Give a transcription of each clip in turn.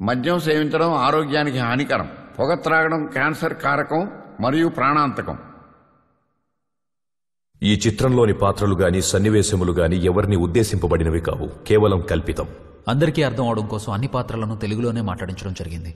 మద్యం సేవించడం ఆరోగ్యానికి హానికరం పొగ త్రాగడం క్యాన్సర్ కారకం మరియు ప్రాణాంతకం ఈ చిత్రంలోని పాత్రలు గాని సన్నివేశములు గాని ఎవరిని ఉద్దేశింపబడినవి కావు కేవలం కల్పితం అందరికీ అర్థం అవడం కోసం అన్ని పాత్రలను తెలుగులోనే మాట్లాడించడం జరిగింది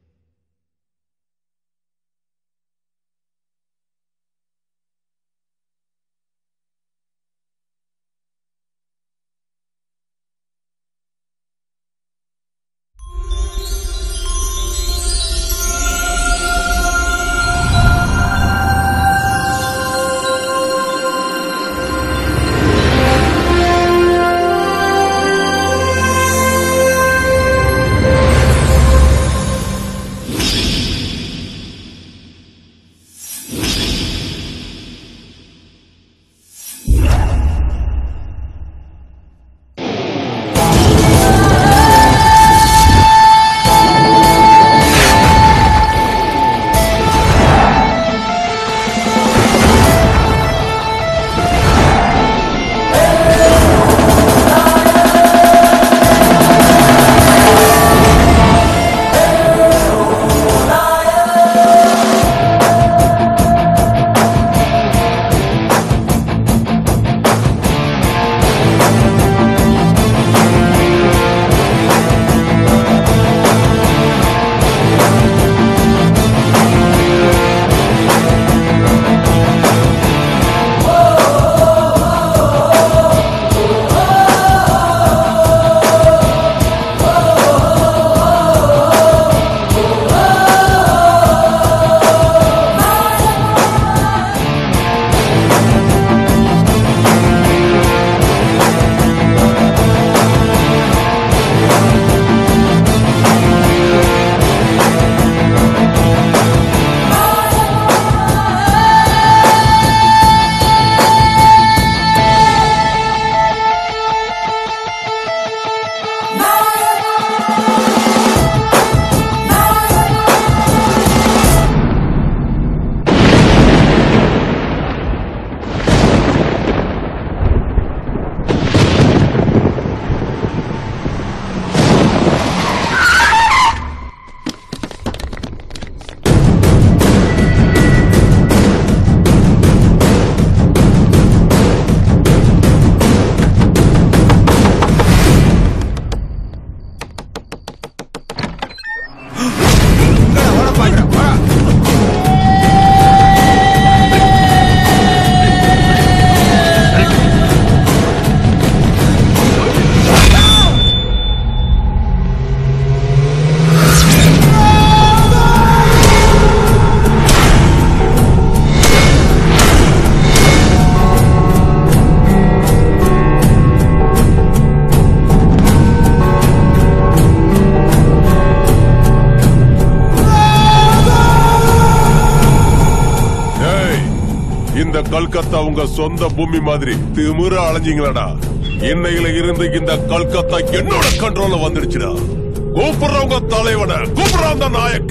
ஏய், இந்த கல்கத்தா உங்க சொந்த பூமி மாதிரி திமிர அலைஞ்சீங்களடா இன்னையில இருந்து இந்த கல்கத்தா என்னோட கண்ட்ரோல்ல வந்துடுச்சுடா கூப்பிடுறவங்க தலைவன கூப்பிடுற அந்த நாயக்க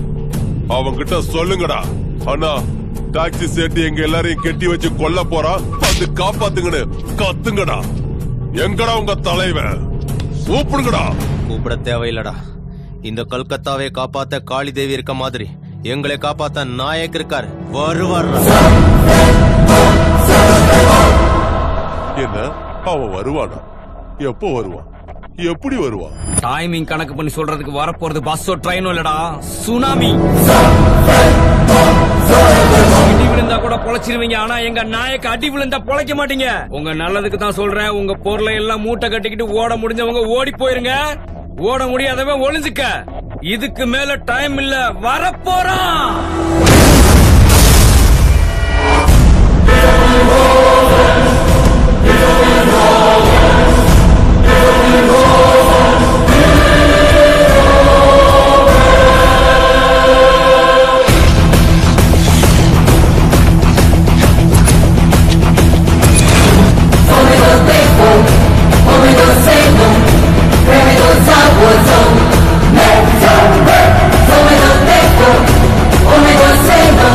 அவங்கிட்ட சொல்லுங்கடா அண்ணா டாக்ஸி சேட்டு எங்க எல்லாரையும் கெட்டி வச்சு கொல்ல போறான் வந்து காப்பாத்துங்கன்னு கத்துங்கடா எங்கடா உங்க தலைவன் கூப்பிடுங்கடா கூப்பிட தேவையில்லடா இந்த கல்கத்தாவை காப்பாத்த காளி தேவி இருக்க மாதிரி எங்களை காப்பாத்த நாயக் இருக்கார் வருவார் என்ன அவன் வருவானா எப்போ வருவான் எப்படி வருவான் டைமிங் கணக்கு பண்ணி சொல்றதுக்கு வரப்போறது பஸ்ஸோ ட்ரெயினோ இல்லடா சுனாமி இடி விழுந்தா கூட பொழைச்சிருவீங்க ஆனா எங்க நாயக்கு அடி விழுந்தா பொழைக்க மாட்டீங்க உங்க நல்லதுக்கு தான் சொல்றேன் உங்க பொருளை எல்லாம் மூட்டை கட்டிக்கிட்டு ஓட முடிஞ்சவங்க ஓடி போயிருங்க ஓட முடியாதவன் ஒளிஞ்சுக்க இதுக்கு மேல டைம் இல்ல வரப்போறான் Omega Seiko, Omega Seiko,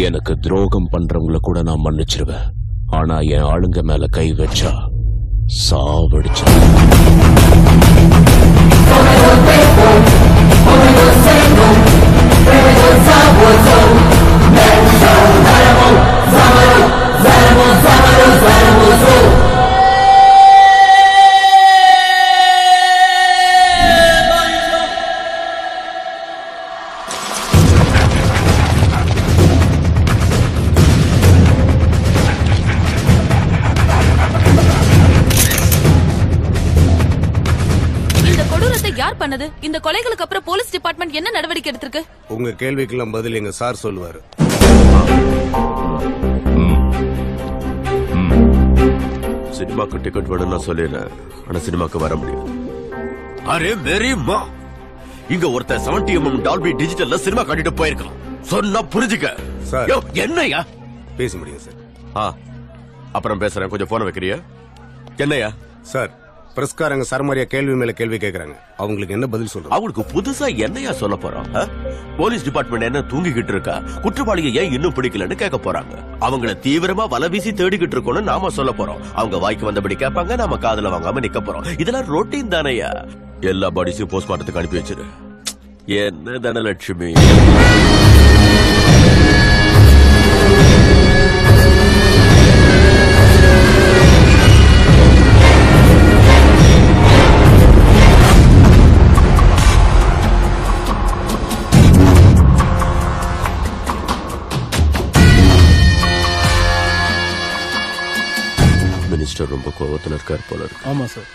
எனக்கு துரோகம் பண்றவங்கள கூட நான் மன்னிச்சிருவேன் ஆனா என் ஆளுங்க மேல கை வச்சா சாவடிச்சு இந்த கொடூரத்தை யார் பண்ணது இந்த கொலைகளுக்கு அப்புறம் போலீஸ் டிபார்ட்மெண்ட் என்ன நடவடிக்கை எடுத்திருக்கு உங்க கேள்விக்கெல்லாம் பதில் எங்க சார் சொல்லுவாரு சினிமாக்கு டிக்கெட் வேணும்னு நான் சொல்லிடுறேன் ஆனா சினிமாக்கு வர முடியாது அரே மேரி மா இங்க ஒருத்தன் செவன்டி எம்எம் டால்பி டிஜிட்டல்ல சினிமா காட்டிட்டு போயிருக்கான் சொன்னா புரிஞ்சுக்க சார். யோ, என்னய்யா பேச முடியும் சார் ஆ அப்புறம் பேசுறேன் கொஞ்சம் போன வைக்கிறியா என்னய்யா சார் பிரஸ்காரங்க சரமாரியா கேள்வி மேல கேள்வி கேக்குறாங்க அவங்களுக்கு என்ன பதில் சொல்றது அவங்களுக்கு புதுசா என்னையா சொல்ல போறோம் ஆ? போலீஸ் டிபார்ட்மெண்ட் என்ன தூங்கிக்கிட்டு இருக்கா குற்றவாளியை ஏன் இன்னும் பிடிக்கலன்னு கேட்க போறாங்க அவங்கள தீவிரமா வலை வீசி தேடிக்கிட்டு இருக்கோம்னு நாம சொல்ல போறோம் அவங்க வாய்க்கு வந்தபடி கேட்பாங்க நாம காதுல வாங்காம நிக்க போறோம் இதெல்லாம் ரொட்டீன் தானையா எல்லா பாடிஸையும் போஸ்ட்மார்ட்டத்துக்கு அனுப்பி வச்சிரு என்ன தனலட்சுமி மினிஸ்டர் ரொம்ப கோவத்துல இருக்கார் போல இருக்கு ஆமா சார்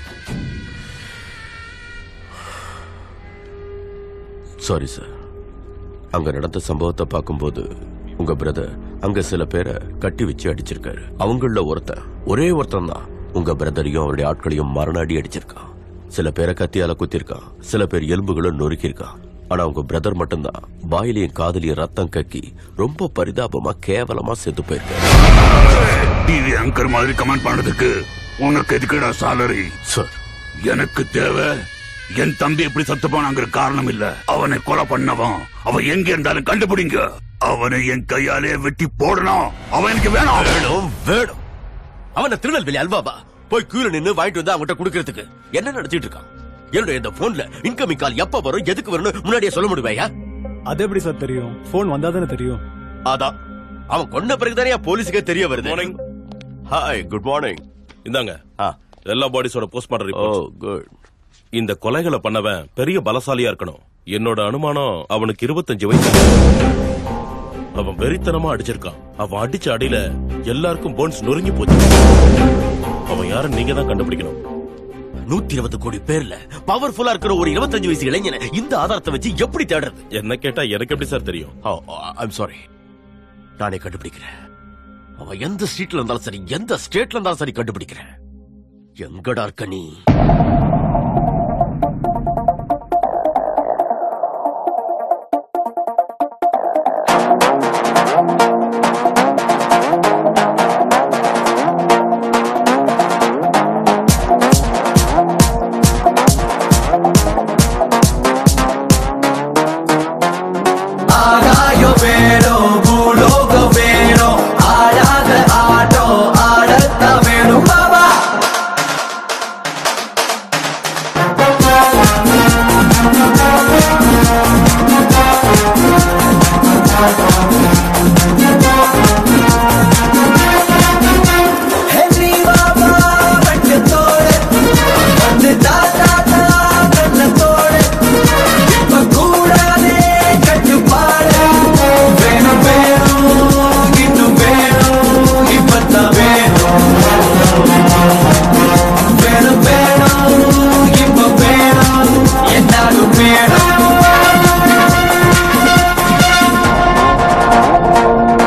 சாரி சார் அங்க நடந்த சம்பவத்தை பார்க்கும்போது உங்க பிரதர் அங்க சில பேரை கட்டி வச்சு அடிச்சிருக்காரு அவங்கள ஒருத்தன் ஒரே ஒருத்தன் தான் உங்க பிரதரையும் அவருடைய ஆட்களையும் மரண அடி அடிச்சிருக்கான் சில பேரை கத்தியால குத்திருக்கான் சில பேர் எலும்புகளும் நொறுக்கியிருக்கான் ஆனா உங்க பிரதர் மட்டும்தான் வாயிலையும் காதலியும் ரத்தம் கக்கி ரொம்ப பரிதாபமா கேவலமா செத்து போயிருக்காரு டிவி ஆங்கர் மாதிரி கமெண்ட் பண்ணதுக்கு உனக்கு எதுக்குடா சாலரி சார் எனக்கு தேவை என் தம்பி எப்படி சத்து போனாங்கிற காரணம் இல்ல அவனை கொலை பண்ணவன் அவன் எங்க இருந்தாலும் கண்டுபிடிங்க அவனை என் கையாலே வெட்டி போடணும் அவன் எனக்கு வேணும் வேணும் வேணும் அவன திருநெல்வேலி அல்வாபா போய் கீழே நின்னு வாங்கிட்டு வந்து அவன்கிட்ட குடுக்கறதுக்கு என்ன நடத்திட்டு இருக்கான் என்னுடைய இந்த போன்ல இன்கமிங் கால் எப்ப வரும் எதுக்கு வரும்னு முன்னாடியே சொல்ல முடியுமாயா அது எப்படி சார் தெரியும் போன் வந்தா தானே தெரியும் அதான் அவன் கொன்ன பிறகுதானே போலீஸுக்கே தெரிய வருது மார்னிங் ஹாய் குட் மார்னிங் இந்தாங்க ஆ எல்லா பாடிஸோட போஸ்ட்மார்டம் ஓ ரிப்போர்ட் குட் இந்த கொலைகளை பண்ணவன் பெரிய பலசாலியா இருக்கணும் என்னோட அனுமானம் அவனுக்கு இருபத்தஞ்சு வயசு அவன் வெறித்தனமா அடிச்சிருக்கான் அவன் அடிச்ச அடியில எல்லாருக்கும் போன்ஸ் நொறுங்கி போச்சு அவன் யாரும் நீங்க தான் கண்டுபிடிக்கணும் நூத்தி இருபது கோடி பேர்ல பவர்ஃபுல்லா இருக்கிற ஒரு இருபத்தஞ்சு வயசு இளைஞனை இந்த ஆதாரத்தை வச்சு எப்படி தேடுறது என்ன கேட்டா எனக்கு எப்படி சார் தெரியும் ஐம் சாரி நானே கண்டுபிடிக்கிறேன் அவன் எந்த ஸ்ட்ரீட்ல இருந்தாலும் சரி எந்த ஸ்டேட்ல இருந்தாலும் சரி கண்டுபிடிக்கிறேன் எங்கடா இருக்க நீ ஆகாயம் வேணும் பூலோகம் வேணும் ஆடாத ஆட்டம் ஆடத்தான் வேணும் பாபா ஹென்றி பாபா வட்டத்தோடு வந்து தாத்தா தா கண்ணத்தோடு இப்ப கூடாதே கட்டுப்பாடு வேணும் வேணும் இன்னும் வேணும் இப்பத்தான் வேணும் வேணும் வேணும் இப்ப வேணும் என்னாலும் வேணும்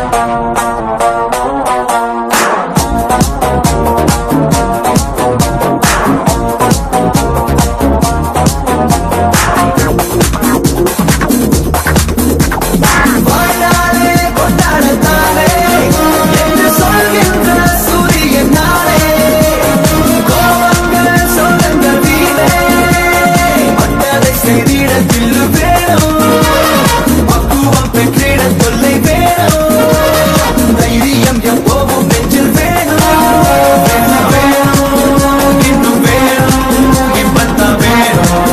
வாழ்நாளே கொண்டாடத்தானே என்று சொல்கின்ற சூரியன் நாளே கோபங்கள் சொல்லுங்கள் வீணே பட்டதை செய்திட தில்லு வேணும் பக்குவம் பெற்றிட தொல்லை வேணும் தைரியம் எப்போவும் நெஞ்சில் வேணும் வேணும், வேணும் இன்னும் வேணும் இப்பத்தான் வேணும்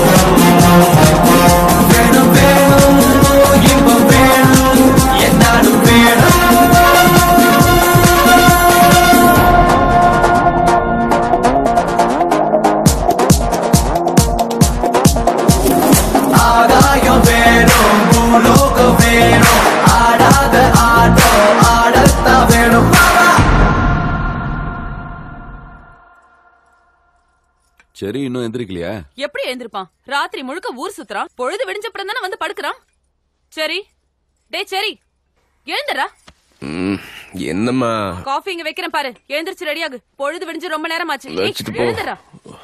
வேணும் வேணும் இன்பம் வேணும் என்னாலும் வேணும் ஆகாயம் வேணும் பூலோகம் வேணும் ஆடாத ஆட்டம் ஆடத்தான் வேணும் சரி இன்னும் எந்திரிக்கலையா எப்படி எழுந்திருப்பான் ராத்திரி முழுக்க ஊர் சுத்துறான் பொழுது விடிஞ்சப்பறம் தானே வந்து படுக்கிறான் சரி டேய் சரி எழுந்துடா ம், என்னம்மா காஃபி இங்க வைக்கிறேன் பாரு எழுந்திருச்சு ரெடியாகு பொழுது விடிஞ்சு ரொம்ப நேரம் ஆச்சு ஏய், வச்சுட்டு போ. எழுந்துடா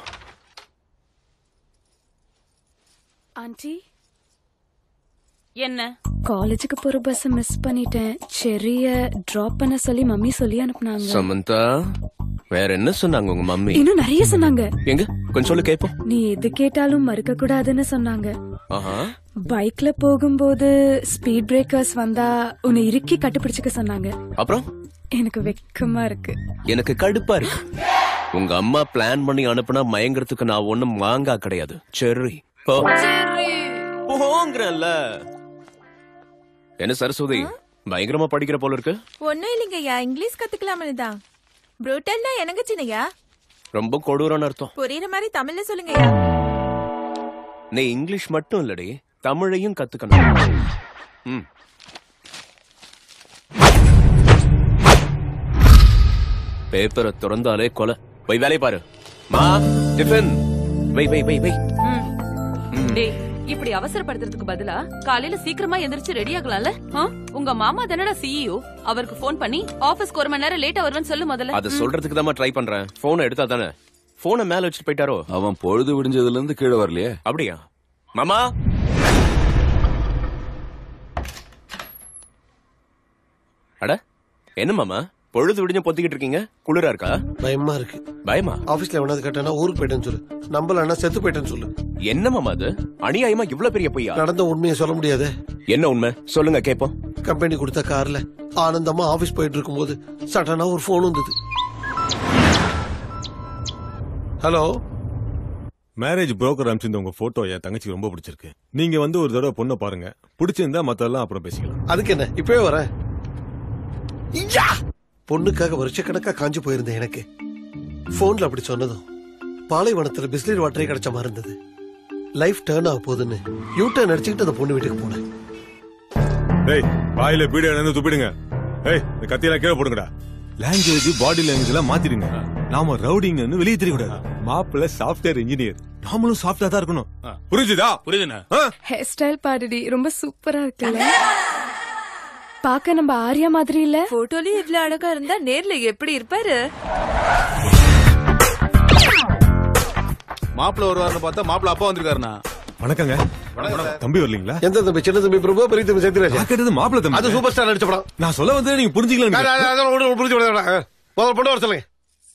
ஆண்டி என்ன காலேஜுக்கு போற பஸ் மிஸ் பண்ணிட்டேன் செரிய டிராப் பண்ண சொல்லி மம்மி சொல்லி அனுப்புனாங்க சமந்தா வேற என்ன சொன்னாங்க உங்க மம்மி இன்னும் நிறைய சொன்னாங்க எங்க கொஞ்சம் சொல்லு கேப்போம் நீ எது கேட்டாலும் மறுக்க கூடாதுன்னு சொன்னாங்க ஆஹா பைக்ல போகும்போது ஸ்பீட் பிரேக்கர்ஸ் வந்தா உன்னை இறுக்கி கட்டுப்பிடிச்சுக்க சொன்னாங்க அப்புறம் எனக்கு வெக்கமா இருக்கு எனக்கு கடுப்பா இருக்கு உங்க அம்மா பிளான் பண்ணி அனுப்புனா மயங்கறதுக்கு நான் ஒண்ணும் மாங்கா கிடையாது சரி போ போங்கறல்ல என்ன சரஸ்வதி பயங்கரமா படிக்கிற போல இருக்கு ஒன்னும் இல்லைங்கய்யா இங்கிலீஷ் கத்துக்கலாம்னு தான் புரூட்டல்னா எனக்கு சின்னையா ரொம்ப கொடூரம்னு அர்த்தம் புரியுற மாதிரி தமிழ்ல சொல்லுங்கய்யா நீ இங்கிலீஷ் மட்டும் இல்லடி தமிழையும் கத்துக்கணும் ம் பேப்பரை திறந்தாலே கொலை போய் வேலையை பாரு மா டிஃபன் வை வை வை வை டேய் இப்படி அவசரப்படுத்துறதுக்கு பதிலா காலையில சீக்கிரமா எந்திரிச்சு ரெடி ஆகலாம்ல ஆ? உங்க மாமா தானடா சிஇஓ அவருக்கு ஃபோன் பண்ணி ஆபீஸ்க்கு ஒரு மணி நேரம் லேட்டா வருவேன்னு சொல்லு முதல்ல அத சொல்றதுக்கு தான் ட்ரை பண்றேன் போனை எடுத்தா தானே போனை மேல வச்சுட்டு போயிட்டாரோ அவன் பொழுது விடிஞ்சதுல இருந்து கீழே வரலையே அப்படியா மாமா அட என்ன மாமா பொழுது விடிஞ்ச பொத்திக்கிட்டு இருக்கீங்க குளிரா இருக்கா பயமா இருக்கு பயமா ஆபீஸ்ல எவனாவது கேட்டானா ஊருக்கு போயிட்டேன்னு சொல்லு நம்பலன்னா செத்து போயிட்டேன்னு சொல்லு என்ன மாமா அது அநியாயமா இவ்வளவு பெரிய பொய்யா நடந்த உண்மையை சொல்ல முடியாது என்ன உண்மை சொல்லுங்க கேப்போம் கம்பெனி கொடுத்த கார்ல ஆனந்தமா ஆபீஸ் போயிட்டு இருக்கும்போது சடனா ஒரு போன் வந்தது ஹலோ மேரேஜ் புரோக்கர் அனுப்பிச்சிருந்த உங்க போட்டோ என் தங்கச்சிக்கு ரொம்ப பிடிச்சிருக்கு நீங்க வந்து ஒரு தடவை பொண்ணை பாருங்க பிடிச்சிருந்தா மத்ததெல்லாம் அப்புறம் பேசிக்கலாம் அதுக்கு என்ன இப்பவே வரேன் ஐயா! பொண்ணுக்காக வருஷக்கணக்கா காஞ்சு போயிருந்தேன் எனக்கு போன்ல அப்படி சொன்னதும் பாலைவனத்துல பிஸ்லரி வாட்டரே கிடைச்ச மாதிரி இருந்தது லைஃப் டேர்ன் ஆக போகுதுன்னு யூ டர்ன் அடிச்சுக்கிட்டு அந்த பொண்ணு வீட்டுக்கு போனேன் டேய் வாயில பீடியா இருந்து துப்பிடுங்க ஏய் இந்த கத்தியெல்லாம் கீழே போடுங்கடா லாங்குவேஜ் பாடி லாங்குவேஜ் எல்லாம் மாத்திடுங்க நாம ரவுடிங்கன்னு வெளியே தெரியக்கூடாது மாப்பிள்ள சாஃப்ட்வேர் இன்ஜினியர் நாமளும் சாஃப்டா தான் இருக்கணும் புரிஞ்சுதா புரியுதுண்ணா ஹேர் ஸ்டைல் பாருடி ரொம்ப சூப்பரா இருக்குல்ல பாக்க நம்ம ஆர்யா மாதிரி இல்ல போட்டோலயும் இவ்ளோ அழகா இருந்தா நேர்ல எப்படி இருப்பாரு மாப்பிள்ள வருவாருன்னு பார்த்தா மாப்பிள்ள அப்பா வந்திருக்காருண்ணா வணக்கங்க தம்பி வரலீங்களா எந்த தம்பி சின்ன தம்பி பிரபு பெரிய தம்பி சத்யராஜ் நான் கேட்டது மாப்பிள்ள தம்பி அது சூப்பர் ஸ்டார் நடிச்ச படம் நான் சொல்ல வந்து நீங்க புரிஞ்சுக்கலாம் நான் நான் அதெல்லாம் ஒண்ணும் புரிஞ்சு விட வேண்டாம். ஆ, முதல்ல பொண்ணு வர சொல்லுங்க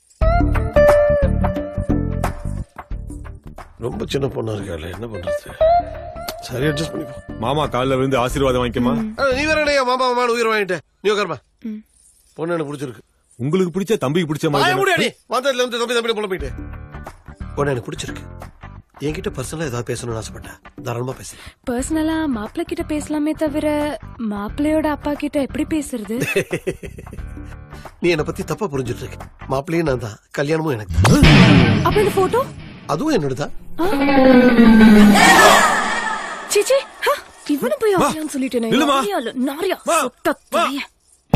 ரொம்ப சின்ன பொண்ணா இருக்காள் என்ன பண்றது சரி அட்ஜஸ்ட் பண்ணிப்போம் மாமா காலில் விழுந்து ஆசீர்வாதம் வாங்கிக்கமா ஆ, நீ வேற என்னய்யா மாமா மாமா உயிர் வாங்கிட்ட நீ உட்காருமா பொண்ணு எனக்கு பிடிச்சிருக்கு உங்களுக்கு பிடிச்ச தம்பிக்கு பிடிச்ச வாய மாதிரி முடியாது தானே? வந்ததுல இருந்து தம்பி தம்பி பொண்ணு போயிட்டு பொண்ணு எனக்கு பிடிச்சிருக்கு என்கிட்ட பர்சனலா ஏதாவது பேசணும்னு ஆசைப்பட்டேன் தாராளமா பேசு பர்சனலா மாப்பிள்ள கிட்ட பேசலாமே தவிர மாப்பிள்ளையோட அப்பா கிட்ட எப்படி பேசுறது நீ என்ன பத்தி தப்பா புரிஞ்சுட்டு இருக்க மாப்பிள்ளையும் நான் தான் கல்யாணமும் எனக்கு அப்ப இந்த போட்டோ அதுவும் என்னோடதான் சிச்சி இவனு போய் ஆரியான்னு சொல்லிட்டேனே நில்லுமா. ஆரியா இல்ல, நாரியா சுத்த தாயே.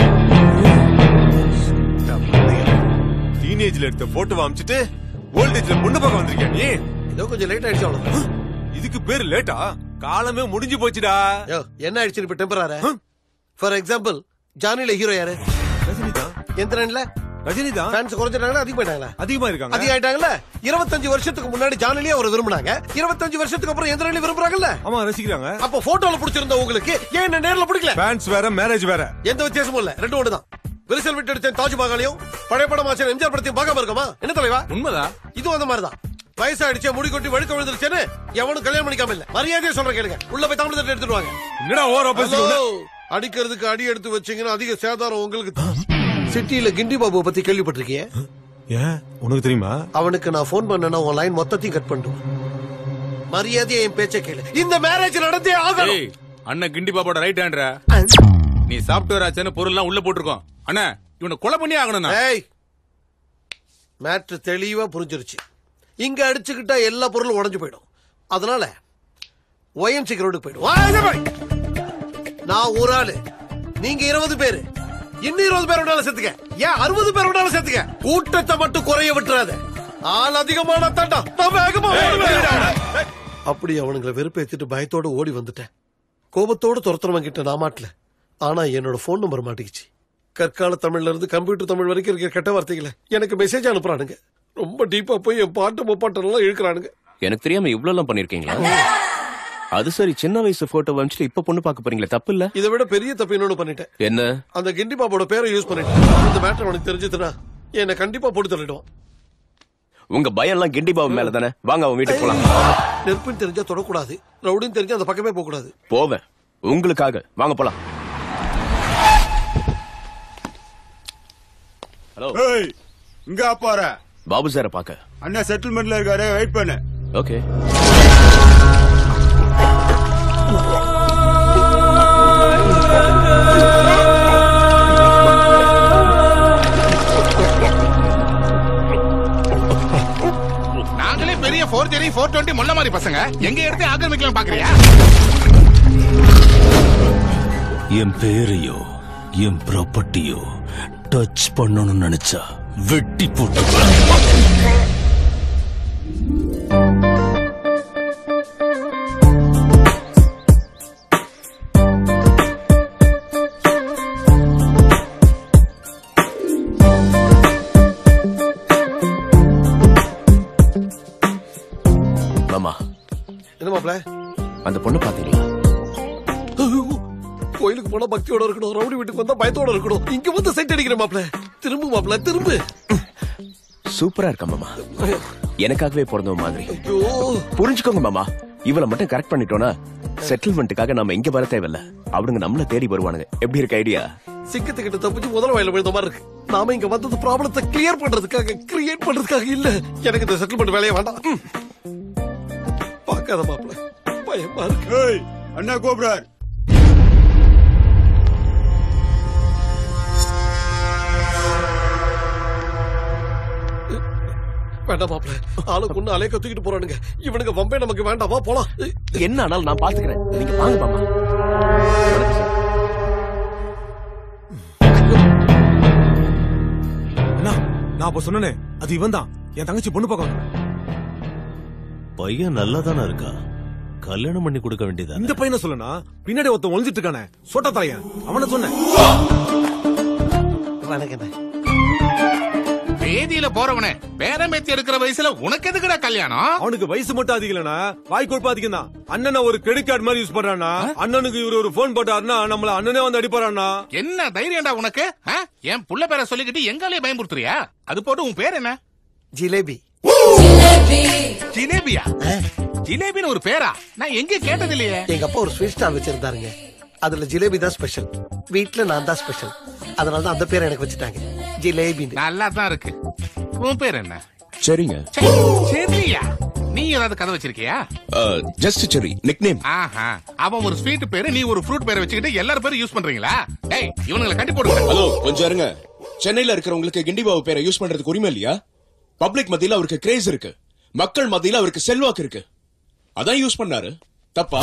டீனேஜ்ல எடுத்த போட்டோ அமிச்சிட்டு ஓல்டேஜ்ல பொண்ணு பார்க்க வந்திருக்கியா நீ ஏதோ கொஞ்சம் லேட் ஆயிடுச்சு அவ்வளவு இதுக்கு பேரு லேட்டா காலமே முடிஞ்சு போச்சுடா யோ, என்ன ஆயிடுச்சு இப்ப டெம்பரரி ஃபார் எக்ஸாம்பிள் ஜானில ஹீரோ யாரு ரஜினி தான் எந்திரன்ல ரஜினி தான் ஃபேன்ஸ் குறைஞ்சிட்டாங்களா அதிகமாயிட்டாங்களா அதிகமா இருக்காங்க அதிகமாயிட்டாங்கல்ல இருபத்தஞ்சு வருஷத்துக்கு முன்னாடி ஜானிலே அவர் விரும்புனாங்க இருபத்தஞ்சு வருஷத்துக்கு அப்புறம் எந்திரன்ல விரும்புறாங்கல்ல ஆமா ரசிக்கிறாங்க அப்ப போட்டோல பிடிச்சிருந்த உங்களுக்கு ஏன் என்ன நேர்ல பிடிக்கல ஃபேன்ஸ் வேற மேரேஜ் வேற எந்த வித்தியாசமும் இல்ல ரெண்டு ஒன்று தான் விரிசல் விட்டு அடிச்ச தாஜ்மஹாலையும் பழைய படம் ஆச்சு எம்ஜிஆர் படத்தையும் பார்க்காம இருக்கமா என்ன தலைவா உண்மைதான் இதுவும் அந்த மாதிரிதான் வயசாயிடுச்சு முடி கொட்டி வழுக்க விழுந்துருச்சேன்னு எவனும் கல்யாணம் பண்ணிக்காம இல்ல மரியாதையை சொல்ற கேளுங்க உள்ள போய் தமிழ் தட்டு எடுத்துட்டு வாங்க என்னடா ஓவர் ஆப்போசிட் Hello. அடிக்கிறதுக்கு அடி எடுத்து வச்சீங்கன்னா அதிக சேதாரம் உங்களுக்கு தான். சிட்டியில கிண்டி பாபுவை பத்தி கேள்விப்பட்டிருக்கிய ஏன் உனக்கு தெரியுமா அவனுக்கு நான் ஃபோன் பண்ணேன்னா உன் லைன் மொத்தத்தையும் கட் பண்ணிடுவான் மரியாதையை என் பேச்ச கேளு இந்த மேரேஜ் நடந்தே ஆகணும் ஏய் அண்ணன் கிண்டி பாப்போட ரைட் ஹேண்ட்ரா நீ சாப்பிட்டு ஆச்சுன்னு பொருள் எல்லாம் உள்ள போட்டிருக்கோம் அண்ணா இவனை கொலை பண்ணி ஆகணும் ஏய் மேட்ரு தெளிவா புரிஞ்சிருச்சு இங்க அடிச்சுக்கிட்டா எல்லா பொருளும் உடைஞ்சு போயிடும் அதனால ஒயம்சி கிரவுண்டுக்கு போயிடும் வா, இங்க போய். நான் ஒரு ஆளு நீங்க இருபது பேரு இன்னும் இருபது பேர் விடாலும் சேர்த்துக்க ஏன் அறுபது பேர் விடாலும் சேர்த்துக்க கூட்டத்தை மட்டும் குறைய விட்டுறாத ஆள் அதிகமான தாண்டா நான் வேகமா ஓடுவேன். அப்படி அவனுங்களை வெறுப்பேத்திட்டு பயத்தோட ஓடி வந்துட்டேன் கோபத்தோட துரத்துறவன் கிட்ட நான் மாட்டல ஆனா என்னோட போன் நம்பர் மாட்டிக்கிச்சு கற்கால தமிழ்ல இருந்து கம்ப்யூட்டர் தமிழ் வரைக்கும் இருக்கிற கெட்ட வார்த்தைகளை எனக்கு மெசேஜ் அனுப்புறானுங்க ரொம்ப டீப்பா போய் என் பாட்டு முப்பாட்டெல்லாம் இழுக்கிறானுங்க எனக்கு தெரியாம இவ்வளவு எல்லாம் பண்ணிருக்கீங்களா அது சரி சின்ன வயசு போட்டோ வந்துட்டு இப்ப பொண்ணு பார்க்க போறீங்களே தப்பு இல்ல இதை விட பெரிய தப்பு இன்னொன்னு பண்ணிட்டேன் என்ன அந்த கிண்டி பாப்போட பேரை யூஸ் பண்ணிட்டேன் இந்த மேட்டர் அவனுக்கு தெரிஞ்சதுன்னா என்னை கண்டிப்பா போட்டு தள்ளிடுவான் உங்க பயம் எல்லாம் கிண்டி பாபு மேல தானே வாங்க அவன் வீட்டுக்கு போலாம் நெருப்புன்னு தெரிஞ்சா தொடக்கூடாது ரவுடின்னு தெரிஞ்சா அந்த பக்கமே போக கூடாது போவேன் உங்களுக்காக வாங்க போலாம் ஹலோ ஏய் இங்க போற பாபு சார பாக்க அண்ணா செட்டில்மெண்ட்ல இருக்காரு வெயிட் பண்ணு ஓகே நாங்களே பெரிய ஃபோர் ஜெரி ஃபோர் டுவெண்ட்டி முள்ள மாதிரி பசங்க எங்க எடுத்து ஆக்கிரமிக்கலாம் பாக்குறியா என் பேரையோ என் ப்ராப்பர்ட்டியோ டச் பண்ணணும்னு நினைச்சா வெட்டி போட்டு மாமா என்ன மாப்ள அந்த பொண்ணு பாத்தீங்களா கோயிலுக்கு போனா பக்தியோட இருக்கணும் ரவுடி வீட்டுக்கு வந்தா பயத்தோட இருக்கணும் இங்க வந்து சைட் அடிக்கிற மாப்ள திரும்பு மாப்ள திரும்பு சூப்பரா இருக்கா மாமா எனக்காகவே பிறந்தவ மாதிரி ஐயோ புரிஞ்சுக்கோங்க மாமா இவளை மட்டும் கரெக்ட் பண்ணிட்டோம்னா செட்டில்மெண்ட்டுக்காக நாம இங்க வர தேவையில்ல அவனுங்க நம்மள தேடி வருவானுங்க எப்படி இருக்கு ஐடியா சிக்கத்துக்கிட்ட தப்பிச்சு முதல் வயல விழுந்த மாதிரி இருக்கு நாம இங்க வந்தது ப்ராப்ளத்தை கிளியர் பண்றதுக்காக கிரியேட் பண்றதுக்காக இல்ல எனக்கு இந்த செட்டில்மெண்ட் வேலையை வேண்டாம் ம். பார்க்காத மாப்ள பயமா இருக்கு ஏய் அண்ணா கூப்பிடார் வேண்டாம் மாப்ள ஆளை கொண்டு அலைய கத்துக்கிட்டு போறானுங்க இவனுங்க வம்பே நமக்கு வேண்டாமா போலாம் என்ன ஆனாலும் நான் பாத்துக்கிறேன் நீங்க வாங்க மாமா அண்ணா நான் அப்ப சொன்னனே அது இவன் தான் என் தங்கச்சி பொண்ணு பார்க்க வந்தான். பையன் நல்லா தானே இருக்கா கல்யாணம் பண்ணி கொடுக்க வேண்டியதா இந்த பையனை சொல்லனா பின்னாடி ஒருத்தன் ஒளிஞ்சிட்டு இருக்கானே சோட்டா தலையன் அவனை சொன்னேன் வணக்கம் வேதியில போறவனே பேரம்பேத்தி எடுக்கிற வயசுல உனக்கு எதுக்குடா கல்யாணம் அவனுக்கு வயசு மட்டும் அதிகம் இல்லனா வாய் கொழுப்பு அதிகம் தான் அண்ணனை ஒரு கிரெடிட் கார்டு மாதிரி யூஸ் பண்றானா அண்ணனுக்கு இவரு ஒரு போன் போட்டாருன்னா நம்மள அண்ணனே வந்து அடிப்பாரானா என்ன தைரியம்டா உனக்கு ஆ? என் புள்ள பேரை சொல்லிக்கிட்டு எங்காலே பயமுறுத்துறியா அது போட்டு உன் பேர் என்ன ஜிலேபி ஜிலேபியா ஜிலேபின்னு ஒரு பேரா நான் எங்க கேட்டது இல்லையே எங்க அப்பா ஒரு ஸ்வீட் ஸ்டால் வச்சிருந்தாருங்க அதுல ஜிலேபி தான் ஸ்பெஷல் வீட்ல நான் தான் ஸ்பெஷல் அதனால தான் அந்த பேரை எனக்கு வச்சுட்டாங்க ஜிலேபி நல்லா தான் இருக்கு உன் பேர் என்ன சரிங்க சரி, சரியா நீ ஏதாவது கதை வச்சிருக்கியா ஜஸ்ட் சரி நிக் நேம் ஆஹா அவன் ஒரு ஸ்வீட் பேரு நீ ஒரு ஃப்ரூட் பேரை வச்சுக்கிட்டு எல்லாரும் பேரும் யூஸ் பண்றீங்களா டேய் இவனுங்களை கட்டி போடுங்க ஹலோ கொஞ்சம் இருங்க சென்னையில இருக்கிறவங்களுக்கு கிண்டிபாபு பேரை யூஸ் பண்றதுக்கு உரிமை இல்லையா பப்ளிக் மத்தியில அவருக்கு கிரேஸ் இருக்கு மக்கள் மத்தியில அவருக்கு செல்வாக்கு இருக்கு அதான் யூஸ் பண்ணாரு தப்பா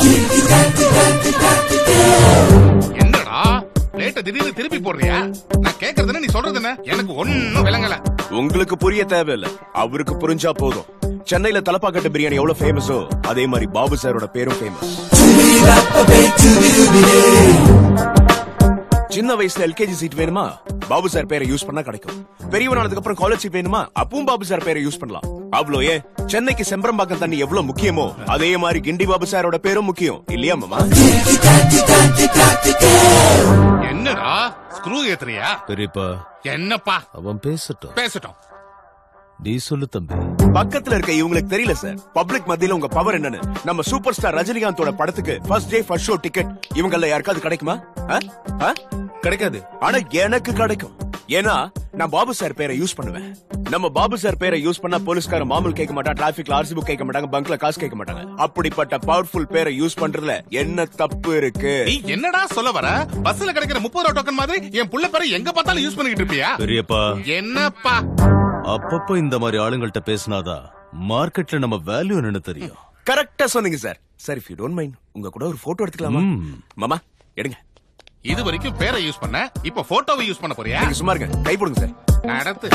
என்னடா பிளேட்ட திடீர்னு திருப்பி போடுறியா நான் கேக்குறது நீ சொல்றது என்ன எனக்கு ஒன்னும் விளங்கல உங்களுக்கு புரிய தேவையில்ல அவருக்கு புரிஞ்சா போதும் சென்னையில தலப்பாக்கட்டு பிரியாணி எவ்வளவு ஃபேமஸோ அதே மாதிரி பாபு சாரோட பேரும் ஃபேமஸ் சின்ன வயசுல எல்கேஜி சீட் வேணுமா பாபு சார் பேரை யூஸ் பண்ணா கிடைக்கும் பெரியவனானதுக்கு அப்புறம் காலேஜ் சீட் வேணுமா அப்பவும் பாபு சார் பேரை யூஸ் பண்ணலாம் அவ்வளோ ஏன் சென்னைக்கு செம்பரம்பாக்கம் தண்ணி எவ்வளவு முக்கியமோ அதே மாதிரி கிண்டி பாபு சாரோட பேரும் முக்கியம் இல்லையா மாமா என்னடா ஸ்க்ரூ ஏத்துறியா பெரியப்பா என்னப்பா அவன் பேசட்டும் பேசட்டும் நீ சொல்லு தம்பி பக்கத்துல இருக்க இவங்களுக்கு தெரியல சார் பப்ளிக் மத்தியில உங்க பவர் என்னன்னு நம்ம சூப்பர் ஸ்டார் ரஜினிகாந்தோட படத்துக்கு first day first show ticket இவங்கள யாருக்காவது கிடைக்குமா ஆ? ஆ? கிடைக்காது ஆனா எனக்கு கிடைக்கும் ஏன்னா நான் பாபு சார் பேரை யூஸ் பண்ணுவேன் நம்ம பாபு சார் பேரை யூஸ் பண்ணா போலீஸ்கார மாமூல் கேட்க மாட்டான் டிராபிக்ல ஆர்சி புக் கேட்க மாட்டாங்க பங்க்ல காசு கேட்க மாட்டாங்க அப்படிப்பட்ட பவர்ஃபுல் பேரை யூஸ் பண்றதுல என்ன தப்பு இருக்கு நீ என்னடா சொல்ல வர பஸ்ல கிடைக்கிற முப்பது ரூபா டோக்கன் மாதிரி என் புள்ள பேரை எங்க பார்த்தாலும் யூஸ் பண்ணிக்கிட்டு இருப்பியா பெரியப்பா என்னப்பா அப்பப்போ இந்த மாதிரி ஆளுங்கள்ட்ட பேசினாதான் மார்க்கெட்ல நம்ம வேல்யூ என்னன்னு தெரியும் கரெக்டா சொன்னீங்க sir sir if you don't mind உங்க கூட ஒரு போட்டோ எடுத்துக்கலாமா மாமா எடுங்க இது வரைக்கும் பேரை யூஸ் பண்ண இப்ப போட்டோவை யூஸ் பண்ண போறியா நீங்க சும்மா இருங்க கை போடுங்க சார் நடத்து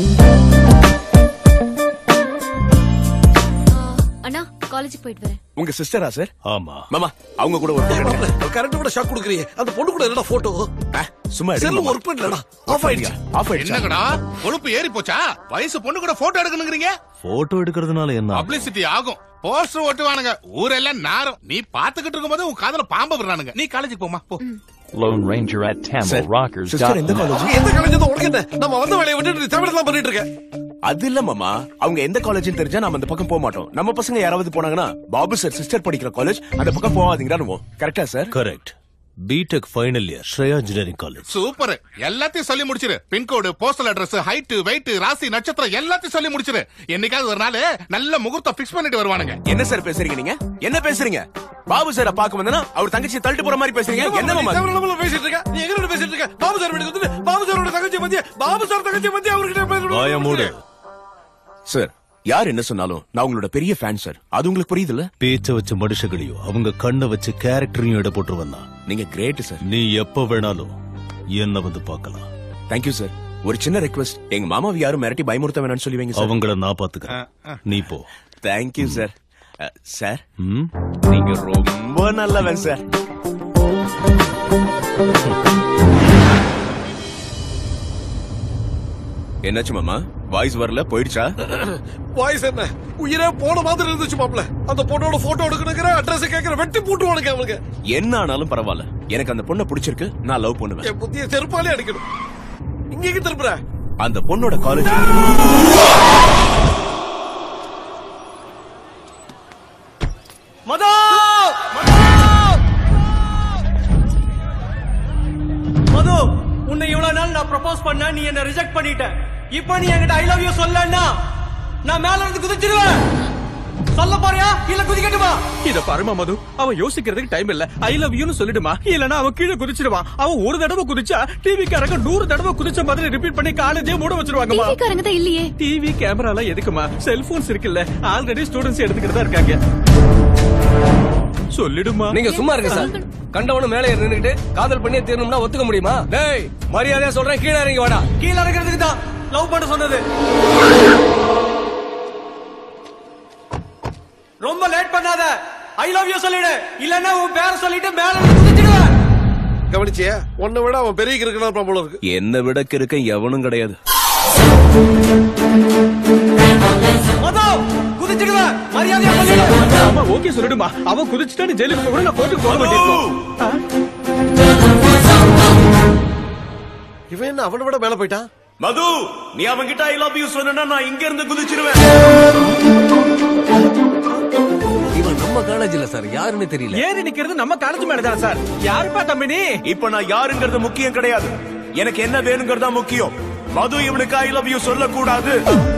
அண்ணா காலேஜுக்கு போயிட்டு வரேன் உங்க சிஸ்டரா சார் ஆமா மாமா அவங்க கூட ஒரு photo எடுங்க. கரண்ட் கூட ஷாக் கொடுக்குறீங்க அந்த பொண்ணு கூட என்னடா போட்டோ சும்மா எடுங்க செல்லு மாமா. ஒர்க் பண்ணலடா ஆஃப் ஆயிடுச்சு ஆஃப் ஆயிடுச்சா என்னங்கடா கொழுப்பு ஏறி போச்சா வயசு பொண்ணு கூட போட்டோ எடுக்கணுங்கிறீங்க போட்டோ எடுக்கிறதுனால என்ன பப்ளிசிட்டி ஆகும் போஸ்டர் ஓட்டுவானுங்க ஊரெல்லாம் நாரும் நீ பாத்துக்கிட்டு இருக்கும்போது உன் காதுல பாம்ப விடுறானுங்க நீ காலேஜுக்கு போமா போ Lone Ranger at Tamil Rockers. Sister எந்த காலேஜ் எந்த காலேஜ் உனக்கு என்ன நம்ம வந்த வேலையை விட்டுட்டு தமிழ்லாம் பண்ணிட்டு இருக்க அது இல்ல மாமா அவங்க எந்த காலேஜ்னு தெரிஞ்சா நம்ம அந்த பக்கம் போக மாட்டோம் நம்ம பசங்க யாராவது போனாங்கன்னா பாபு சார் சிஸ்டர் படிக்கிற காலேஜ் அந்த பக்கம் போகாதீங்கடா கரெக்டா sir correct BTech final year Shreya engineering college super எல்லாத்தையும் சொல்லி முடிச்சிரு pincode postal address height weight ராசி நட்சத்திரம் எல்லாத்தையும் சொல்லி முடிச்சிரு என்னைக்காவது ஒரு நாள் நல்ல முகூர்த்தம் பிக்ஸ் பண்ணிட்டு வருவானுங்க என்ன சார் பேசுறீங்க நீங்க என்ன பேசுறீங்க பாபு சார பாக்க வந்தனா அவர் தங்கச்சி தள்ளிட்டு போற மாதிரி பேசுறீங்க என்ன மாமா இது? தமிழ்ல பேசிட்டு இருக்க நீ எங்க இருந்து பேசிட்டு இருக்க பாபு சார் வீட்டுக்கு வந்து பாபு சாரோட தங்கச்சி பத்தி பாபு சார் தங்கச்சி பத்தி அவர்கிட்ட வாய மூடு சார் யார் என்ன சொன்னாலும் நான் உங்களோட பெரிய ஃபேன் சார் அது உங்களுக்கு புரியுதுல்ல பேச்ச வச்ச மனுஷங்களையும் அவங்க கண்ணை வச்சு கேரக்டரையும் எடை போட்டு வந்தான் நீங்க கிரேட் சார் நீ எப்ப வேணாலும் என்ன வந்து பார்க்கலாம் தேங்க்யூ சார் ஒரு சின்ன ரெக்வெஸ்ட் எங்க மாமாவை யாரும் மிரட்டி பயமுறுத்த வேணாம்னு சொல்லுவீங்க சார் அவங்கள நான் பாத்துக்கிறேன் நீ போ தேங்க்யூ சார் சார் ம்? நீங்க ரொம்ப நல்லவன் சார் என்னாச்சு மாமா வாய்ஸ் வரல போயிடுச்சா வாய்ஸ் என்ன உயிரே போன மாதிரி இருந்துச்சு மாப்ள அந்த பொண்ணோட போட்டோ எடுக்கணுங்கிற அட்ரஸ் கேக்குற வெட்டி போட்டுவானுங்க அவனுக்கு என்ன ஆனாலும் பரவாயில்ல எனக்கு அந்த பொண்ணை பிடிச்சிருக்கு நான் லவ் பண்ணுவேன் என் புத்திய செருப்பாலே அடிக்கணும் இங்க திருப்புற அந்த பொண்ணோட காலேஜ் மதோ மது உன்னை இவ்வளவு நாள் நான் ப்ரப்போஸ் பண்ண நீ என்ன ரிஜெக்ட் பண்ணிட்ட இப்போ நீ என்கிட்ட ஐ லவ் யூ சொல்லன்னா நான் மேல இருந்து குதிச்சிடுவேன் சொல்ல போறியா இல்ல குதிக்கட்டுமா இத பாருமா மது அவன் யோசிக்கிறதுக்கு டைம் இல்ல ஐ லவ் யூன்னு சொல்லிடுமா இல்லனா அவன் கீழே குதிச்சிடுவான் அவன் ஒரு தடவை குதிச்சா டிவி காரங்க நூறு தடவை குதிச்ச மாதிரி ரிப்பீட் பண்ணி காலேஜே மூட வச்சிருவாங்கம்மா டிவி காரங்க தான் இல்லையே டிவி கேமரா எல்லாம் எதுக்குமா செல்போன்ஸ் இருக்குல்ல ஆல்ரெடி ஸ்டூடெண்ட்ஸ் எடுத்துக்கிட்டு இருக்காங்க சொல்லிடுமா நீங்க சும்மா இருங்க சார் கண்டவனு மேலே ஏறி நின்னுக்கிட்டு காதல் பண்ணியே தீரணும்னா ஒத்துக்க முடியுமா டேய் மரியாதையா சொல்றேன் கீழே இறங்கி வாடா கீழே இறங்குறதுக்கு தான் லவ் பண்ண சொன்னது ரொம்ப லேட் பண்ணாத ஐ லவ் யூ சொல்லிடு இல்லன்னா உன் பேரை சொல்லிட்டு மேல இருந்து குதிச்சிடுவேன் கவனிச்சியா உன்னை விட அவன் பெரிய கிறுக்கனா போல இருக்கு என்ன விட கிறுக்க எவனும் கிடையாது மதோ குதிச்சிடுவேன் மரியாதையா சொல்லிடு ஆமா ஓகே சொல்லிடுமா அவன் குதிச்சுட்டான்னு ஜெயிலுக்கு போக கூட நான் கோர்ட்டுக்கு போக மாட்டேன் இவன் என்ன அவனை விட மேல போயிட்டான் மது நீ அவன்கிட்ட ஐ லவ் யூ சொன்னா நான் இங்க இருந்து குதிச்சிருவேன் இவன் நம்ம காலேஜ்ல சார் யாருன்னு தெரியல ஏறி நிக்கிறது நம்ம காலேஜ் மேலதான் சார் யாருப்பா தம்பி நீ இப்ப நான் யாருங்கிறது முக்கியம் கிடையாது எனக்கு என்ன வேணுங்கிறதா முக்கியம் மது இவனுக்கு ஐ லவ் யூ சொல்லக்கூடாது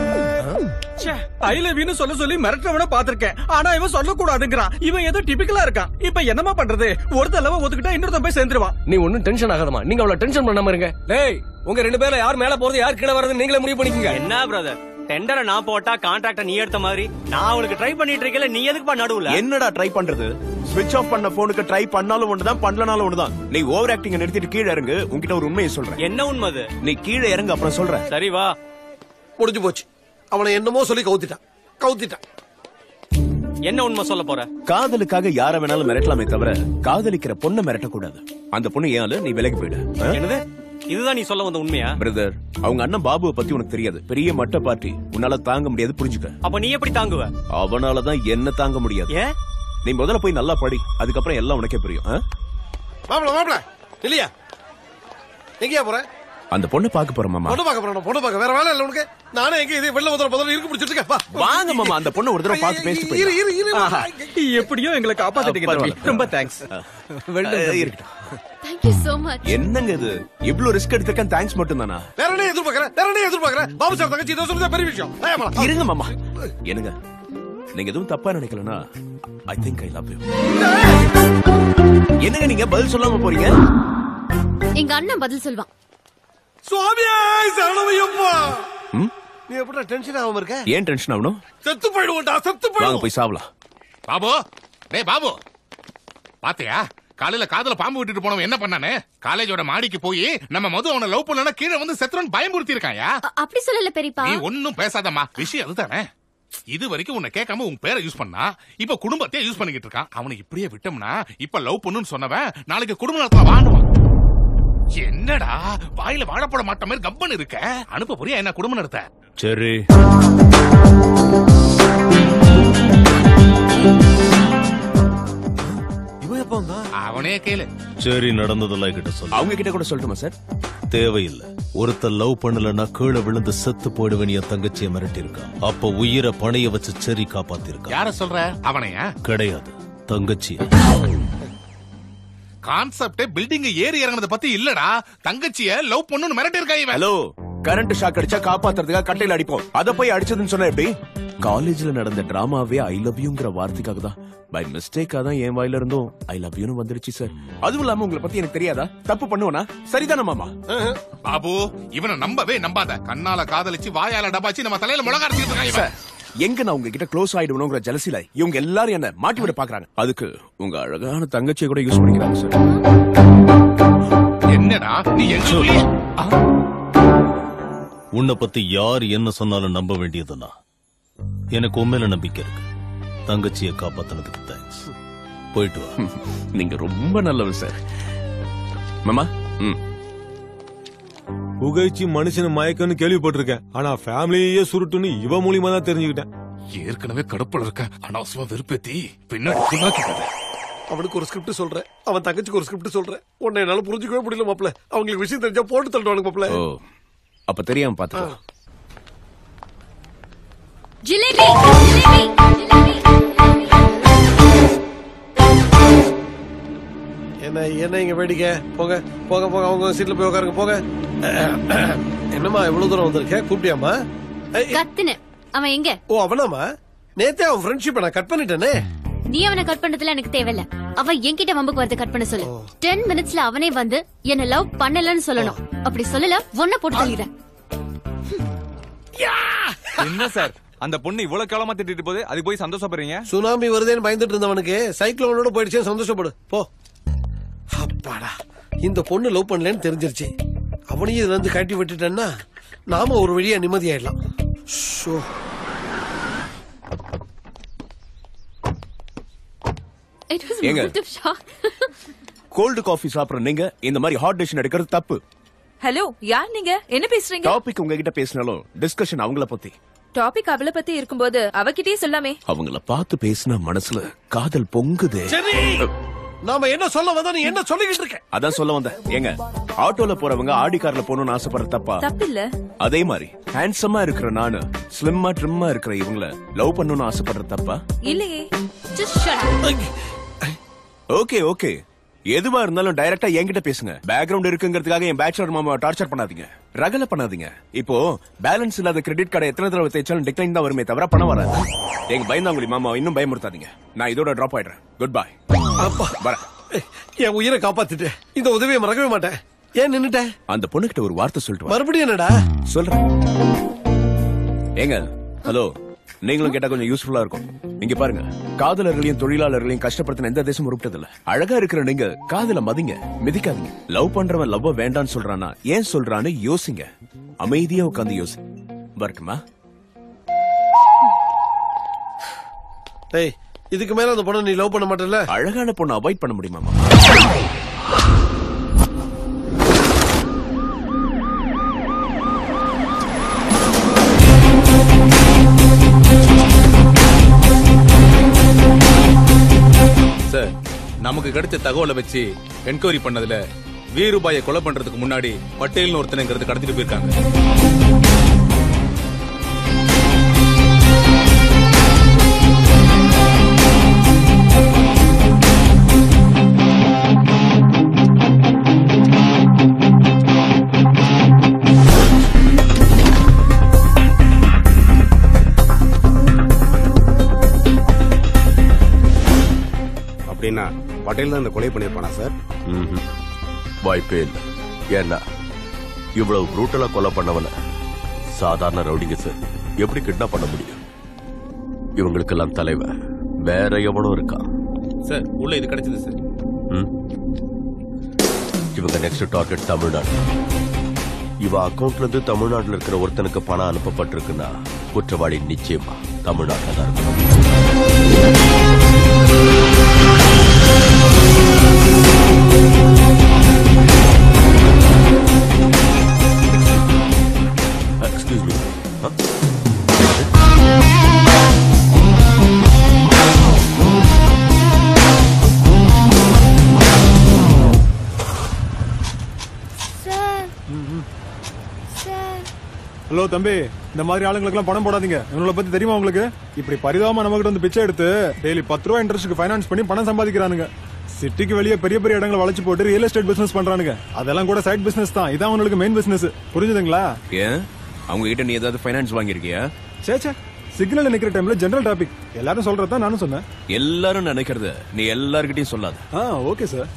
ஐ லவ் யூன்னு சொல்ல சொல்லி மிரட்டுறவன பாத்திருக்கேன் ஆனா இவன் சொல்லக்கூடாதுங்கிறான் இவன் ஏதோ டிபிக்கலா இருக்கான் இப்ப என்னமா பண்றது ஒரு தடவை ஒத்துக்கிட்டா இன்னொருத்தன் போய் சேர்ந்துருவான் நீ ஒண்ணும் டென்ஷன் ஆகாதமா நீங்க அவ்வளவு டென்ஷன் பண்ணாம இருங்க டேய் உங்க ரெண்டு பேர்ல யார் மேல போறது யார் கீழே வரது நீங்களே முடிவு பண்ணிக்கங்க என்ன பிரதர் டெண்டரை நான் போட்டா கான்ட்ராக்ட நீ எடுத்த மாதிரி நான் அவளுக்கு ட்ரை பண்ணிட்டு இருக்கல நீ எதுக்குப்பா நடுவுல என்னடா ட்ரை பண்றது ஸ்விட்ச் ஆஃப் பண்ண போனுக்கு ட்ரை பண்ணாலும் ஒண்ணுதான் பண்ணலனாலும் ஒண்ணுதான் நீ ஓவர் ஆக்டிங் நிறுத்திட்டு கீழே இறங்கு உன்கிட்ட ஒரு உண்மையை சொல்றேன் என்ன உண்மை அது நீ கீழே இறங்கு அப்புறம் சொல்றேன் சரி வா முடிஞ்சு போச்சு அவனை என்னமோ சொல்லி கவுத்திட்டான் கவுத்திட்டான் என்ன உண்மை சொல்ல போற காதலுக்காக யார வேணாலும் மிரட்டலாமே தவிர காதலிக்கிற பொண்ணை மிரட்டக்கூடாது அந்த பொண்ணு ஏன் ஆளு, நீ விலகி போயிடு என்னது இதுதான் நீ சொல்ல வந்த உண்மையா பிரதர் அவங்க அண்ணன் பாபுவை பத்தி உனக்கு தெரியாது பெரிய மட்ட பார்ட்டி உன்னால தாங்க முடியாது புரிஞ்சுக்க அப்ப நீ எப்படி தாங்குவ அவனாலதான் என்ன தாங்க முடியாது ஏன் நீ முதல்ல போய் நல்லா படி அதுக்கப்புறம் எல்லாம் உனக்கே புரியும் ஆ? மாப்பிள மாப்பிள இல்லையா எங்கேயா போற அந்த பொண்ணை பார்க்க போறோம் மாமா பொண்ணு பார்க்க போறோம் பொண்ணு பார்க்க வேற வேலை இல்ல உனக்கு நானே எங்க இது வெள்ள முதல்ல முதல்ல இருக்கு பிடிச்சிட்டு இருக்கேன் வா. வாங்க மாமா அந்த பொண்ணை ஒரு தடவை பார்த்து பேசிட்டு இரு இரு இரு ஆஹா, எப்படியோ எங்களை காப்பாத்திட்டீங்க பரவாயில்ல. தம்பி. ரொம்ப தேங்க்ஸ் போயிடலாம் இருக்கட்டும் தேங்க்யூ சோ மச் என்னங்க இது இவ்ளோ ரிஸ்க் எடுத்திருக்கேன் தேங்க்ஸ் மட்டும் தானா வேற என்ன எதிர்பார்க்கறேன் வேற என்ன எதிர்பார்க்கறேன் பாபு சார் தங்கச்சி இதை சொல்றது பெரிய விஷயம் ஏம்மா? இருங்க மாமா என்னங்க நீங்க எதுவும் தப்பா நினைக்கலனா I think I love you என்னங்க நீங்க பதில் சொல்லாம போறீங்க எங்க அண்ணன் பதில் சொல்வான் சுவாமியே சரணமையப்பா ம்? நீ எப்படி டென்ஷன் ஆகாம இருக்க ஏன் டென்ஷன் ஆகணும் செத்து போயிடுவோம்டா செத்து வாங்க போயிடுவோம் போய் சாவலாம் பாபு டேய் பாபு பாத்தியா காலையில காதுல பாம்பு விட்டுட்டு போனவன் என்ன பண்ணானே காலேஜோட மாடிக்கு போய் நம்ம மது அவனை லவ் பண்ணனா கீழே வந்து செத்துறன் பயமுறுத்தி இருக்காயா அ- அப்படி சொல்லல பெரியப்பா நீ ஒன்னும் பேசாதம்மா விஷயம் அதுதானே இது வரைக்கும் உன்னை கேட்காம உன் பேரை யூஸ் பண்ணா இப்ப குடும்பத்தையே யூஸ் பண்ணிக்கிட்டு இருக்கான் அவனை இப்படியே விட்டோம்னா இப்ப லவ் பண்ணுன்னு சொன்னவன் நாளைக்கு குடும்ப நடத்துல வாணுவான் என்னடா வாயில வாழப்பட மாட்ட மாதிரி கப்பன் இருக்க அனுப்ப புரியா என்ன குடும்பம் நடத்த சரி இவன் எப்ப வந்தா அவனே கேளு சரி நடந்ததெல்லாம் கிட்ட சொல்லு அவங்க கிட்ட கூட சொல்லட்டுமா சார் தேவையில்லை ஒருத்தர் லவ் பண்ணலன்னா கீழே விழுந்து செத்து போயிடுவேன் என் தங்கச்சியை மிரட்டி இருக்கான் அப்ப உயிரை பணைய வச்சு சரி காப்பாத்திருக்கான் யார சொல்ற அவனையா கிடையாது தங்கச்சி கான்செப்டே பில்டிங் ஏறி இறங்குனத பத்தி இல்லடா தங்கச்சிய லவ் பண்ணுன்னு மிரட்டி இருக்கா இவன் ஹலோ கரண்ட் ஷாக் அடிச்சா காப்பாத்துறதுக்காக கட்டையில அடிப்போம் அத போய் அடிச்சதுன்னு சொன்ன எப்படி காலேஜ்ல நடந்த டிராமாவே ஐ லவ் யூங்கிற வார்த்தைக்காக தான் பை மிஸ்டேக்கா தான் என் வாயில இருந்தும் ஐ லவ் யூன்னு வந்துருச்சு சார் அதுவும் இல்லாம உங்களை பத்தி எனக்கு தெரியாதா தப்பு பண்ணுவனா சரிதானே மாமா பாபு இவனை நம்பவே நம்பாத கண்ணால காதலிச்சு வாயால டபாச்சு நம்ம தலையில முழங்க அரைச்சிட்டு இருக்கான் இவன் சார் எங்க நான் உங்ககிட்ட க்ளோஸ் ஆயிடுவணுங்கிற ஜலசில இவங்க எல்லாரும் என்ன மாட்டி விட பாக்குறாங்க அதுக்கு உங்க அழகான தங்கச்சியை கூட யூஸ் பண்ணிக்கிறாங்க சார் என்னடா நீ எங்க போய் உன்னை பத்தி யார் என்ன சொன்னாலும் நம்ப வேண்டியதுனா எனக்கு உண்மையில நம்பிக்கை இருக்கு தங்கச்சியை காப்பாத்தினதுக்கு தேங்க்ஸ் போயிட்டு வா நீங்க ரொம்ப நல்லவர் சார் மாமா ம் புகைச்சி மனுஷன மயக்கம்னு கேள்விப்பட்டிருக்கேன் ஆனா ஃபேமிலியே சுருட்டுன்னு இவ மூலியமா தான் தெரிஞ்சுக்கிட்டேன் ஏற்கனவே கடுப்புல இருக்க அனாவசியமா வெறுப்பேத்தி பின்னாடி புண்ணாக்கிக்காத. அவனுக்கு ஒரு ஸ்கிரிப்ட் சொல்றேன் அவன் தங்கச்சிக்கு ஒரு ஸ்கிரிப்ட் சொல்றேன் உன்னை என்னால புரிஞ்சுக்கவே முடியல மாப்ள அவங்களுக்கு விஷயம் தெரிஞ்சா போட்டு தள்ளுவானுங்க மாப்ள ஓ அப்ப தெரியாம பாத்துக்கலாம் ஜிலேபி ஜிலேபி என்ன என்ன இங்க வேடிக்கை போங்க போங்க போங்க அவங்க சீட்ல போய் உட்காருங்க போங்க என்னம்மா இவ்வளவு தூரம் வந்திருக்க கூப்பிட்டியாமா கத்துன அவன் எங்க ஓ அவனாமா நேத்தே அவன் ஃப்ரெண்ட்ஷிப்பை நான் கட் பண்ணிட்டேனே நீ அவனை கட் பண்றதுல எனக்கு தேவையில்ல அவன் என்கிட்ட வம்புக்கு வரது கட் பண்ண சொல்லு டென் மினிட்ஸ்ல அவனே வந்து என்ன லவ் பண்ணலன்னு சொல்லணும் அப்படி சொல்லல ஒன்ன போட்டு தள்ளிடுறேன் என்ன சார் அந்த பொண்ணு இவ்வளவு காலமா திட்டிட்டு போகுது அதுக்கு போய் சந்தோஷப்படுறீங்க சுனாமி வருதேன்னு பயந்துட்டு இருந்தவனுக்கு சைக்ளோனோட போயிடுச்சு சந்தோஷப்படு போ அப்பாடா இந்த பொண்ணு லவ் பண்ணலன்னு தெரிஞ்சிருச்சு அவனையும் இதுல இருந்து கட்டி விட்டுட்டேன்னா நாம ஒரு வழியா நிம்மதியாயிடலாம் ஷோ இட் வாஸ் ஏங்க? மோட்டிவ் ஷாக் கோல்டு காஃபி சாப்பிடுற நீங்க இந்த மாதிரி ஹாட் டிஷன் எடுக்கிறது தப்பு ஹலோ யார் நீங்க என்ன பேசுறீங்க டாபிக் உங்ககிட்ட பேசினாலும் டிஸ்கஷன் அவங்கள பத்தி டாபிக் அவளை பத்தி இருக்கும்போது அவகிட்டயே சொல்லாமே அவங்கள பார்த்து பேசினா மனசுல காதல் பொங்குதே சரி நாம என்ன சொல்ல வந்தா நீ என்ன சொல்லிக்கிட்டு இருக்க அதான் சொல்ல வந்தேன் ஏங்க ஆட்டோல போறவங்க ஆடி கார்ல போகணும்னு ஆசைப்படுற தப்பா தப்பில்ல அதே மாதிரி ஹேண்ட்ஸமா இருக்கிற நானு ஸ்லிம்மா ட்ரிம்மா இருக்கிற இவங்கள லவ் பண்ணணும்னு ஆசைப்படுற தப்பா இல்லையே ஜஸ்ட் ஷட் ஓகே ஓகே எதுவா இருந்தாலும் டைரக்டா என்கிட்ட பேசுங்க பேக்ரவுண்ட் இருக்குங்கிறதுக்காக என் பேச்சுலர் மாமா டார்ச்சர் பண்ணாதீங்க ரகல பண்ணாதீங்க இப்போ பேலன்ஸ் இல்லாத கிரெடிட் கார்டை எத்தனை தடவை தேய்ச்சாலும் டிக்ளைன் தான் வருமே தவிர பணம் வராது எங்க பயந்தாங்குடி மாமா இன்னும் பயமுறுத்தாதீங்க நான் இதோட டிராப் ஆயிடுறேன் குட் பை அப்பா வரேன் என் உயிரை காப்பாத்திட்டு இந்த உதவியை மறக்கவே மாட்டேன் ஏன் நின்னுட்ட அந்த பொண்ணுகிட்ட ஒரு வார்த்தை சொல்லிட்டு வா. மறுபடியும் என்னடா சொல்றேன் ஏங்க ஹலோ நீங்களும் கேட்டா கொஞ்சம் யூஸ்ஃபுல்லா இருக்கும் இங்க பாருங்க காதலர்களையும் தொழிலாளர்களையும் கஷ்டப்படுத்தின எந்த தேசம் உருப்பிட்டது இல்ல அழகா இருக்கிற நீங்க காதல மதிங்க மிதிக்காதீங்க லவ் பண்றவன் லவ் வேண்டான்னு சொல்றானா ஏன் சொல்றான்னு யோசிங்க அமைதியா உட்காந்து யோசி வரட்டுமா டேய் இதுக்கு மேல அந்த பொண்ணை நீ லவ் பண்ண மாட்டேல்ல அழகான பொண்ணை அவாய்ட் பண்ண முடியுமா சார் நமக்கு கிடைச்ச தகவலை வச்சு என்கொயரி பண்ணதுல வீருபாயை கொலை பண்றதுக்கு முன்னாடி பட்டேல்னு ஒருத்தனைங்கிறது கடத்திட்டு போயிருக்காங்க அப்படின்னா பட்டேல் தான் இந்த கொலை பண்ணிருப்பானா சார் ம்ஹும். வாய்ப்பே இல்லை ஏன்னா இவ்வளவு ப்ரூட்டலா கொலை பண்ணவன சாதாரண ரவுடிங்க சார் எப்படி கிட்னாப் பண்ண முடியும் இவங்களுக்கெல்லாம் தலைவன் வேற எவனும் இருக்கான் சார் உள்ள இது கிடைச்சது சார் ம்? இவங்க நெக்ஸ்ட் டார்கெட் தமிழ்நாடு இவ அக்கவுண்ட்ல இருந்து தமிழ்நாட்டுல இருக்கிற ஒருத்தனுக்கு பணம் அனுப்பப்பட்டிருக்குன்னா குற்றவாளி நிச்சயமா தமிழ்நாட்டில் தான் இருக்கும் excuse me sir sir hello தம்பி இந்த மாதிரி ஆளுங்களுக்குலாம் பணம் போடாதீங்க இவங்கள பத்தி தெரியுமா உங்களுக்கு இப்படி பரிதாபமா நம்ம வந்து பிச்சை எடுத்து டெய்லி பத்து ரூபா இன்ட்ரெஸ்ட்க்கு ஃபைனான்ஸ் பண்ணி பணம் சம்பாதிக்கிறானுங்க சிட்டிக்கு வெளியே பெரிய பெரிய இடங்களை வளைச்சு போட்டு ரியல் எஸ்டேட் பிசினஸ் பண்றானுங்க அதெல்லாம் கூட சைட் பிசினஸ் தான் இதான் அவங்களுக்கு மெயின் பிசினஸ் புரிஞ்சுதுங்களா ஏன் அவங்க கிட்ட நீ ஏதாவது ஃபைனான்ஸ் வாங்கியிருக்கியா சே சே சிக்னல் நிக்கிற டைம்ல ஜெனரல் டாபிக் எல்லாரும் சொல்றதா நானும் சொன்னேன் எல்லாரும் நினைக்கிறது நீ எல்லார்கிட்டயும் சொல்லாத ஆ ஓகே சார்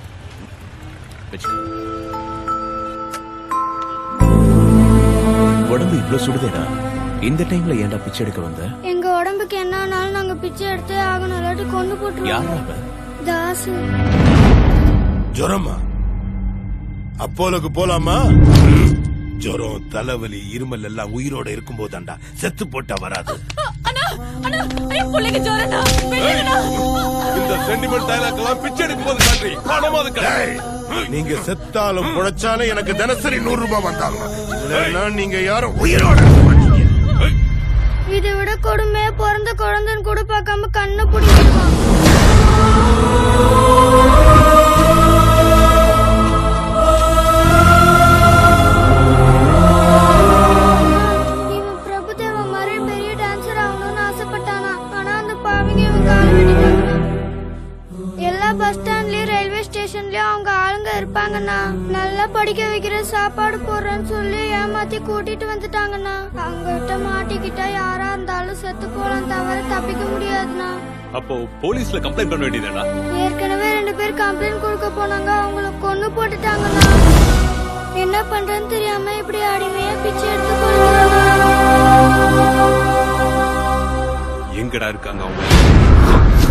உடம்பு இவ்வளவு சுடுதேடா இந்த டைம்ல ஏன்டா பிச்சை எடுக்க வந்த எங்க உடம்புக்கு என்ன ஆனாலும் நாங்க பிச்சை எடுத்தே ஆகணும் இல்லாட்டி கொண்டு யாரா போட்டுருவோம் அவ? தாசு ஜுரமா அப்போலோக்கு போலாமா ஜுரம் தலைவலி இருமல் எல்லாம் உயிரோட இருக்கும் போதாண்டா செத்து போட்டா வராது அண்ணா அண்ணா ஐயோ புள்ளைக்கு ஜோரண்ணா வெளியேடா இந்த சென்டிமெண்ட் டயலாக் எல்லாம் பிச்சை எடுக்கும் போது காட்டி பணமாவது நீங்க செத்தாலும் புழைச்சாலும் எனக்கு தினசரி நூறு ரூபாய் வந்தாங்க இல்லைன்னா நீங்க யாரும் உயிரோட இருக்க மாட்டீங்க. இதை விட கொடுமையா பிறந்த குழந்தைன்னு கூட பார்க்காம கண்ணை பிடிச்சிருவான் இவன் பிரபுதேவா மாதிரி பெரிய டான்சர் ஆகணும்னு ஆசைப்பட்டானா ஆனா அந்த பாவிங்க இவன் காலை வெட்டிட்டாங்க எல்லா பஸ் ஸ்டாண்ட்லயும் ரயில்வே ஸ்டேஷன்லயும் அவங்க ஆளுங்க இருப்பாங்கண்ணா நல்லா படிக்க வைக்கிற சாப்பாடு போடுறேன்னு சொல்லி ஏமாத்தி கூட்டிட்டு வந்துட்டாங்கண்ணா அவங்க கிட்ட மாட்டிக்கிட்டா யாரா இருந்தாலும் செத்து போலாம் தவிர தப்பிக்க முடியாதுண்ணா அப்போ போலீஸ்ல கம்ப்ளைண்ட் பண்ண வேண்டியதாடா ஏற்கனவே ரெண்டு பேர் கம்ப்ளைண்ட் கொடுக்க போனாங்க அவங்கள கொன்னு போட்டுட்டாங்கண்ணா என்ன பண்றேன்னு தெரியாம இப்படி அடிமையா பிச்சை எடுத்து கொடுக்குறாங்க எங்கடா இருக்காங்க அவங்க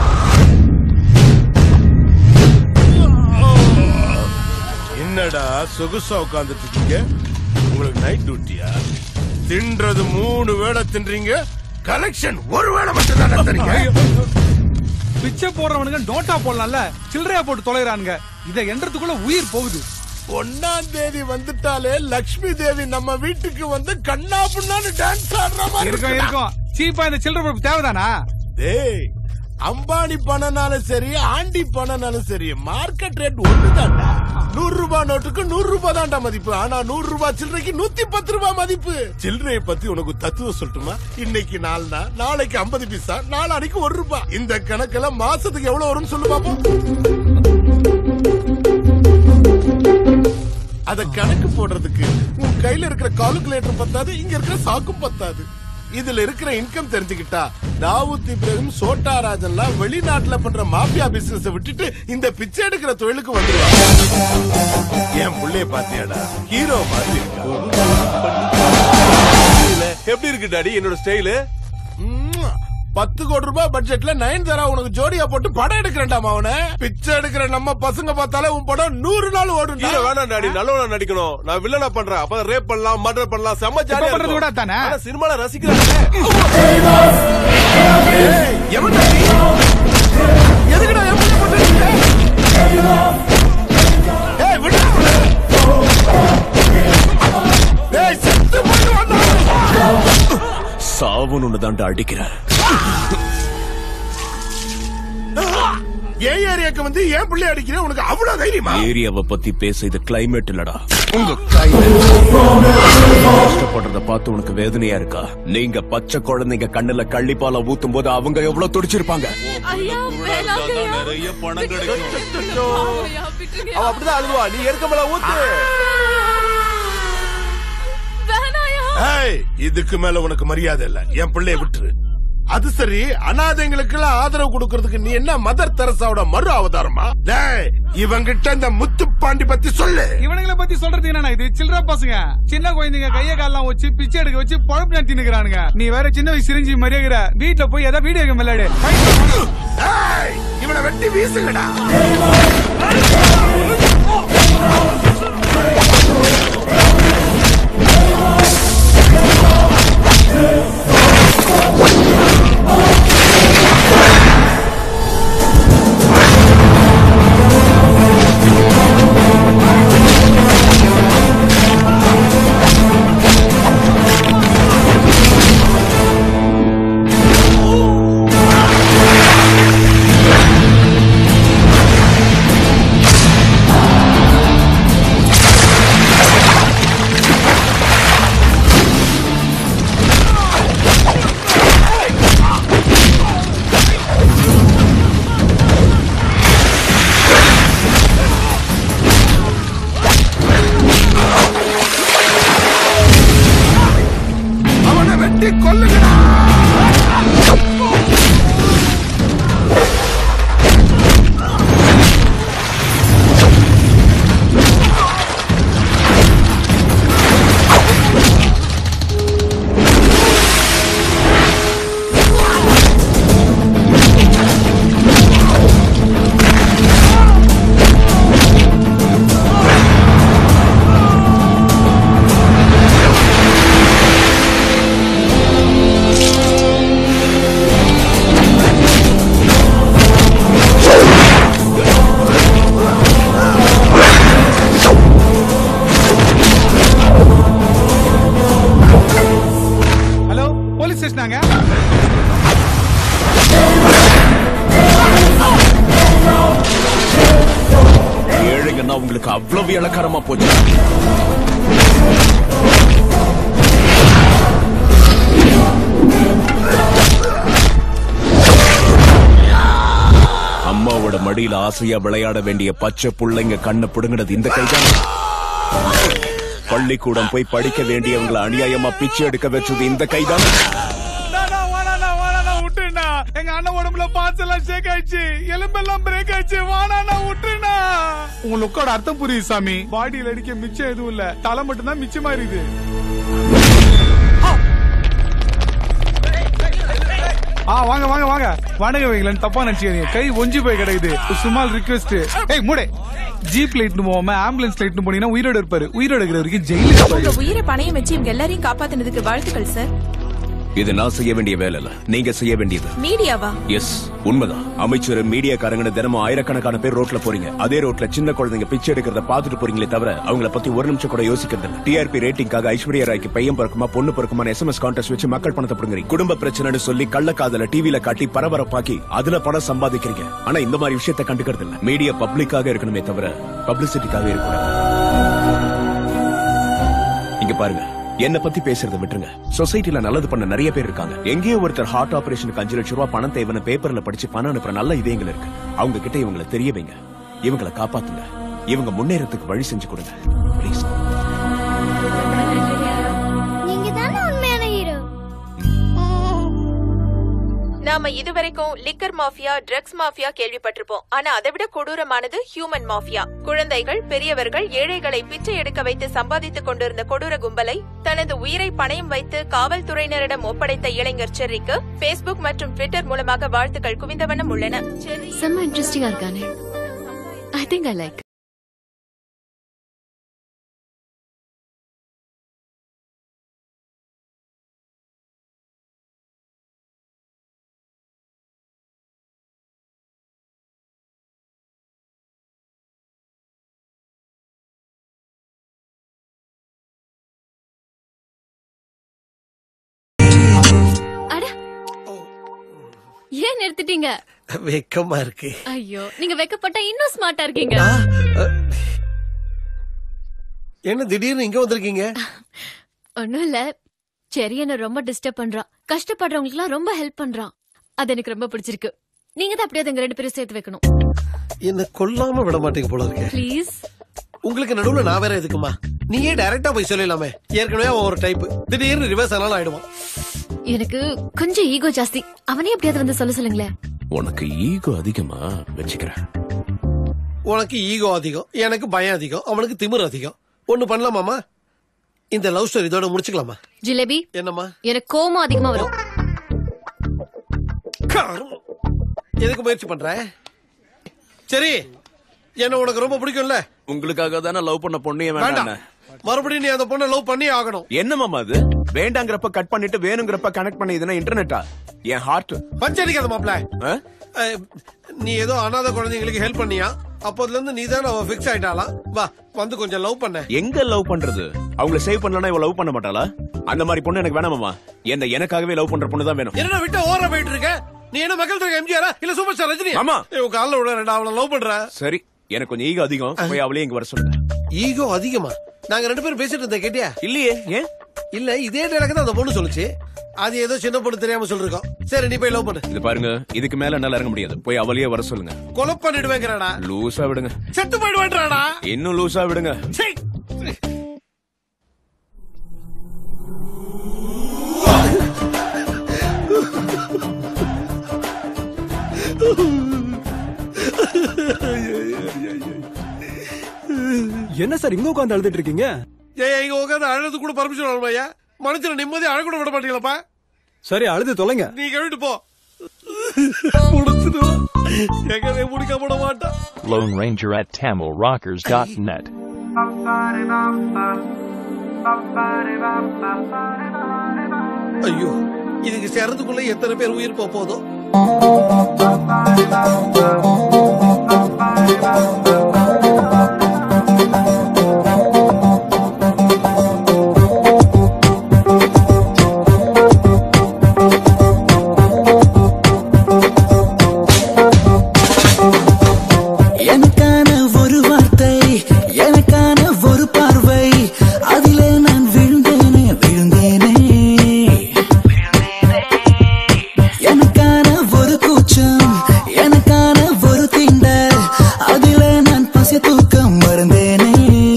என்னடா சொகுசா உட்கார்ந்துட்டு இருக்கீங்க உங்களுக்கு நைட் டியூட்டியா தின்றது மூணு வேளை தின்றீங்க கலெக்ஷன் ஒரு வேளை மட்டும் தான் தரீங்க பிச்சை போடுறவனுங்க நோட்டா போடலாம்ல சில்லறையா போட்டு தொலைறானுங்க இத எண்றதுக்குள்ள உயிர் போகுது ஒன்னாம் தேதி வந்துட்டாலே லக்ஷ்மி தேவி நம்ம வீட்டுக்கு வந்து கண்ணா புண்ணான்னு டான்ஸ் ஆடுற மாதிரி இருக்கும் இருக்குடா. இருக்கும் சீப்பா இந்த சில்லறை பொறுப்பு தேவைதானா டேய் அம்பானி பணம்னாலும் சரி ஆண்டி பணம்னாலும் சரி மார்க்கெட் ரேட் ஒண்ணுதான்டா நூறு ரூபாய் நோட்டுக்கு நூறு ரூபாய் தான்டா மதிப்பு ஆனா நூறு ரூபாய் சில்லறைக்கு நூத்தி பத்து ரூபாய் மதிப்பு சில்லறையை பத்தி உனக்கு தத்துவம் சொல்லட்டுமா இன்னைக்கு நாலுனா நாளைக்கு ஐம்பது பைசா நாளானைக்கு ஒரு ரூபாய் இந்த கணக்கெல்லாம் மாசத்துக்கு எவ்வளவு வரும்னு சொல்லு பாப்போம் அத கணக்கு போடுறதுக்கு உன் கையில இருக்கிற கால்குலேட்டர் பத்தாது இங்க இருக்கிற சாக்கும் பத்தாது இதுல இருக்கிற இன்கம் தெரிஞ்சுக்கிட்டா தாவூத் இப்ராஹிம் சோட்டா ராஜன்லாம் வெளிநாட்டுல பண்ற மாஃபியா பிசினஸ் விட்டுட்டு இந்த பிச்சை எடுக்கிற தொழிலுக்கு வந்துருவாங்க என் புள்ளைய பாத்தியாடா ஹீரோ மாதிரி இருக்கா. எப்படி இருக்கு டாடி என்னோட ஸ்டைலு பத்து கோடி ரூபாய் பட்ஜெட்ல நயன்தாரா உனக்கு ஜோடியா போட்டு படம் எடுக்கிறேன்டா அவன பிச்சை எடுக்கிற நம்ம பசங்க பார்த்தாலே உன் படம் நூறு நாள் ஓடும் ஹீரோ வேணாம் டாடி நல்லவனா நடிக்கணும் நான் வில்லனா பண்றேன் அப்ப ரேப் பண்ணலாம் மர்டர் பண்ணலாம் செம்ம இப்ப ஜாலியா பண்றது இருக்கும். கூட தானே? ஆனா சினிமால ரசிக்கிறாங்க எவன்டா நீ? எதுக்குடா என் பிள்ளை போட்டு அடிக்கிற? ஏய், விடுடா அவனை. ஏய், செத்து போயிடுவான்டா. சாவணும்னு தாண்டா அடிக்கிற என் ஏரியாக்கு வந்து என் பிள்ளை அடிக்கிறேன் உனக்கு அவ்வளவு தைரியமா ஏரியாவை பத்தி பேச இது கிளைமேட் இல்லடா உங்க climate. கஷ்டப்படுறத பார்த்து உனக்கு வேதனையா இருக்கா நீங்க பச்சை குழந்தைங்க கண்ணுல கள்ளிப்பால ஊத்தும் போது அவங்க எவ்வளவு துடிச்சிருப்பாங்க ஐயா வேணாங்கய்யா நிறைய பணம் கிடைக்கும் அவ அப்படிதான் அழுவா நீ எடுக்கமல ஊத்து வேணாயா ஏய், இதுக்கு மேல உனக்கு மரியாதை இல்ல என் பிள்ளைய விட்டுரு அது சரி அனாதைங்களுக்கு எல்லாம் ஆதரவு கொடுக்கறதுக்கு நீ என்ன மதர் தெரசாவோட மறு அவதாரமா டேய் இவங்கிட்ட இந்த முத்துப்பாண்டி பத்தி சொல்லு இவனுங்கள பத்தி சொல்றது என்னன்னா இது சில்லற பசங்க சின்ன குழந்தைங்க கைய காலெல்லாம் வச்சு பிச்சை எடுக்க வச்சு பொழப்பு நடத்தி நிக்கிறானுங்க நீ வேற சின்ன வயசு சிரிஞ்சு மாதிரியே வீட்டுல போய் ஏதாவது வீடியோ கேம் விளையாடு ஏய், இவனை வெட்டி வீசுங்கடா அவனை வெட்டி கொல்லுங்கடா ஹலோ போலீஸ் ஸ்டேஷனாங்க ஏழைங்கன்னா உங்களுக்கு அவ்வளவு இலக்காரமா போச்சு அம்மாவோட மடியில ஆசையா விளையாட வேண்டிய பச்சை புள்ளைங்க கண்ணை பிடுங்கினது இந்த கைதான் பள்ளிக்கூடம் போய் படிக்க வேண்டியவங்களை அநியாயமா பிச்சை எடுக்க வச்சது இந்த கைதான் விட்டுண்ணா எங்க அண்ணன் உடம்புல பார்ட்ஸ் எல்லாம் ஷேக் ஆயிடுச்சு எலும்பெல்லாம் பிரேக் ஆயிடுச்சு வானா விட்டுண்ணா உங்க லுக்கோட அர்த்தம் புரியுது சாமி பாடியில அடிக்க மிச்சம் எதுவும் இல்ல தலை மட்டும் தான் மிச்சமா இருக்குது ஆ வாங்க வாங்க வாங்க வணங்க வைங்களேன் தப்பா நினைச்சுக்காதீங்க கை ஒஞ்சி போய் கிடக்குது சுமால் ரிக்வெஸ்ட் ஏய் மூடே ஜீப் லைட்னு போகாம ஆம்புலன்ஸ் லைட்னு போனீங்கன்னா உயிரோட இருப்பாரு உயிரோட இருக்கிற வரைக்கும் ஜெயிலுக்கு உங்க இருப்பாரு உயிரை பணையம் வச்சு இவங்க எல்லாரையும் காப்பாத்தினதுக்கு வாழ்த்துக்கள் சார் இது நான் செய்ய வேண்டிய வேலை இல்ல நீங்க செய்ய வேண்டியது மீடியாவா எஸ் உண்மைதான் அமைச்சர் மீடியாக்காரங்க தினமும் ஆயிரக்கணக்கான பேர் ரோட்ல போறீங்க அதே ரோட்ல சின்ன குழந்தைங்க பிச்சை எடுக்கிறத பாத்துட்டு போறீங்களே தவிர அவங்கள பத்தி ஒரு நிமிஷம் கூட யோசிக்கிறது இல்ல டிஆர்பி ரேட்டிங்காக ஐஸ்வர்யா ராய்க்கு பையன் பிறக்குமா பொண்ணு பிறக்குமான எஸ்எம்எஸ் கான்டெஸ்ட் வச்சு மக்கள் பணத்தை பிடுங்குறீங்க குடும்ப பிரச்சனைன்னு சொல்லி கள்ளக்காதல டிவில காட்டி பரபரப்பாக்கி அதுல பணம் சம்பாதிக்கிறீங்க ஆனா இந்த மாதிரி விஷயத்தை கண்டுக்கிறது இல்ல மீடியா பப்ளிக்காக இருக்கணுமே தவிர பப்ளிசிட்டிக்காக இருக்கக்கூடாது இங்க பாருங்க என்ன பத்தி பேசுறத விட்டுருங்க சொசைட்டில நல்லது பண்ண நிறைய பேர் இருக்காங்க எங்கேயோ ஒருத்தர் ஹார்ட் ஆபரேஷனுக்கு அஞ்சு லட்சம் ரூபாய் பணம் தேவைன்னு பேப்பர்ல படிச்சு பணம் அனுப்புற நல்ல இதயங்கள் இருக்கு அவங்க கிட்ட இவங்களை தெரிய வைங்க இவங்களை காப்பாத்துங்க இவங்க முன்னேறத்துக்கு வழி செஞ்சு கொடுங்க ப்ளீஸ் நீங்க தானே உண்மையான ஹீரோ நாம இதுவரைக்கும் லிக்கர் மாஃபியா ட்ரக்ஸ் மாஃபியா கேள்விப்பட்டிருப்போம் ஆனா அதை விட கொடூரமானது ஹியூமன் மாஃபியா குழந்தைகள் பெரியவர்கள் ஏழைகளை பிச்சை எடுக்க வைத்து சம்பாதித்துக் கொண்டிருந்த கொடூர கும்பலை தனது உயிரை பணயம் வைத்து காவல்துறையினரிடம் ஒப்படைத்த இளைஞர் செர்ரிக்கு பேஸ்புக் மற்றும் ட்விட்டர் மூலமாக வாழ்த்துக்கள் குவிந்த வண்ணம் உள்ளன செர்ரி செம்ம இன்ட்ரெஸ்டிங்கா இருக்கானே ஐ திங்க் ஐ லைக் அட ஏன் நிறுத்திட்டீங்க வெக்கமா இருக்கு ஐயோ நீங்க வெக்கப்பட்டா இன்னும் ஸ்மார்ட்டா இருக்கீங்க என்ன திடீர்னு இங்க வந்திருக்கீங்க ஒண்ணும் இல்ல செரி என்ன ரொம்ப டிஸ்டர்ப் பண்றான் கஷ்டப்படுறவங்களுக்கு ரொம்ப ஹெல்ப் பண்றான் அது எனக்கு ரொம்ப பிடிச்சிருக்கு நீங்க தான் அப்படியே எங்க ரெண்டு பேரும் சேர்த்து வைக்கணும் என்ன கொல்லாம விட மாட்டீங்க போல இருக்கு ப்ளீஸ் உங்களுக்கு நடுவுல நான் வேற எதுக்குமா நீயே டைரக்டா போய் சொல்லலாமே ஏற்கனவே அவன் ஒரு டைப் திடீர்னு ரிவர்ஸ் ஆனாலும் ஆயிடுவான் எனக்கு கொஞ்சம் ஈகோ ஜாஸ்தி அவனே எப்படியாவது வந்து சொல்ல சொல்லுங்களேன் உனக்கு ஈகோ அதிகமா வச்சுக்கிறேன் உனக்கு ஈகோ அதிகம் எனக்கு பயம் அதிகம் அவனுக்கு திமிர் அதிகம் ஒண்ணு பண்ணலாமாமா இந்த லவ் ஸ்டோரி இதோட முடிச்சுக்கலாமா ஜிலேபி என்னம்மா எனக்கு கோவம் அதிகமா வரும் கருமம். எதுக்கு முயற்சி பண்ற சரி என்ன உனக்கு ரொம்ப பிடிக்கும்ல உங்களுக்காக தானே லவ் பண்ண பொண்ணு வேண்டாம் வேண்டாம் மறுபடியும் நீ அந்த பொண்ணை லவ் பண்ணி ஆகணும் என்ன மாமா அது வேண்டாங்கிறப்ப கட் பண்ணிட்டு வேணுங்கிறப்ப கனெக்ட் பண்ணி இதுனா இன்டர்நெட்டா என் ஹார்ட் பஞ்சடிக்காத மாப்ள நீ ஏதோ அனாதை குழந்தைங்களுக்கு ஹெல்ப் பண்ணியா அப்போதுல இருந்து நீ தான் அவ பிக்ஸ் ஆயிட்டாலாம் வா வந்து கொஞ்சம் லவ் பண்ண எங்க லவ் பண்றது அவங்கள சேவ் பண்ணலனா இவ லவ் பண்ண மாட்டாளா அந்த மாதிரி பொண்ணு எனக்கு வேணாமாமா என்ன எனக்காகவே லவ் பண்ற பொண்ணு தான் வேணும் என்ன விட்டு ஓர போயிட்டு இருக்க நீ என்ன மக்கள் இருக்க எம்ஜிஆரா இல்ல சூப்பர் ஸ்டார் ரஜினி ஆமா. உன் காலில் விட ரெண்டு அவளை லவ் பண்ற சரி எனக்கு கொஞ்சம் ஈகோ அதிகம் போய் அவளே இங்க வர சொல்லுங்க ஈகோ அதிகமா நாங்க ரெண்டு பேரும் பேசிட்டு இருந்தேன் கேட்டியா இல்லையே ஏன் இல்ல இதே டேரக்ட் தான் அந்த பொண்ணு சொல்லுச்சு அது ஏதோ சின்ன பொண்ணு தெரியாம சொல்லிருக்கோம் சரி நீ போய் லவ் பண்ணு இது பாருங்க இதுக்கு மேல என்னால இறங்க முடியாது போய் அவளையே வர சொல்லுங்க கொலை பண்ணிடுவேங்கிறாடா லூசா விடுங்க செத்து போயிடுவேன்றாடா இன்னும் லூசா விடுங்க சீ. என்ன சார் இங்க உட்காந்து அழுதுட்டு இருக்கீங்க ஏய் இங்க உட்காந்து அழுது கூட பர்மிஷன் வரலையா மனுஷனை நிம்மதி அழ கூட விட மாட்டீங்களப்பா சரி அழுது தொலைங்க நீ கழிட்டு போ முடிச்சிடுவா எங்கவே முடிக்க விட மாட்டான் Lone Ranger at TamilRockers.net. ஐயோ இதுக்கு சேர்றதுக்குள்ள எத்தனை பேர் உயிர் போக போதும் எனக்கான ஒரு வார்த்தை எனக்கான ஒரு பார்வை அதிலே நான் விழுந்தேனே விழுந்தேனே எனக்கான ஒரு கூச்சம் எனக்கான ஒரு தீண்டல் அதிலே நான் பசி தூக்கம் மறந்தேனே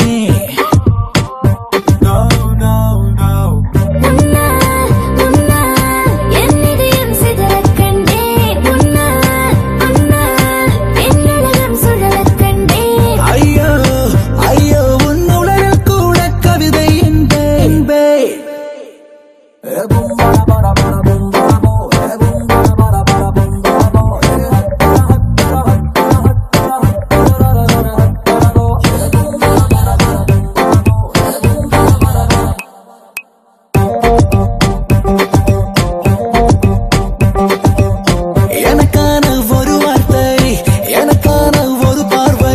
என்னிடையும் சிதறக் கண்டேன் உன்னால் உன்னால் என்னிடம் சுழலக் கண்டேன் ஐயோ ஐயோ உன் உலகில் கூட கவிதை என்பே என்பே எனக்கான ஒரு வார்த்தை எனக்கான ஒரு பார்வை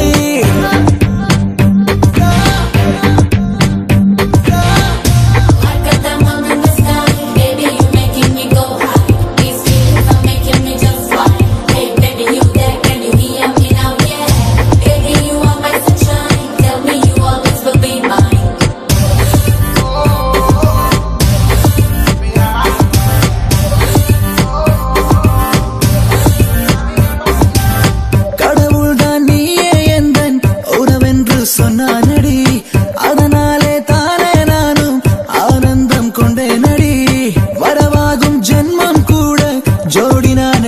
கடவுள்தான் நீயே எந்தன் உறவென்று சொன்னானடி அதனாலே தானே நானும் ஆனந்தம் கொண்டேனடி வரவாகும் ஜென்மம் கூட ஜோடி நான்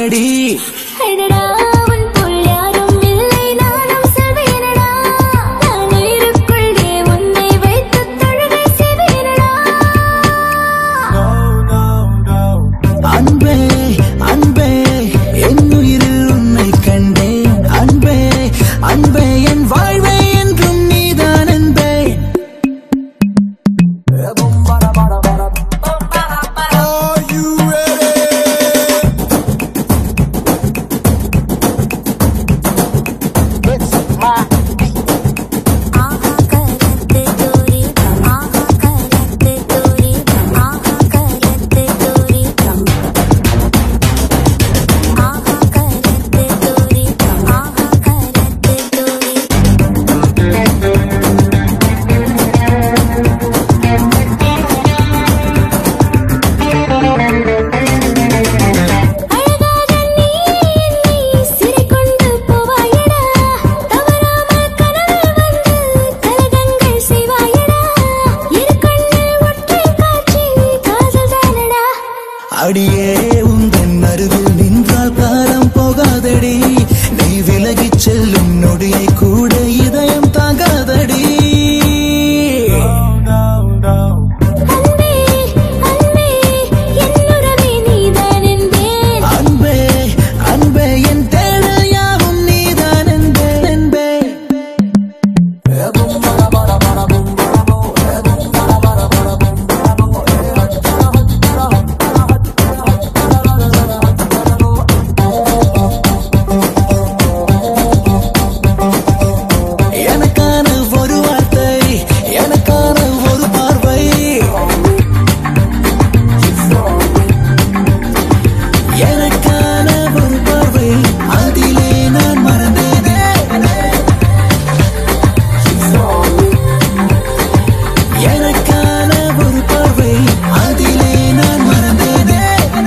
அடியே உந்தன் அருகில் நின்றால் காலம் போகாதடி நீ விலகிச் செல்லும் நொடியை கூட இதயம் தாங்காதடி அன்பே அன்பே என் தேடல் யாவும் நீதான் என்பே என்பே எனக்கான ஒரு வார்த்தை எனக்கான ஒரு பார்வை எனக்கான ஒரு பார்வை அதிலே நான் மறந்தேனே எனக்கான ஒரு பார்வை அதிலே நான் மறந்தேனே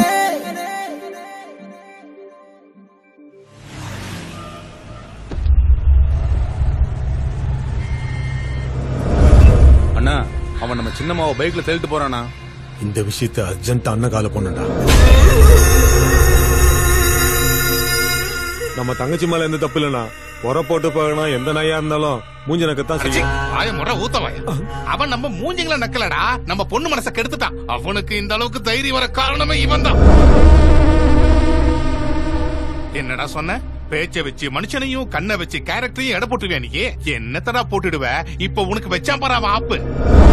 அண்ணா அவன் நம்ம சின்னம்மாவை பைக்ல தள்ளிட்டு போறானா இந்த விஷயத்த அர்ஜென்ட் அண்ணன் கால போனடா நம்ம தங்கச்சி மேல எந்த தப்பு இல்லைண்ணா உர போட்டு போகணும் எந்த நாயா இருந்தாலும் மூஞ்சி நக்கத்தான் செய்யும் வாய முறை ஊத்தவாய அவன் நம்ம மூஞ்சிங்கள நக்கலடா நம்ம பொண்ணு மனச கெடுத்துட்டான் அவனுக்கு இந்த அளவுக்கு தைரியம் வர காரணமே இவன் தான் என்னடா சொன்ன பேச்ச வச்சு மனுஷனையும் கண்ணை வச்சு கேரக்டரையும் எடை போட்டுருவியா நீ என்னத்தடா போட்டுடுவ இப்ப உனக்கு வச்சான் பாரு அவன் ஆப்பு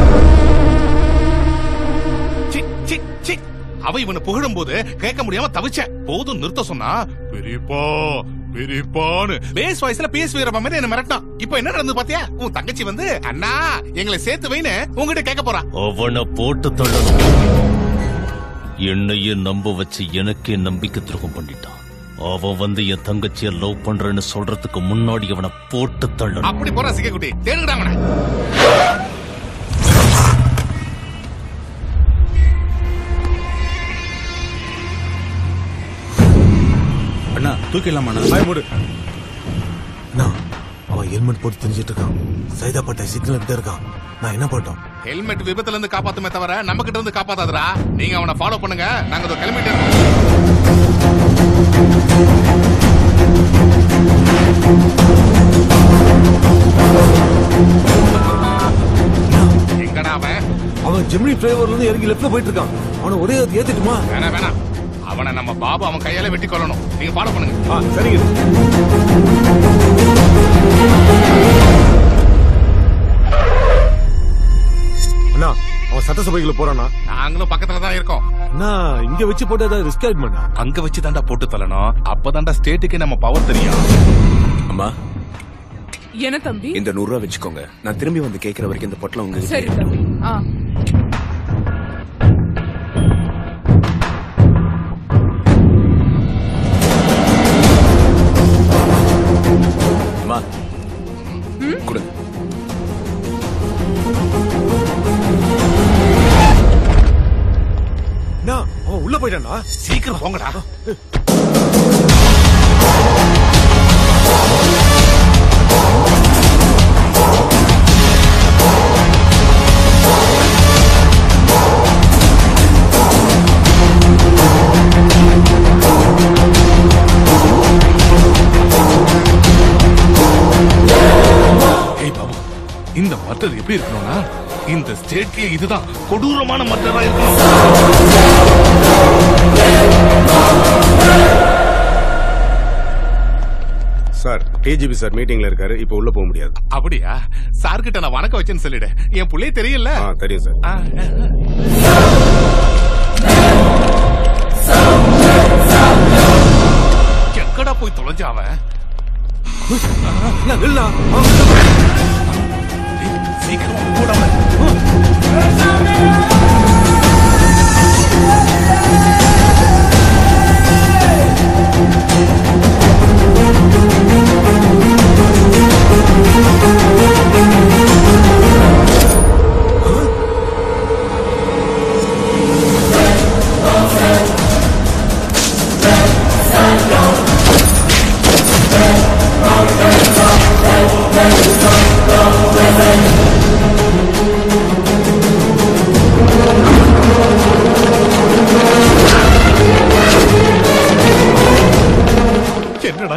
சி, சி, சி. அவ இவனை புகழும் போது கேட்க முடியாம தவிச்சேன் போதும் நிறுத்த சொன்னா பெரியப்பா பெரியப்பான்னு பேஸ் வாய்ஸ்ல பேஸ் வீரப்பா மாதிரி என்ன மிரட்டான் இப்ப என்ன நடந்து பாத்தியா உன் தங்கச்சி வந்து அண்ணா எங்களை சேர்த்து வைன்னு உங்ககிட்ட கேட்க போறா அவனை போட்டு தள்ளணும் என்னையே நம்ப வச்சு எனக்கே நம்பிக்கை துரோகம் பண்ணிட்டான் அவன் வந்து என் தங்கச்சிய லவ் பண்றேன்னு சொல்றதுக்கு முன்னாடி அவனை போட்டு தள்ளணும் அப்படி போறா சிங்கக்குட்டி தேடுங்கடா அவனை அண்ணா தூக்கிடலாமா பாய் மூடு அண்ணா, அவன் ஹெல்மெட் போட்டு தெரிஞ்சிட்டு இருக்கான் சைதாப்பட்ட சிக்னல் கிட்ட இருக்கான் நான் என்ன பண்ணட்டும் ஹெல்மெட் விபத்துல இருந்து காப்பாத்துமே தவிர நம்ம கிட்ட இருந்து காப்பாத்தாதடா நீங்க அவனை ஃபாலோ பண்ணுங்க நாங்க இதோ கிளம்பிட்டு இருக்கோம் எங்கடா அவன் அவன் ஜெமினி டிரைவர்ல இருந்து இறங்கி லெஃப்ட்ல போயிட்டு இருக்கான் அவனை ஒரே ஏத்து ஏத்திட்டுமா வேணாம் வேணாம் அவனை நம்ம பாபு அவன் கையால வெட்டி கொள்ளணும் நீங்க ஃபாலோ பண்ணுங்க ஆ சரிங்க அண்ணா அவன் சட்டசபைக்குள்ள போறானா நாங்களும் பக்கத்துல தான் இருக்கோம் அண்ணா இங்க வச்சு போட்டு ஏதாவது ரிஸ்க் ஆயிடுமாண்ணா அங்க வச்சு தாண்டா போட்டு தள்ளணும் அப்பதான்டா ஸ்டேட்டுக்கு நம்ம பவர் தெரியும் அம்மா என்ன தம்பி இந்த நூறு ரூபா வச்சுக்கோங்க நான் திரும்பி வந்து கேக்குற வரைக்கும் இந்த பொட்டலம் உங்க சரி தம்பி ஆ அம்மா கொடுங்க அண்ணா அவன் உள்ள போயிட்டானா சீக்கிரம் போங்கடா ஏய் பாபு இந்த மர்டர் எப்படி இருக்கணும்னா இந்த ஸ்டேட்லயே இதுதான் கொடூரமான மர்டரா இருக்கணும் சார் டிஜிபி சார் மீட்டிங்ல இருக்காரு இப்போ உள்ள போக முடியாது அப்படியா சார் கிட்ட நான் வணக்கம் வச்சேன்னு சொல்லிடு என் புள்ளைய தெரியல ஆ தெரியும் சார் ஆ, எங்கடா போய் தொலைஞ்ச அவன் சீக்கிரம் கூட Thank you.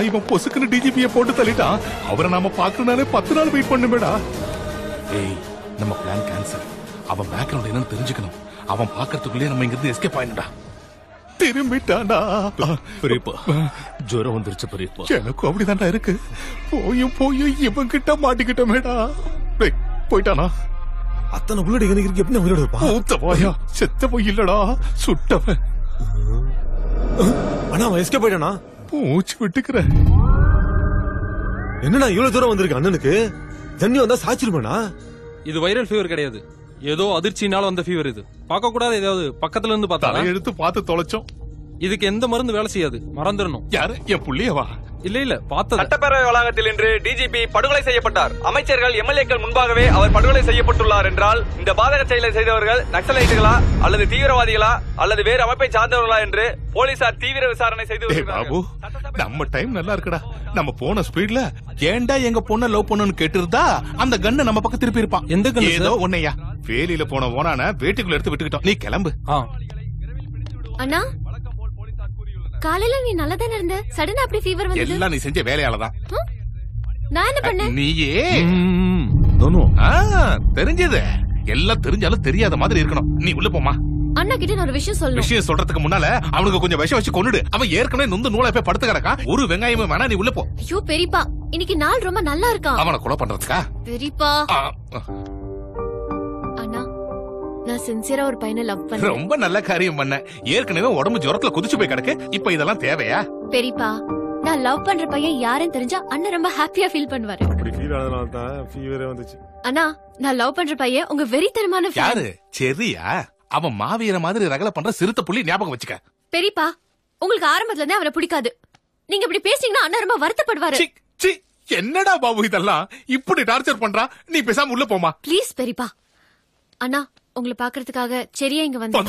இவன் பொசுக்குன்னு டிஜிபிய போட்டு தள்ளிட்டான் அவரை நாம பாக்கணும்னாலே பத்து நாள் வெயிட் பண்ணுமேடா ஏய் நம்ம பிளான் கேன்சல் அவன் பேக்ரவுண்ட் என்னன்னு தெரிஞ்சுக்கணும் அவன் பாக்குறதுக்குள்ளே நம்ம இங்க இருந்து எஸ்கேப் ஆயிடா திரும்பிட்டானா பெரியப்பா ஜுரம் வந்துருச்சு பெரியப்பா எனக்கும் அப்படிதான்டா இருக்கு போயும் போயும் இவன் கிட்ட மாட்டிக்கிட்டமேடா டேய், போயிட்டானா அத்தனை புல்லட் எனக்கு இருக்கு எப்படி உயிரோட இருப்பா பூத்த போயா செத்த போய் இல்லடா சுட்டவன் அண்ணா அவன் எஸ்கே போயிட்டானா மூச்சு விட்டுக்கிற என்னண்ணா இவ்வளவு தூரம் வந்திருக்கு அண்ணனுக்கு தண்ணி வந்தா சாச்சிருப்பேனா இது வைரல் ஃபீவர் கிடையாது ஏதோ அதிர்ச்சினால வந்த ஃபீவர் இது பார்க்க கூடாது ஏதாவது பக்கத்துல இருந்து பார்த்தா எடுத்து பார்த்து தொலைச்சோம் இதுக்கு எந்த மருந்து வேலை செய்யாது மறந்துடணும் யாரு என் புள்ளியவா இல்ல இல்ல பார்த்தது சட்டப்பேரவை வளாகத்தில் இன்று டிஜிபி படுகொலை செய்யப்பட்டார் அமைச்சர்கள் எம்எல்ஏக்கள் முன்பாகவே அவர் படுகொலை செய்யப்பட்டுள்ளார் என்றால் இந்த பாதக செயலை செய்தவர்கள் நக்சலைட்டுகளா அல்லது தீவிரவாதிகளா அல்லது வேறு அமைப்பை சார்ந்தவர்களா என்று போலீசார் தீவிர விசாரணை செய்து டேய் வருகிறார்கள் பாபு நம்ம டைம் நல்லா இருக்குடா நம்ம போன ஸ்பீட்ல ஏன்டா எங்க பொண்ண லவ் பண்ணணும்னு கேட்டிருந்தா அந்த கண்ணு நம்ம பக்கம் திருப்பி இருப்பான் எந்த gun, ஏதோ sir? உன்னையா வேலியில போன ஓனான வேட்டுக்குள்ள எடுத்து விட்டுக்கிட்டோம் நீ கிளம்பு அண்ணா காலையில நீ நல்லா தானே இருந்த சடனா அப்படி ஃபீவர் வந்தது எல்லாம் நீ செஞ்ச வேலையாலதான் நான் என்ன பண்ணேன் நீயே ஆ, தெரிஞ்சது எல்லாம் தெரிஞ்சாலும் தெரியாத மாதிரி இருக்கணும் நீ உள்ள போமா அண்ணா கிட்ட நான் ஒரு விஷயம் சொல்லணும் விஷயம் சொல்றதுக்கு முன்னால அவனுக்கு கொஞ்சம் விஷம் வச்சு கொன்னுடு அவன் ஏற்கனவே நொந்து நூலை போய் படுத்து கிடக்கான் ஒரு வெங்காயமும் வேணா நீ உள்ள போ ஐயோ பெரியப்பா இன்னைக்கு நாள் ரொம்ப நல்லா இருக்கான் அவனை கொலை பண்றதுக்கா பெரியப்பா ஆ, அண்ணா நான் சின்சியரா ஒரு பையனை லவ் பண்றேன் ரொம்ப நல்ல காரியம் பண்ண ஏற்கனவே உடம்பு ஜுரத்துல குதிச்சு போய் கிடக்கு இப்ப இதெல்லாம் தேவையா பெரியப்பா நான் லவ் பண்ற பையன் யாருன்னு தெரிஞ்சா அண்ணன் ரொம்ப ஹாப்பியா ஃபீல் பண்ணுவாரு அப்படி ஃபீல் ஆனதுனால தான் ஃபீவரே வந்துச்சு அண்ணா நான் லவ் பண்ற பையன் உங்க வெறித்தனமான fan. யாரு செரியா அவன் மாவீர மாதிரி ரகல பண்ற சிறுத்தை புள்ளி ஞாபகம் வச்சுக்க பெரியப்பா உங்களுக்கு ஆரம்பத்துல இருந்தே அவரை பிடிக்காது நீங்க இப்படி பேசினீங்கன்னா அண்ணா ரொம்ப வருத்தப்படுவாரு சி என்னடா பாபு இதெல்லாம் இப்படி டார்ச்சர் பண்றா நீ பேசாம உள்ள போமா ப்ளீஸ் பெரியப்பா அண்ணா உங்களை பாக்குறதுக்காக சரியா இங்க வந்து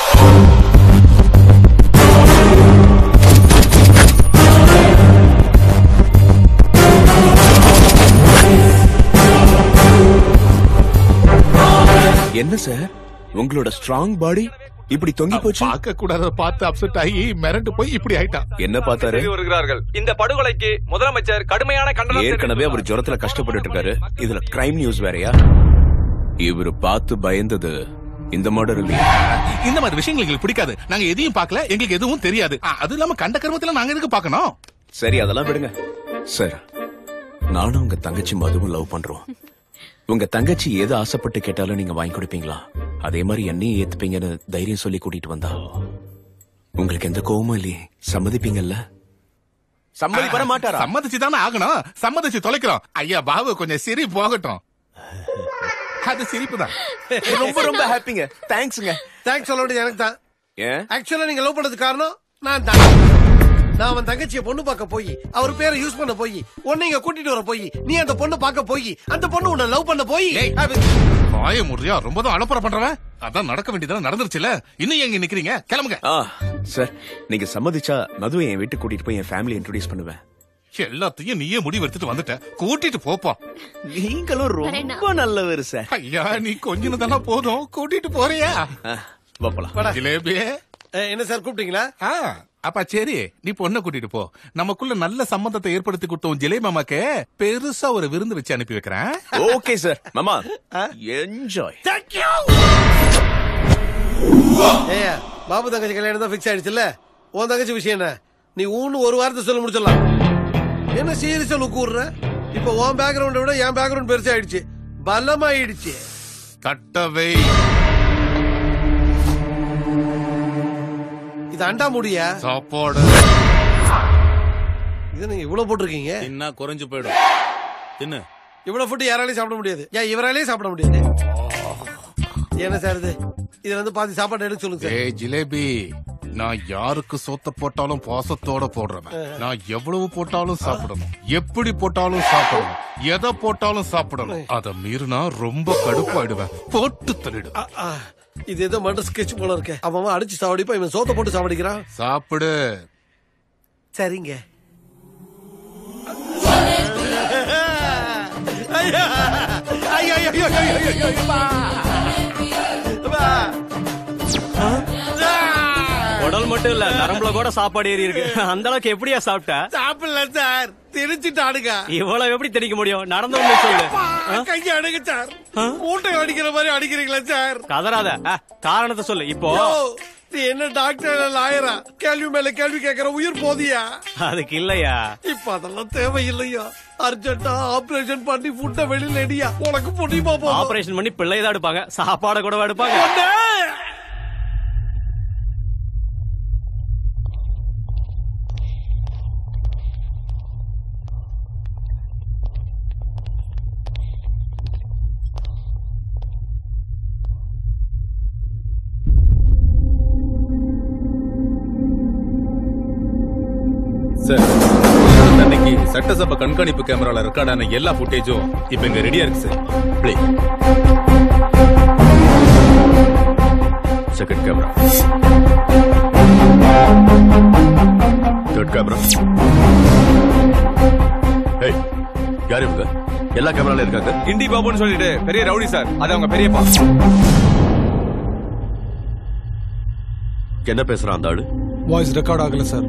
என்ன சார் உங்களோட ஸ்ட்ராங் பாடி இப்படி தொங்கி போச்சு பார்க்க கூடாத பார்த்து அப்செட் ஆகி மிரண்டு போய் இப்படி ஆயிட்டான் என்ன பார்த்தாரு செய்து வருகிறார்கள் இந்த படுகொலைக்கு முதலமைச்சர் கடுமையான கண்டனம் ஏற்கனவே அவர் ஜுரத்துல கஷ்டப்பட்டுட்டு இருக்காரு இதுல கிரைம் நியூஸ் வேறயா இவரு பார்த்து பயந்தது இந்த மர்டர் இல்லையா இந்த மாதிரி விஷயங்கள் எங்களுக்கு பிடிக்காது நாங்க எதையும் பார்க்கல எங்களுக்கு எதுவும் தெரியாது ஆ, அது இல்லாம கண்ட கருமத்துல நாங்க எதுக்கு பார்க்கணும் சரி அதெல்லாம் விடுங்க சார் நானும் உங்க தங்கச்சி மதுவும் லவ் பண்றோம் உங்க தங்கச்சி எது ஆசைப்பட்டு கேட்டாலும் நீங்க வாங்கி கொடுப்பீங்களா அதே மாதிரி என்னையும் ஏத்துப்பீங்கன்னு தைரியம் சொல்லி கூட்டிட்டு வந்தா உங்களுக்கு எந்த கோவமும் இல்லையே சம்மதிப்பீங்கல்ல சம்மதி பண்ண மாட்டாரா சம்மதிச்சு தானே ஆகணும் சம்மதிச்சு தொலைக்கிறோம் ஐயா பாபு கொஞ்சம் சிரி போகட்டும் அது சிரிப்பு தான் ரொம்ப ரொம்ப ஹாப்பிங்க தேங்க்ஸ்ங்க தேங்க்ஸ் சொல்ல வேண்டியது எனக்கு தான் ஏன் ஆக்சுவலா நீங்க லவ் பண்ணதுக்கு காரணம் நான் தான் நான் அவன் தங்கச்சியை பொண்ணு பார்க்க போய் அவர் பேரை யூஸ் பண்ண போய் உன்னை இங்க கூட்டிட்டு வர போய் நீ அந்த பொண்ணு பார்க்க போய் அந்த பொண்ணு உன்னை லவ் பண்ண போய் வாய முறியா ரொம்ப தான் அலப்பற பண்றவன் அதான் நடக்க வேண்டியதெல்லாம் நடந்துருச்சுல இன்னும் எங்க நிக்கிறீங்க கிளம்புங்க ஆ சார் நீங்க சம்மதிச்சா மதுவை என் வீட்டுக்கு கூட்டிட்டு போய் என் ஃபேமிலி இன்ட்ரோடியூஸ் பண்ணுவேன் எல்லாத்தையும் நீயே முடிவு எடுத்துட்டு வந்துட்ட கூட்டிட்டு போப்பா நீங்களும் ரொம்ப நல்லவர் சார் ஐயா நீ கொஞ்சம் தானே போதும் கூட்டிட்டு போறியா வாப்பலாம் ஜிலேபி என்ன சார் கூப்பிட்டீங்களா அப்பா சரி நீ பொண்ணை கூட்டிட்டு போ நமக்குள்ள நல்ல சம்பந்தத்தை ஏற்படுத்தி கொடுத்தோம் ஜிலே மாமாக்கு பெருசா ஒரு விருந்து வச்சு அனுப்பி வைக்கிறேன் ஓகே சார் மாமா என்ஜாய் ஏய்யா பாபு தங்கச்சி கல்யாணம் தான் ஃபிக்ஸ் ஆயிடுச்சுல்ல உன் தங்கச்சி விஷயம் என்ன நீ ஊன்னு ஒரு வாரத்தை சொல்ல முடிச்சிடலாம் என்ன சீரியஸா லுக்கு விடுற இப்ப உன் பேக்ரவுண்டை விட என் பேக்ரவுண்ட் பெருசா ஆயிடுச்சு பலமாயிடுச்சு தட்டவை இது அண்டா முடியா சாப்பாடு இது நீங்க இவ்வளவு போட்டிருக்கீங்க தின்னா குறைஞ்சு போயிடும் தின்னு இவ்வளவு ஃபுட் யாராலையும் சாப்பிட முடியாது ஏன் இவராலையும் சாப்பிட முடியாது என்ன சார் இது இதுல இருந்து பாதி சாப்பாடு எடுக்க சொல்லுங்க சார் ஏய் ஜிலேபி நான் யாருக்கு சொத்த போட்டாலும் பாசத்தோட போடுறவன் நான் எவ்வளவு போட்டாலும் சாப்பிடணும் எப்படி போட்டாலும் சாப்பிடணும் எதை போட்டாலும் சாப்பிடணும் அத மீறினா ரொம்ப கடுப்பாயிடுவேன் போட்டு தள்ளிடு ஆ, இது ஏதோ மர்டர் ஸ்கெட்ச் போல இருக்கு அவன் அவன் அடிச்சு சாவடிப்பா இவன் சோத்த போட்டு சாவடிக்கிறான் சாப்பிடு சரிங்க ஐயோ, ஐயோ, ஐயோ, ஐயோ, ஐயோ, ஐயோ, அப்பா. அப்பா. ஆ? குடல் மட்டும் இல்ல நரம்புல கூட சாப்பாடு ஏறி இருக்கு அந்த அளவுக்கு எப்படியா சாப்பிட்ட சாப்பிடல சார் திணிச்சிட்டானுங்க இவ்வளவு எப்படி திணிக்க முடியும் நடந்து வந்து சொல்லு ஆ? கைய அடிங்க சார் மூட்டை அடிக்கிற மாதிரி அடிக்கிறீங்களா சார் கதறாத ஆ, காரணத்தை சொல்லு இப்போ யோ, நீ என்ன டாக்டர் லாயரா கேள்வி மேல கேள்வி கேட்கற உயிர் போதியா அதுக்கு இல்லையா இப்ப அதெல்லாம் தேவையில்லையா அர்ஜென்டா ஆபரேஷன் பண்ணி ஃபுட்ட வெளியில எடியா உனக்கு புண்ணியமா போகும் ஆபரேஷன் பண்ணி பிள்ளை தான் எடுப்பாங்க சாப்பாடு கூட எடுப்பாங்க சார் அன்னைக்கு சட்டசபை கண்காணிப்பு கேமரால ரெக்கார்டான எல்லா ஃபுட்டேஜும் இப்ப இங்க ரெடியா இருக்கு sir play second camera third camera ஏய் யார் இவங்க எல்லா கேமரால இருக்காங்க இண்டி பாபுன்னு சொல்லிட்டு பெரிய ரவுடி சார் அது அவங்க பெரியப்பா என்ன பேசுறான் அந்த ஆளு வாய்ஸ் ரெக்கார்ட் ஆகல சார்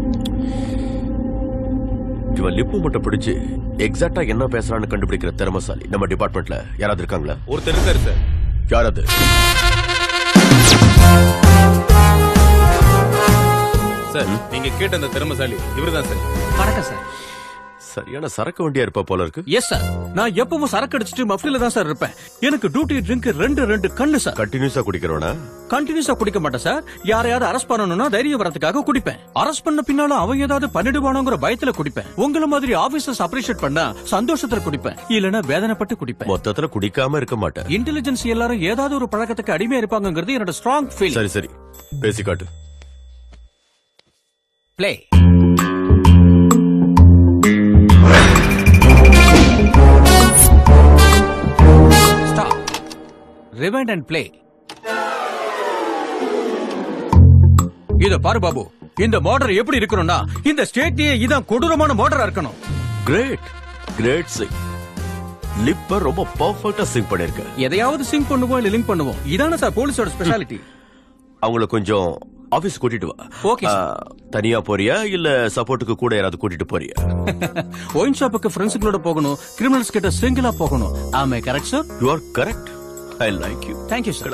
இவன் லிப்பு மட்டும் பிடிச்சு எக்ஸாக்டா என்ன பேசுறான்னு கண்டுபிடிக்கிற திறமசாலி நம்ம டிபார்ட்மெண்ட்ல யாராவது இருக்காங்களா ஒருத்தர் இருக்காரு சார் யார் அது சார் நீங்க கேட்ட அந்த திறமசாலி இவர்தான் சார் வணக்கம் சார் சரியான சரக்கு வண்டியா இருப்ப போல இருக்கு எஸ் சார் நான் எப்பவும் சரக்கு அடிச்சிட்டு மஃப்டில தான் சார் இருப்பேன் எனக்கு டியூட்டி ட்ரிங்க் ரெண்டு ரெண்டு கண்ணு சார் கண்டினியூஸா குடிக்கிறவனா கண்டினியூஸா குடிக்க மாட்டேன் சார் யாரையாவது அரெஸ்ட் பண்ணணும்னா தைரியம் வரதுக்காக குடிப்பேன் அரெஸ்ட் பண்ண பின்னாலும் அவன் ஏதாவது பண்ணிடுவானோங்கிற பயத்துல குடிப்பேன் உங்கள மாதிரி ஆபீசர்ஸ் அப்ரிஷியேட் பண்ணா சந்தோஷத்துல குடிப்பேன் இல்லனா வேதனைப்பட்டு குடிப்பேன் மொத்தத்துல குடிக்காம இருக்க மாட்டேன் இன்டெலிஜென்ஸ் எல்லாரும் ஏதாவது ஒரு பழக்கத்துக்கு அடிமையா இருப்பாங்கங்கிறது என்னோட ஸ்ட்ராங் ஃபீல் சரி சரி பேசி காட்டு play stop rewind and play இத பாரு பாபு இந்த மாடர் எப்படி இருக்கணும்னா இந்த ஸ்டேட்லயே இதான் கொடூரமான மாடரா இருக்கணும் கிரேட் கிரேட் சிங் லிப்ப ரொம்ப பர்ஃபெக்ட்டா சிங் பண்ணிருக்க எதையாவது சிங்க் பண்ணுவோம் இல்ல லிங்க் பண்ணுவோம் இதான சார் போலீஸோட ஸ்பெஷாலிட்டி அவங்கள கொஞ்சம் ஆபீஸ் கூட்டிட்டு வா Okay, sir. ஆ, தனியா போறியா இல்ல சப்போர்ட்டுக்கு கூட யாராவது கூட்டிட்டு போறியா ஒயின் ஷாப்புக்கு ஃப்ரெண்ட்ஸுங்களோட போகணும் கிரிமினல்ஸ் கிட்ட சிங்கிளா போகணும் ஆமே correct sir you are correct I like you thank you sir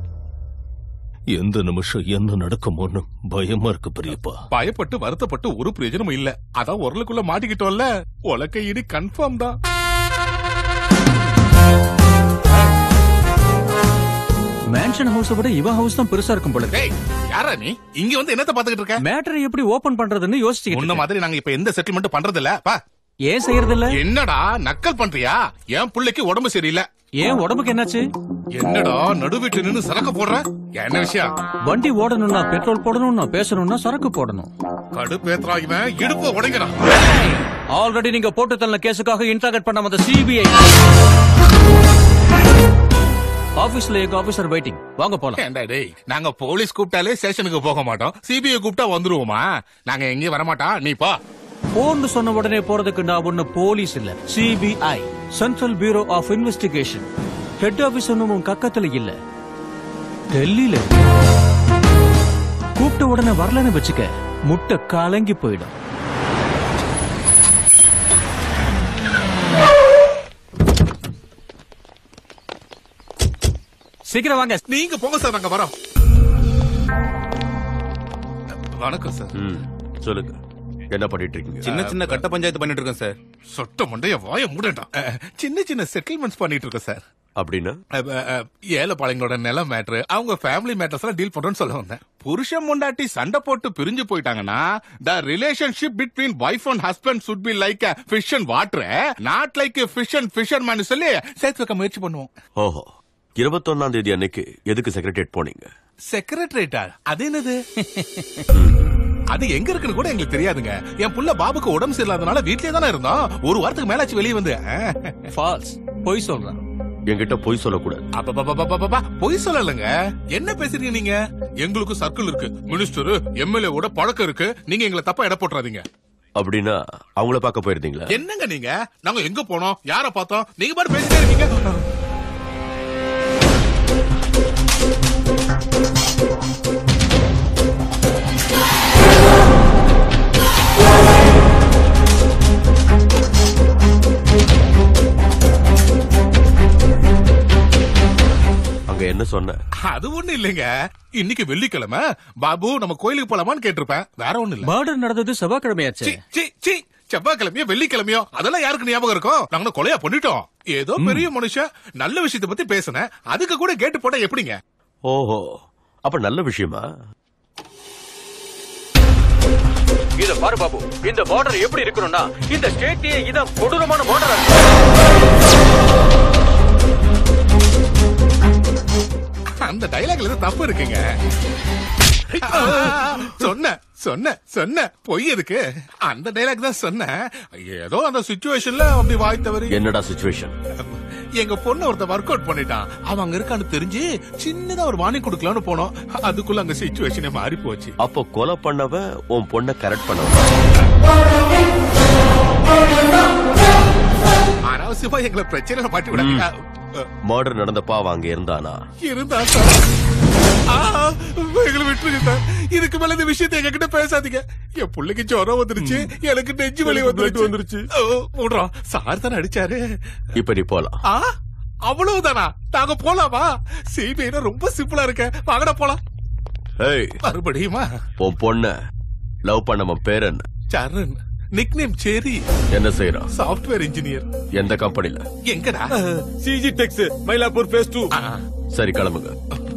எந்த நிமிஷம் என்ன நடக்குமோன்னு பயமா இருக்கு பெரியப்பா பயப்பட்டு வருத்தப்பட்டு ஒரு பிரயோஜனமும் இல்ல அதான் உரலுக்குள்ள மாட்டிக்கிட்டோம்ல உலக்க இடி கன்ஃபார்ம் தான் மேன்ஷன் ஹவுஸ் விட இவ ஹவுஸ் தான் பெருசா இருக்கும் போல இருக்கு. டேய் யாரா நீ இங்க வந்து என்னத்த பாத்துக்கிட்டு இருக்க மேட்டரை எப்படி ஓபன் பண்றதுன்னு யோசிச்சுக்கிட்டு உன்ன மாதிரி நாங்க இப்ப எந்த செட்டில்மெண்ட் பண்றது இல்ல பா ஏன் செய்யறது இல்ல என்னடா நக்கல் பண்றியா என் புள்ளைக்கு உடம்பு சரியில்லை ஏன் உடம்புக்கு என்னாச்சு என்னடா நடு வீட்டுல நின்னு சரக்கு போடுற என்ன விஷயம் வண்டி ஓடணும்னா பெட்ரோல் போடணும்னா பேசணும்னா சரக்கு போடணும் கடுப்பேத்துறா இவன் இடுப்பு உடைக்கிறான் ஆல்ரெடி நீங்க போட்டு தள்ள கேஸுக்காக இன்டராகட் பண்ண வந்த சிபிஐ ஆபீஸ்ல எங்க ஆபீசர் வெயிட்டிங் வாங்க போலாம் ஏன்டா டேய் நாங்க போலீஸ் கூப்பிட்டாலே ஸ்டேஷனுக்கு போக மாட்டோம் சிபிஐ கூப்பிட்டா வந்துருவோமா நாங்க எங்கேயும் வரமாட்டோம் நீ போ போன்னு சொன்ன உடனே போறதுக்கு நான் ஒண்ணு போலீஸ் இல்ல CBI central bureau of investigation head office ஒன்னும் உன் கக்கத்துல இல்ல டெல்லியில இருக்கு. கூப்பிட்ட உடனே வரலன்னு வச்சுக்க முட்டை கலங்கி போயிடும் சீக்கிரம் வாங்க நீங்க போங்க சார் நாங்க வரோம் வணக்கம் சார் ம், சொல்லுங்க என்ன பண்ணிட்டு இருக்கீங்க சின்ன சின்ன கட்ட பஞ்சாயத்து பண்ணிட்டு இருக்கேன் சார் சொட்ட மண்டைய வாய மூடட்டா சின்ன சின்ன செட்டில்மெண்ட்ஸ் பண்ணிட்டு இருக்கோம் சார் அப்படின்னா அஹ், அஹ், ஏழைப்பாளையங்களோட நில மேட்ரு அவங்க ஃபேமிலி மேட்டர்ஸ் எல்லாம் டீல் பண்றோம்னு சொல்ல வந்தேன் புருஷன் முண்டாட்டி சண்டை போட்டு பிரிஞ்சு போயிட்டாங்கன்னா the relationship between wife and husband should be like fish and water not like fish and fisherman சொல்லி சேர்த்து வைக்க முயற்சி பண்ணுவோம் ஓஹோ இருபத்தொன்னாம் தேதி அன்னைக்கு எதுக்கு செக்ரட்டரியேட் போனீங்க செக்ரட்டரியேட்டா அது என்னது அது எங்க இருக்குன்னு கூட எங்களுக்கு தெரியாதுங்க என் புள்ள பாபுக்கு உடம்பு சரியில்லாதனால வீட்லயே தானே இருந்தோம் ஒரு வாரத்துக்கு மேலாச்சு வெளியே வந்து ஃபால்ஸ் பொய் சொல்றேன் என்கிட்ட பொய் சொல்லக்கூடாது அப்பப்பப்பப்பப்பப்பா, பொய் சொல்லலங்க என்ன பேசுறீங்க நீங்க எங்களுக்கு சர்க்கிள் இருக்கு மினிஸ்டர் எம்எல்ஏ ஓட பழக்கம் இருக்கு நீங்க எங்களை தப்பா எடை போட்டுறாதீங்க அப்படின்னா அவங்கள பார்க்க போயிருந்தீங்களா என்னங்க நீங்க நாங்க எங்க போனோம் யார பார்த்தோம் நீங்க பாட்டு பேசிட்டே இருக்கீங்க அது ஒண்ணு இல்லைங்க இன்னைக்கு வெள்ளிக்கிழமை பாபு நம்ம கோயிலுக்கு போலாமான்னு கேட்டிருப்பேன் வேற ஒண்ணு இல்ல மர்டர் நடந்தது செவ்வாய்க்கிழமையாச்சு சி, சி, சி. செவ்வாய்க்கிழமையோ வெள்ளிக்கிழமையோ அதெல்லாம் யாருக்கு ஞாபகம் இருக்கும் நாங்க கொலையா பண்ணிட்டோம் ஏதோ பெரிய மனுஷன் நல்ல விஷயத்தை பத்தி பேசினேன் அதுக்கு கூட கேட்டு போட்டா எப்படிங்க ஓஹோ அப்ப நல்ல விஷயமா இத பாரு பாபு இந்த பார்டர் எப்படி இருக்கணும்னா இந்த ஸ்டேட்டே இதான் கொடூரமான பார்டரா அந்த டைலாக்ல ஏதோ தப்பு இருக்குங்க சொன்ன சொன்ன சொன்ன பொய் எதுக்கு அந்த டைலாக் தான் சொன்னேன் ஏதோ அந்த சுச்சுவேஷன்ல அப்படி வாய் தவறி என்னடா சுச்சுவேஷன் எங்க பொண்ணு ஒருத்த ஒர்க் அவுட் பண்ணிட்டான் அவன் அங்க இருக்கான்னு தெரிஞ்சு சின்னதா ஒரு வார்னிங் கொடுக்கலாம்னு போனோம் அதுக்குள்ள அங்க சுச்சுவேஷனே மாறி போச்சு அப்போ கொலை பண்ணவன் உன் பொண்ணை கரெக்ட் பண்ணவன் அனாவசியமா எங்களை பிரச்சனையில மாட்டி விடாதீங்க மர்டர் நடந்தப்ப அவன் அங்க இருந்தானா இருந்தா சார் ஆ, எங்களை விட்டுருங்க சார் இதுக்கு மேல இந்த விஷயத்தை எங்க கிட்ட பேசாதீங்க என் பிள்ளைக்கு ஜுரம் வந்துருச்சு எனக்கு நெஞ்சு வலி வந்துருச்சு வந்துருச்சு விடுறோம் சார் தானே அடிச்சாரு இப்ப நீ போலாம் ஆ அவ்வளவுதானா நாங்க போலாமா சிபிஐ ரொம்ப சிம்பிளா இருக்க வாங்கடா போலாம் ஏய் மறுபடியுமா உன் பொண்ண லவ் பண்ணவன் பேர் என்ன சரண் நிக் நேம் சேரி என்ன செய்யறான் சாஃப்ட்வேர் இன்ஜினியர் எந்த கம்பெனில எங்கடா சிஜி டெக்ஸ் மயிலாப்பூர் பேஸ் டூ சரி கிளம்புங்க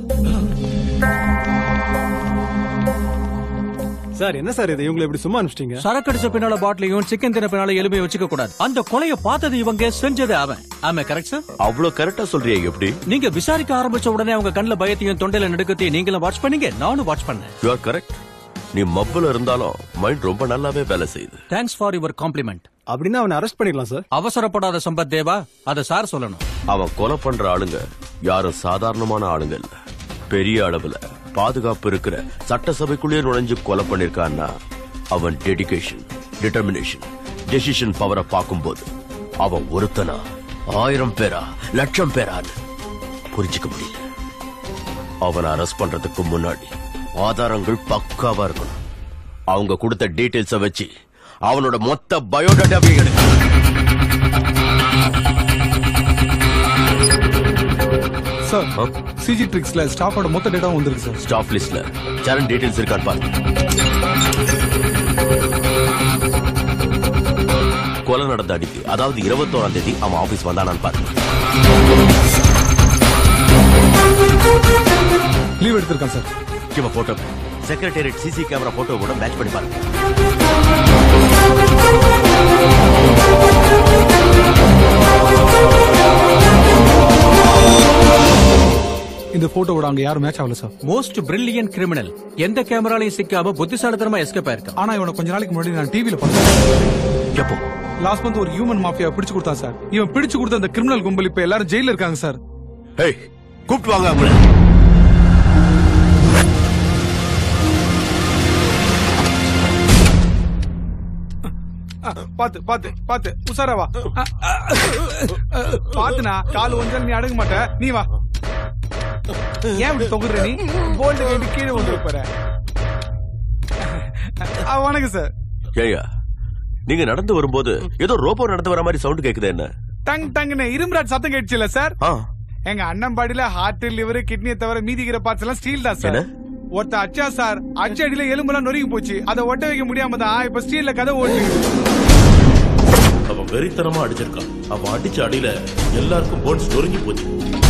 சார் என்ன சார் இது இவங்களை இப்படி சும்மா அனுப்பிச்சிட்டீங்க சரக்கு அடிச்ச பின்னால பாட்டிலையும் சிக்கன் தின பின்னால எலும்பையும் வச்சுக்க கூடாது அந்த கொலைய பார்த்தது இவங்க செஞ்சது அவன் ஆமா கரெக்ட் சார் அவ்வளவு கரெக்டா சொல்றியா எப்படி நீங்க விசாரிக்க ஆரம்பிச்ச உடனே அவங்க கண்ணுல பயத்தையும் தொண்டையில நடுக்கத்தையும் நீங்களும் வாட்ச் பண்ணீங்க நானும் வாட்ச் பண்ணேன் யூ ஆர் கரெக்ட் நீ மப்புல இருந்தாலும் மைண்ட் ரொம்ப நல்லாவே வேலை செய்யுது தேங்க்ஸ் ஃபார் யுவர் காம்ப்ளிமெண்ட் அப்படின்னா அவனை அரெஸ்ட் பண்ணிடலாம் சார் அவசரப்படாத சம்பத் தேவா அத சார் சொல்லணும் அவன் கொலை பண்ற ஆளுங்க யாரும் சாதாரணமான ஆளுங்க இல்ல பெரிய அளவுல பாதுகாப்பு இருக்கிற சட்டசபைக்குள்ளேயே நுழைஞ்சு கொலை பண்ணிருக்கான்னா அவன் டெடிகேஷன் டிட்டர்மினேஷன் டெசிஷன் பவரை பார்க்கும்போது அவன் ஒருத்தனா ஆயிரம் பேரா லட்சம் பேரான்னு புரிஞ்சுக்க முடியல அவனை அரெஸ்ட் பண்றதுக்கு முன்னாடி ஆதாரங்கள் பக்காவா இருக்கணும் அவங்க கொடுத்த டீடைல்ஸ வச்சு அவனோட மொத்த பயோடேட்டாவையும் எடுக்கணும் சார் சிஜி ட்ரிக்ஸ்ல ஸ்டாஃபோட மொத்த டேட்டாவும் வந்திருக்கு சார் ஸ்டாஃப் லிஸ்ட்ல சரண் டீடைல்ஸ் இருக்கான்னு பாருங்க கொலை நடந்த அடிக்கு அதாவது இருபத்தோராம் தேதி அவன் ஆபீஸ் வந்தானான்னு பாருங்க லீவ் எடுத்திருக்கான் சார் இவன் photo secretariat CC camera photo கூட மேட்ச் பண்ணி பாருங்க இந்த போட்டோவோட அங்க யாரும் மேட்ச் ஆகல சார் மோஸ்ட் பிரில்லியன் கிரிமினல் எந்த கேமராலையும் சிக்காம புத்திசாலித்தனமா எஸ்கேப் ஆயிருக்கான் ஆனா இவனை கொஞ்ச நாளைக்கு முன்னாடி நான் டிவில பார்த்தேன் எப்போ லாஸ்ட் மந்த் ஒரு ஹியூமன் மாஃபியா பிடிச்சு கொடுத்தான் சார் இவன் பிடிச்சு கொடுத்த அந்த கிரிமினல் கும்பல் இப்ப எல்லாரும் ஜெயில இருக்காங்க சார் ஏய் கூப்பிட்டு வாங்க அவங்கள பாத்து பாத்து பாத்து உசாரா வா பாத்துனா கால் ஒஞ்சல் நீ அடங்க மாட்ட நீ வா ஏன் இப்படி தொகுற நீ போல்டு கேட்டு கீழே வந்து போற வணக்கம் சார் ஏயா நீங்க நடந்து வரும்போது ஏதோ ரோபோ நடந்து வர மாதிரி சவுண்ட் கேக்குது என்ன டங் டங்னு இரும்புராட் சத்தம் கேட்டுச்சுல சார் ஆ எங்க அண்ணன் பாடியில ஹார்ட் லிவர் கிட்னியை தவிர மீதிக்கிற பார்ட்ஸ் எல்லாம் ஸ்டீல் தான் சார் என்ன? ஒருத்த அச்சா சார் அச்ச அடியில எலும்பெல்லாம் நொறுங்கி போச்சு அதை ஒட்ட வைக்க முடியாம தான் இப்ப ஸ்டீல்ல கதை ஓட்டு அவன் வெறித்தனமா அடிச்சிருக்கான் அவன் அடிச்ச அடியில எல்லாருக்கும் போன்ஸ் நொறுங்கி போச்சு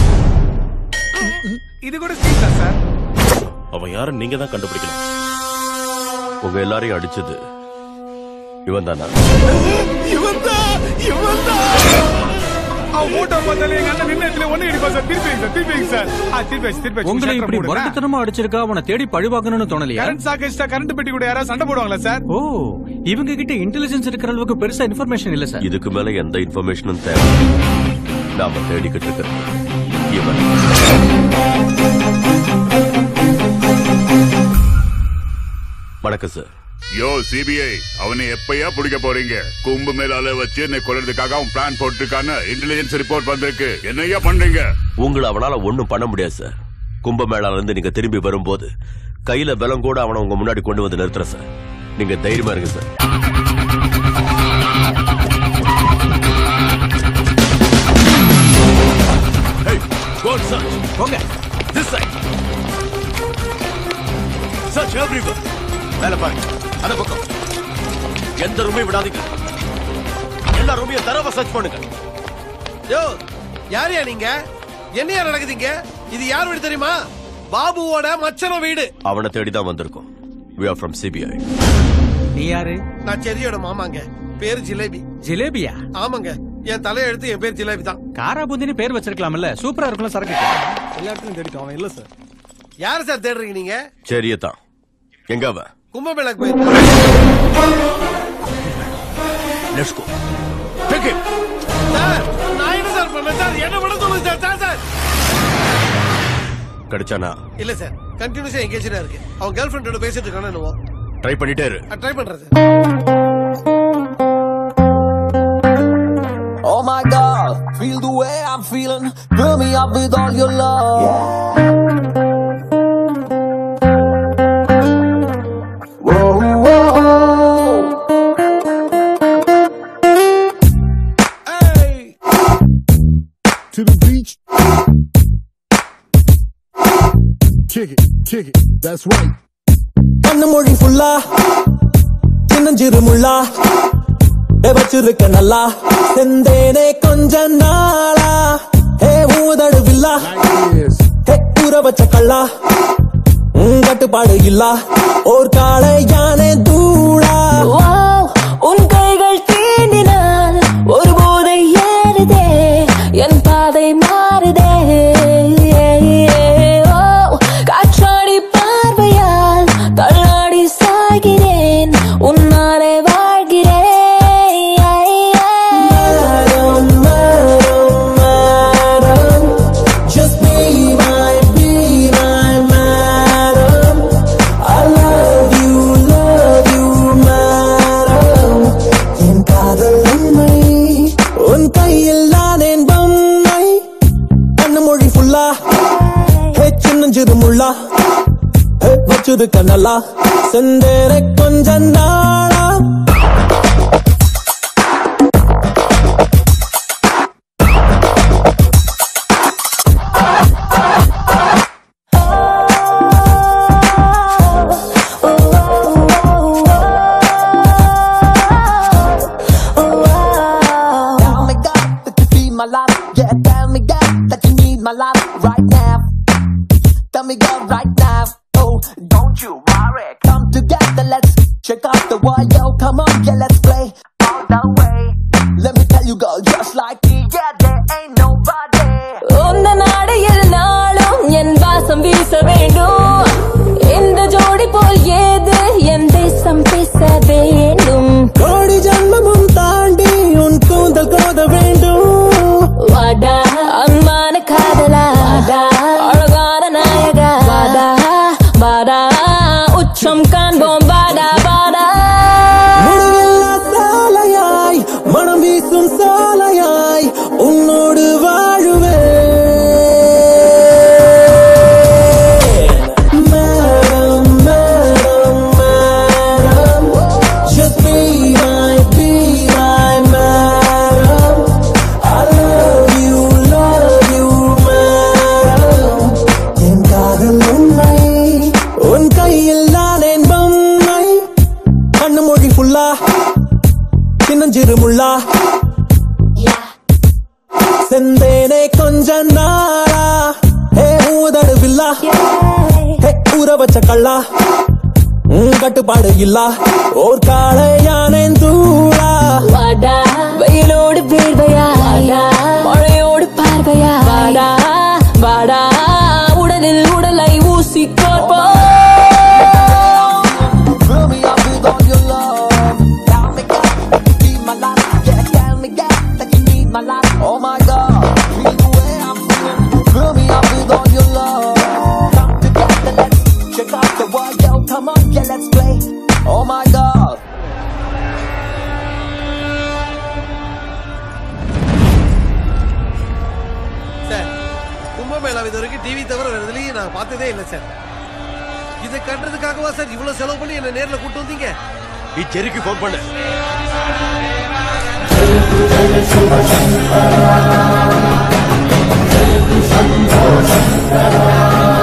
இது கூட ஸ்டீல் தான் சார் அவன் யாருன்னு நீங்க தான் கண்டுபிடிக்கணும் உங்க எல்லாரையும் அடிச்சது இவன் தானா அவன் மூட்டை பார்த்தாலே எங்க அண்ணன் நின்ன இடத்துல ஒண்ணு அடிப்பா சார் திருப்பி வைங்க சார் திருப்பி வைங்க சார் ஆ, திருப்பி வச்சு திருப்பி வச்சு உங்களை இப்படி மூடுங்க. வருடத்தனமா அடிச்சிருக்கா அவனை தேடி பழிவாக்கணும்னு தோணலையா கரண்ட் சாக்கெஸ்டா கரண்ட் பெட்டி கூட யாராவது சண்டை போடுவாங்களா சார் ஓ இவங்க கிட்ட இன்டெலிஜென்ஸ் இருக்கிற அளவுக்கு பெருசா இன்ஃபர்மேஷன் இல்ல சார் இதுக்கு மேல எந்த இன்ஃபர்மேஷனும் தேவை நாம தேடிக்கிட்டு இருக்கிறது இவன் வணக்கம் சார் யோ சிபிஐ அவனை எப்பயா பிடிக்க போறீங்க கும்பு மேலால வச்சு என்னை கொல்றதுக்காக அவன் பிளான் போட்டுருக்கான்னு இன்டெலிஜென்ஸ் ரிப்போர்ட் வந்திருக்கு என்னையா பண்றீங்க உங்களை அவனால ஒண்ணும் பண்ண முடியாது சார் கும்பமேளால இருந்து நீங்க திரும்பி வரும்போது கையில பலம் கூட அவனை உங்க முன்னாடி கொண்டு வந்து நிறுத்துறேன் சார் நீங்க தைரியமா இருங்க சார் போங்க திஸ் சைட் சர்ச் எவ்ரிவேர் மேல பாருங்க அந்த பக்கம் எந்த ரூமையும் விடாதீங்க எல்லா ரூமையும் தரவ சர்ச் பண்ணுங்க யோ யாரையா நீங்க என்னையா நடக்குதுங்க இது யார் வீடு தெரியுமா பாபுவோட மச்சன வீடு அவனை தேடி தான் வந்திருக்கோம் we are from சிபிஐ நீ யாரு நான் செரியோட மாமாங்க பேரு ஜிலேபி ஜிலேபியா ஆமாங்க என் தலையெழுத்து என் பேர் ஜிலேபி தான் காரா பூந்தின்னு பேர் வச்சிருக்கலாம்ல சூப்பரா இருக்கும்ல சரக்கு எல்லா இடத்துலயும் தேடிட்டோம் அவன் இல்ல சார் யாரு சார் தேடுறீங்க நீங்க சரியே தான் எங்க அவன் கும்பமேளாக்கு போய் let's go take it sir நான் என்ன சார் பண்ணேன் சார் என்ன பண்ண சொல்லுங்க சார் சார் சார் கிடைச்சானா இல்ல சார் கண்டினியூஸா எங்கேஜா இருக்கு அவன் கேர்ள் ஃபிரெண்டோட பேசிட்டு இருக்கானு என்னவோ ட்ரை பண்ணிட்டே இரு ட்ரை பண்றேன் sir Oh my god, feel the way I'm feeling. Fill me up with all your love. Whoa, whoa. To the beach. Kick it, kick it. That's right. கண்ணு மொழி ஃபுல்லா சின்னஞ்சிறு முள்ளா டே வச்சிருக்க நல்லா செந்தேனே கொஞ்ச நாளா ஹே ஊதடு வில்லா ஹே ஊற வச்ச கள்ளா உன் கட்டுப்பாடு இல்லா ஓர் காலை யானை தூளா உன் கைகள் தீண்டினால் ஒரு போதை ஏறுதே என் பாதை மாறுதே ஓ, காற்றாடி பார்வையால் தள்ளாடி சாகிறேன் உன்னாலே வாழ்கிறேன் Just be my, be my madam. I love you, love you, madam. என் காதல் உண்மை உன் கையில் நான் என் பொம்மை கண்ணு மொழி ஃபுல்லா ஹே சின்னஞ்சிறு முள்ளா ஹே வச்சிருக்க நல்லா செந்தேர கொஞ்ச நாளா Tell me God that you feel my life. Yeah, tell me God that you need my life right now. Tell me God right now. Oh, don't you worry. Come together, let's check out the world. Yo, come on, yeah, let's play all the way. Let me tell you, girl, just like me, yeah, there ain't nobody. உந்த நாடையில் நாளும் என் வாசம் வீச வேண்டும் இந்த ஜோடி போல் ஏது என் தேசம் பேச வேண்டும் கோடி ஜன்மமும் தாண்டி உன் கூந்தல் கோத வேண்டும் வாடா அன்பான காதலா வாடா அழகான நாயகா வாடா வாடா உச்சம் காண்போம் வாடா வாடா முடிவில்லா சாலையாய் மனம் வீசும் சாலையாய் உன்னோடு வாழுவேன் Madam, madam, madam, just be my, be my madam. I love you, love you, madam. என் காதல் உண்மை உன் கையில் நான் என் பொம்மை கண்ணு மொழி ஃபுல்லா சின்னஞ்சிறு முள்ளா செந்தேனே கொஞ்ச நாளா ஹே ஊதடு வில்லா ஹே ஊற வச்ச கள்ளா உன் கட்டுப்பாடு இல்லா ஓர் காலை யானை தூளா வாடா வெயிலோடு வேர்வையா வாடா மழையோடு பார்வையா வாடா வாடா உடலில் உடலை ஊசி கோர்ப்போம் Fill me up with all your love. Tell me God that you feel my life. Yeah, tell me God that you need my life. Oh my God, feel the way I'm feeling. Fill me up with all your love. Come together, let's check out the world. Yo, come on, yeah, let's play. Oh my God. Sir Kumbh Mela இது வரைக்கும் TV தவிர வேற எதுலயும் நான் பார்த்ததே இல்லை sir இதை கட்டுறதுக்காகவா sir இவ்வளவு செலவு பண்ணி என்ன நேர்ல கூட்டு வந்தீங்க நீ செரிக்கு ஃபோன் பண்ணு Thank you.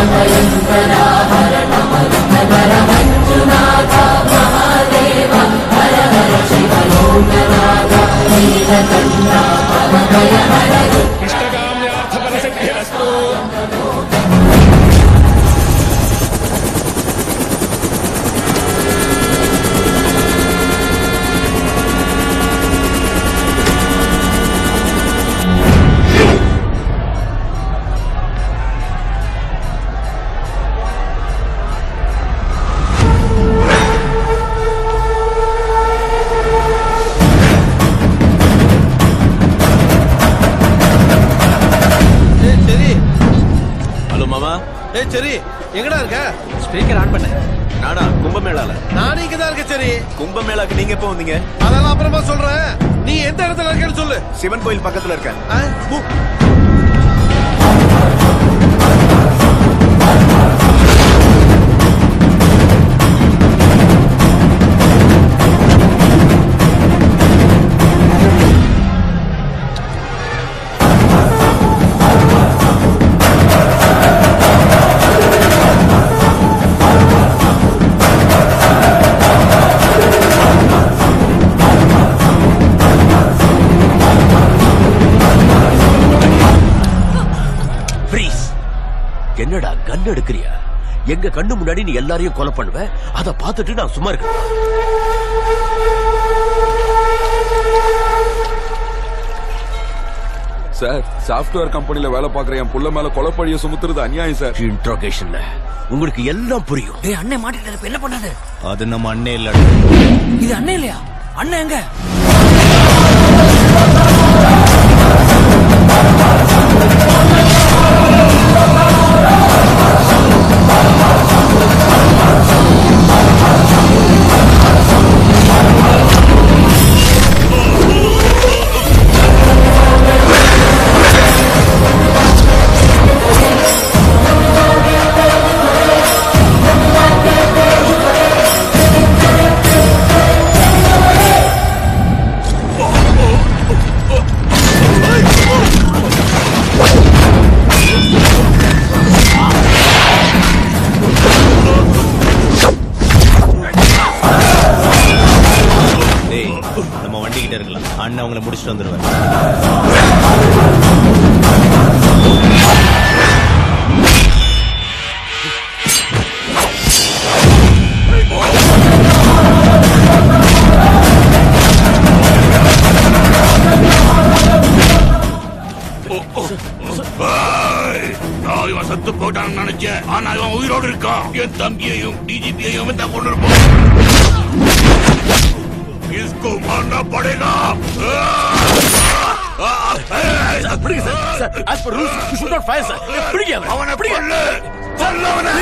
சரி ஹலோ மாமா ஏய் சரி எங்கடா இருக்க ஸ்பீக்கர் ஆன் பண்ண நானா கும்பமேளால நானும் இங்கதான் இருக்கேன் சரி கும்பமேளாக்கு நீங்க எப்போ வந்தீங்க அதெல்லாம் அப்புறமா சொல்றேன் நீ எந்த இடத்துல இருக்கேன்னு சொல்லு சிவன் கோயில் பக்கத்துல இருக்கேன் ஆ, பூ. ப்ளீஸ் என்னடா கன் எடுக்கிறியா எங்க கண்ணு முன்னாடி நீ எல்லாரையும் கொலை பண்ணுவ அத பார்த்துட்டு நான் சும்மா இருக்கேன் சார் சாஃப்ட்வேர் கம்பெனில வேலை பாக்குற என் புள்ள மேல கொலைப்பழிய சுமத்துறது அநியாயம் சார் இன்ட்ரோகேஷன்ல உங்களுக்கு எல்லாம் புரியும் டேய் அண்ணன் மாட்டிட்டாரு இப்ப என்ன பண்ணாது அது நம்ம அண்ணே இல்ல இது அண்ணன் இல்லையா அண்ணன் எங்க டேய் நம்ம வண்டி கிட்ட இருக்கலாம் அண்ணன் அவங்கள முடிச்சுட்டு வந்துருவாரு நான் இவன் செத்து போயிட்டான்னு நினைச்சேன் ஆனா இவன் உயிரோடு இருக்கான் என் தம்பியையும் டிஜிபியையும் தான் கொண்டு இருப்பான் इसको मारना पड़ेगा பிடிங்க sir sir as per rules you should not fire sir பிடிங்க அவனை. அவனை பிடிங்க கொல்லவனை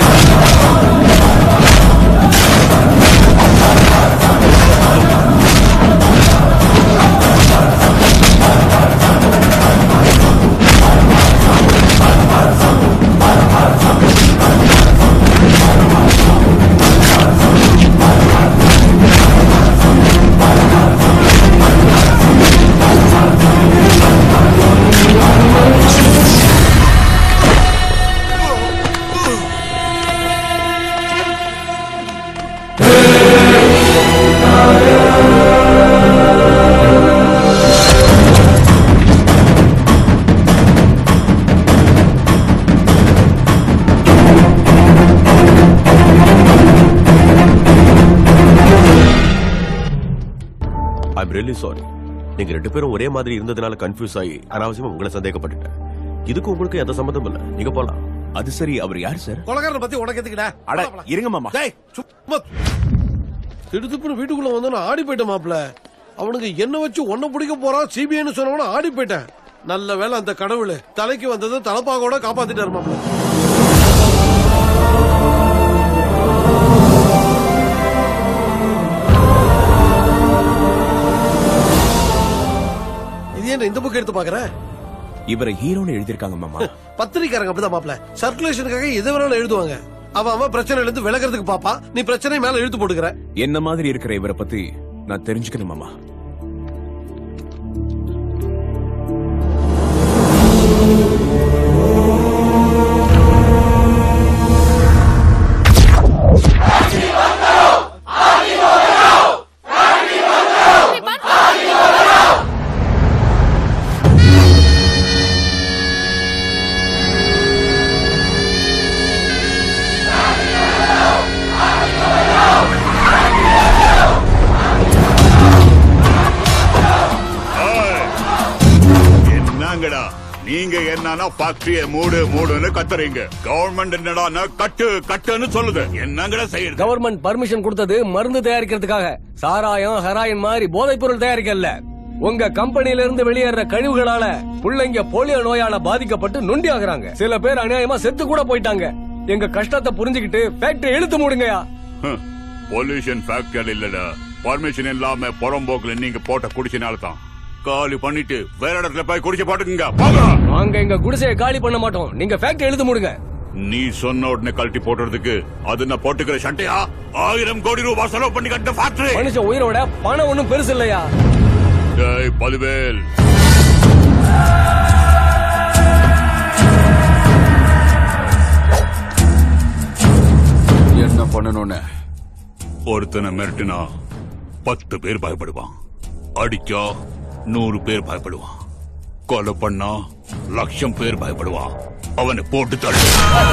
ஐம் ரியலி சாரி நீங்க ரெண்டு பேரும் ஒரே மாதிரி இருந்ததுனால கன்ஃபியூஸ் ஆகி அனாவசியமா உங்களை சந்தேகப்பட்டுட்டேன் இதுக்கு உங்களுக்கு எந்த சம்மந்தம் இல்ல நீங்க போலாம் அது சரி அவர் யார் சார் கொலகாரனை பத்தி உனக்கு எதுக்குடா அட இருங்க மாமா டேய் சும்மா திடுத்துப்புன்னு வீட்டுக்குள்ள வந்து நான் ஆடி போயிட்டேன் மாப்ள அவனுக்கு என்ன வச்சு ஒன்ன பிடிக்க போறான் சிபிஐன்னு சொன்னவன ஆடி போயிட்டேன் நல்ல வேளை அந்த கடவுள் தலைக்கு வந்தது தலப்பாகோட காப்பாத்திட்டாரு மாப்ள இது என்ன இந்த புக் எடுத்து பாக்குற இவரை ஹீரோன்னு எழுதியிருக்காங்க மாமா பத்திரிக்காரங்க அப்படிதான் மாப்ள சர்க்குலேஷனுக்காக எது வேணாலும் எழுதுவாங்க அவன் அவன் பிரச்சனையில இருந்து விலகிறதுக்கு பாப்பா நீ பிரச்சனை மேல இழுத்து போட்டுக்கிற என்ன மாதிரி இருக்கிற இவரை பத்தி நான் தெரிஞ்சுக்கணும் மாமா என்னன்னா ஃபேக்டரிய மூடு மூடுன்னு கத்துறீங்க கவர்மெண்ட் என்னடான்னா கட்டு கட்டுன்னு சொல்லுது என்னங்கட செய்யுது கவர்மெண்ட் பர்மிஷன் கொடுத்தது மருந்து தயாரிக்கிறதுக்காக சாராயம் ஹெராயின் மாதிரி போதைப் பொருள் தயாரிக்கல உங்க கம்பெனில இருந்து வெளியேற கழிவுகளால புள்ளைங்க போலியோ நோயால பாதிக்கப்பட்டு நொண்டி ஆகுறாங்க சில பேர் அநியாயமா செத்து கூட போயிட்டாங்க எங்க கஷ்டத்தை புரிஞ்சுக்கிட்டு ஃபேக்டரி இழுத்து மூடுங்கயா பொல்யூஷன் ஃபேக்டரி இல்லடா பர்மிஷன் இல்லாம புறம்போக்குல நீங்க போட்ட குடிச்சினால தான் காலி பண்ணிட்டு வேற இடத்துல போய் குடிச்சு போட்டுக்குங்க போங்க நாங்க எங்க குடிசையை காலி பண்ண மாட்டோம் நீங்க ஃபேக்டரி இழுத்து மூடுங்க நீ சொன்ன உடனே கழட்டி போடுறதுக்கு அது நான் போட்டுக்கிற சட்டையா ஆயிரம் கோடி ரூபாய் செலவு பண்ணி கட்ட ஃபேக்டரி மனுஷன் உயிரோட பணம் ஒண்ணும் பெருசு இல்லையா டேய் பதுவேல் என்ன பண்ணணும்னு ஒருத்தனை மிரட்டினா பத்து பேர் பயப்படுவான் அடிச்சா நூறு பேர் பயப்படுவான் கொலை பண்ணா லட்சம் பேர் பயப்படுவான் அவனை போட்டு தள்ளு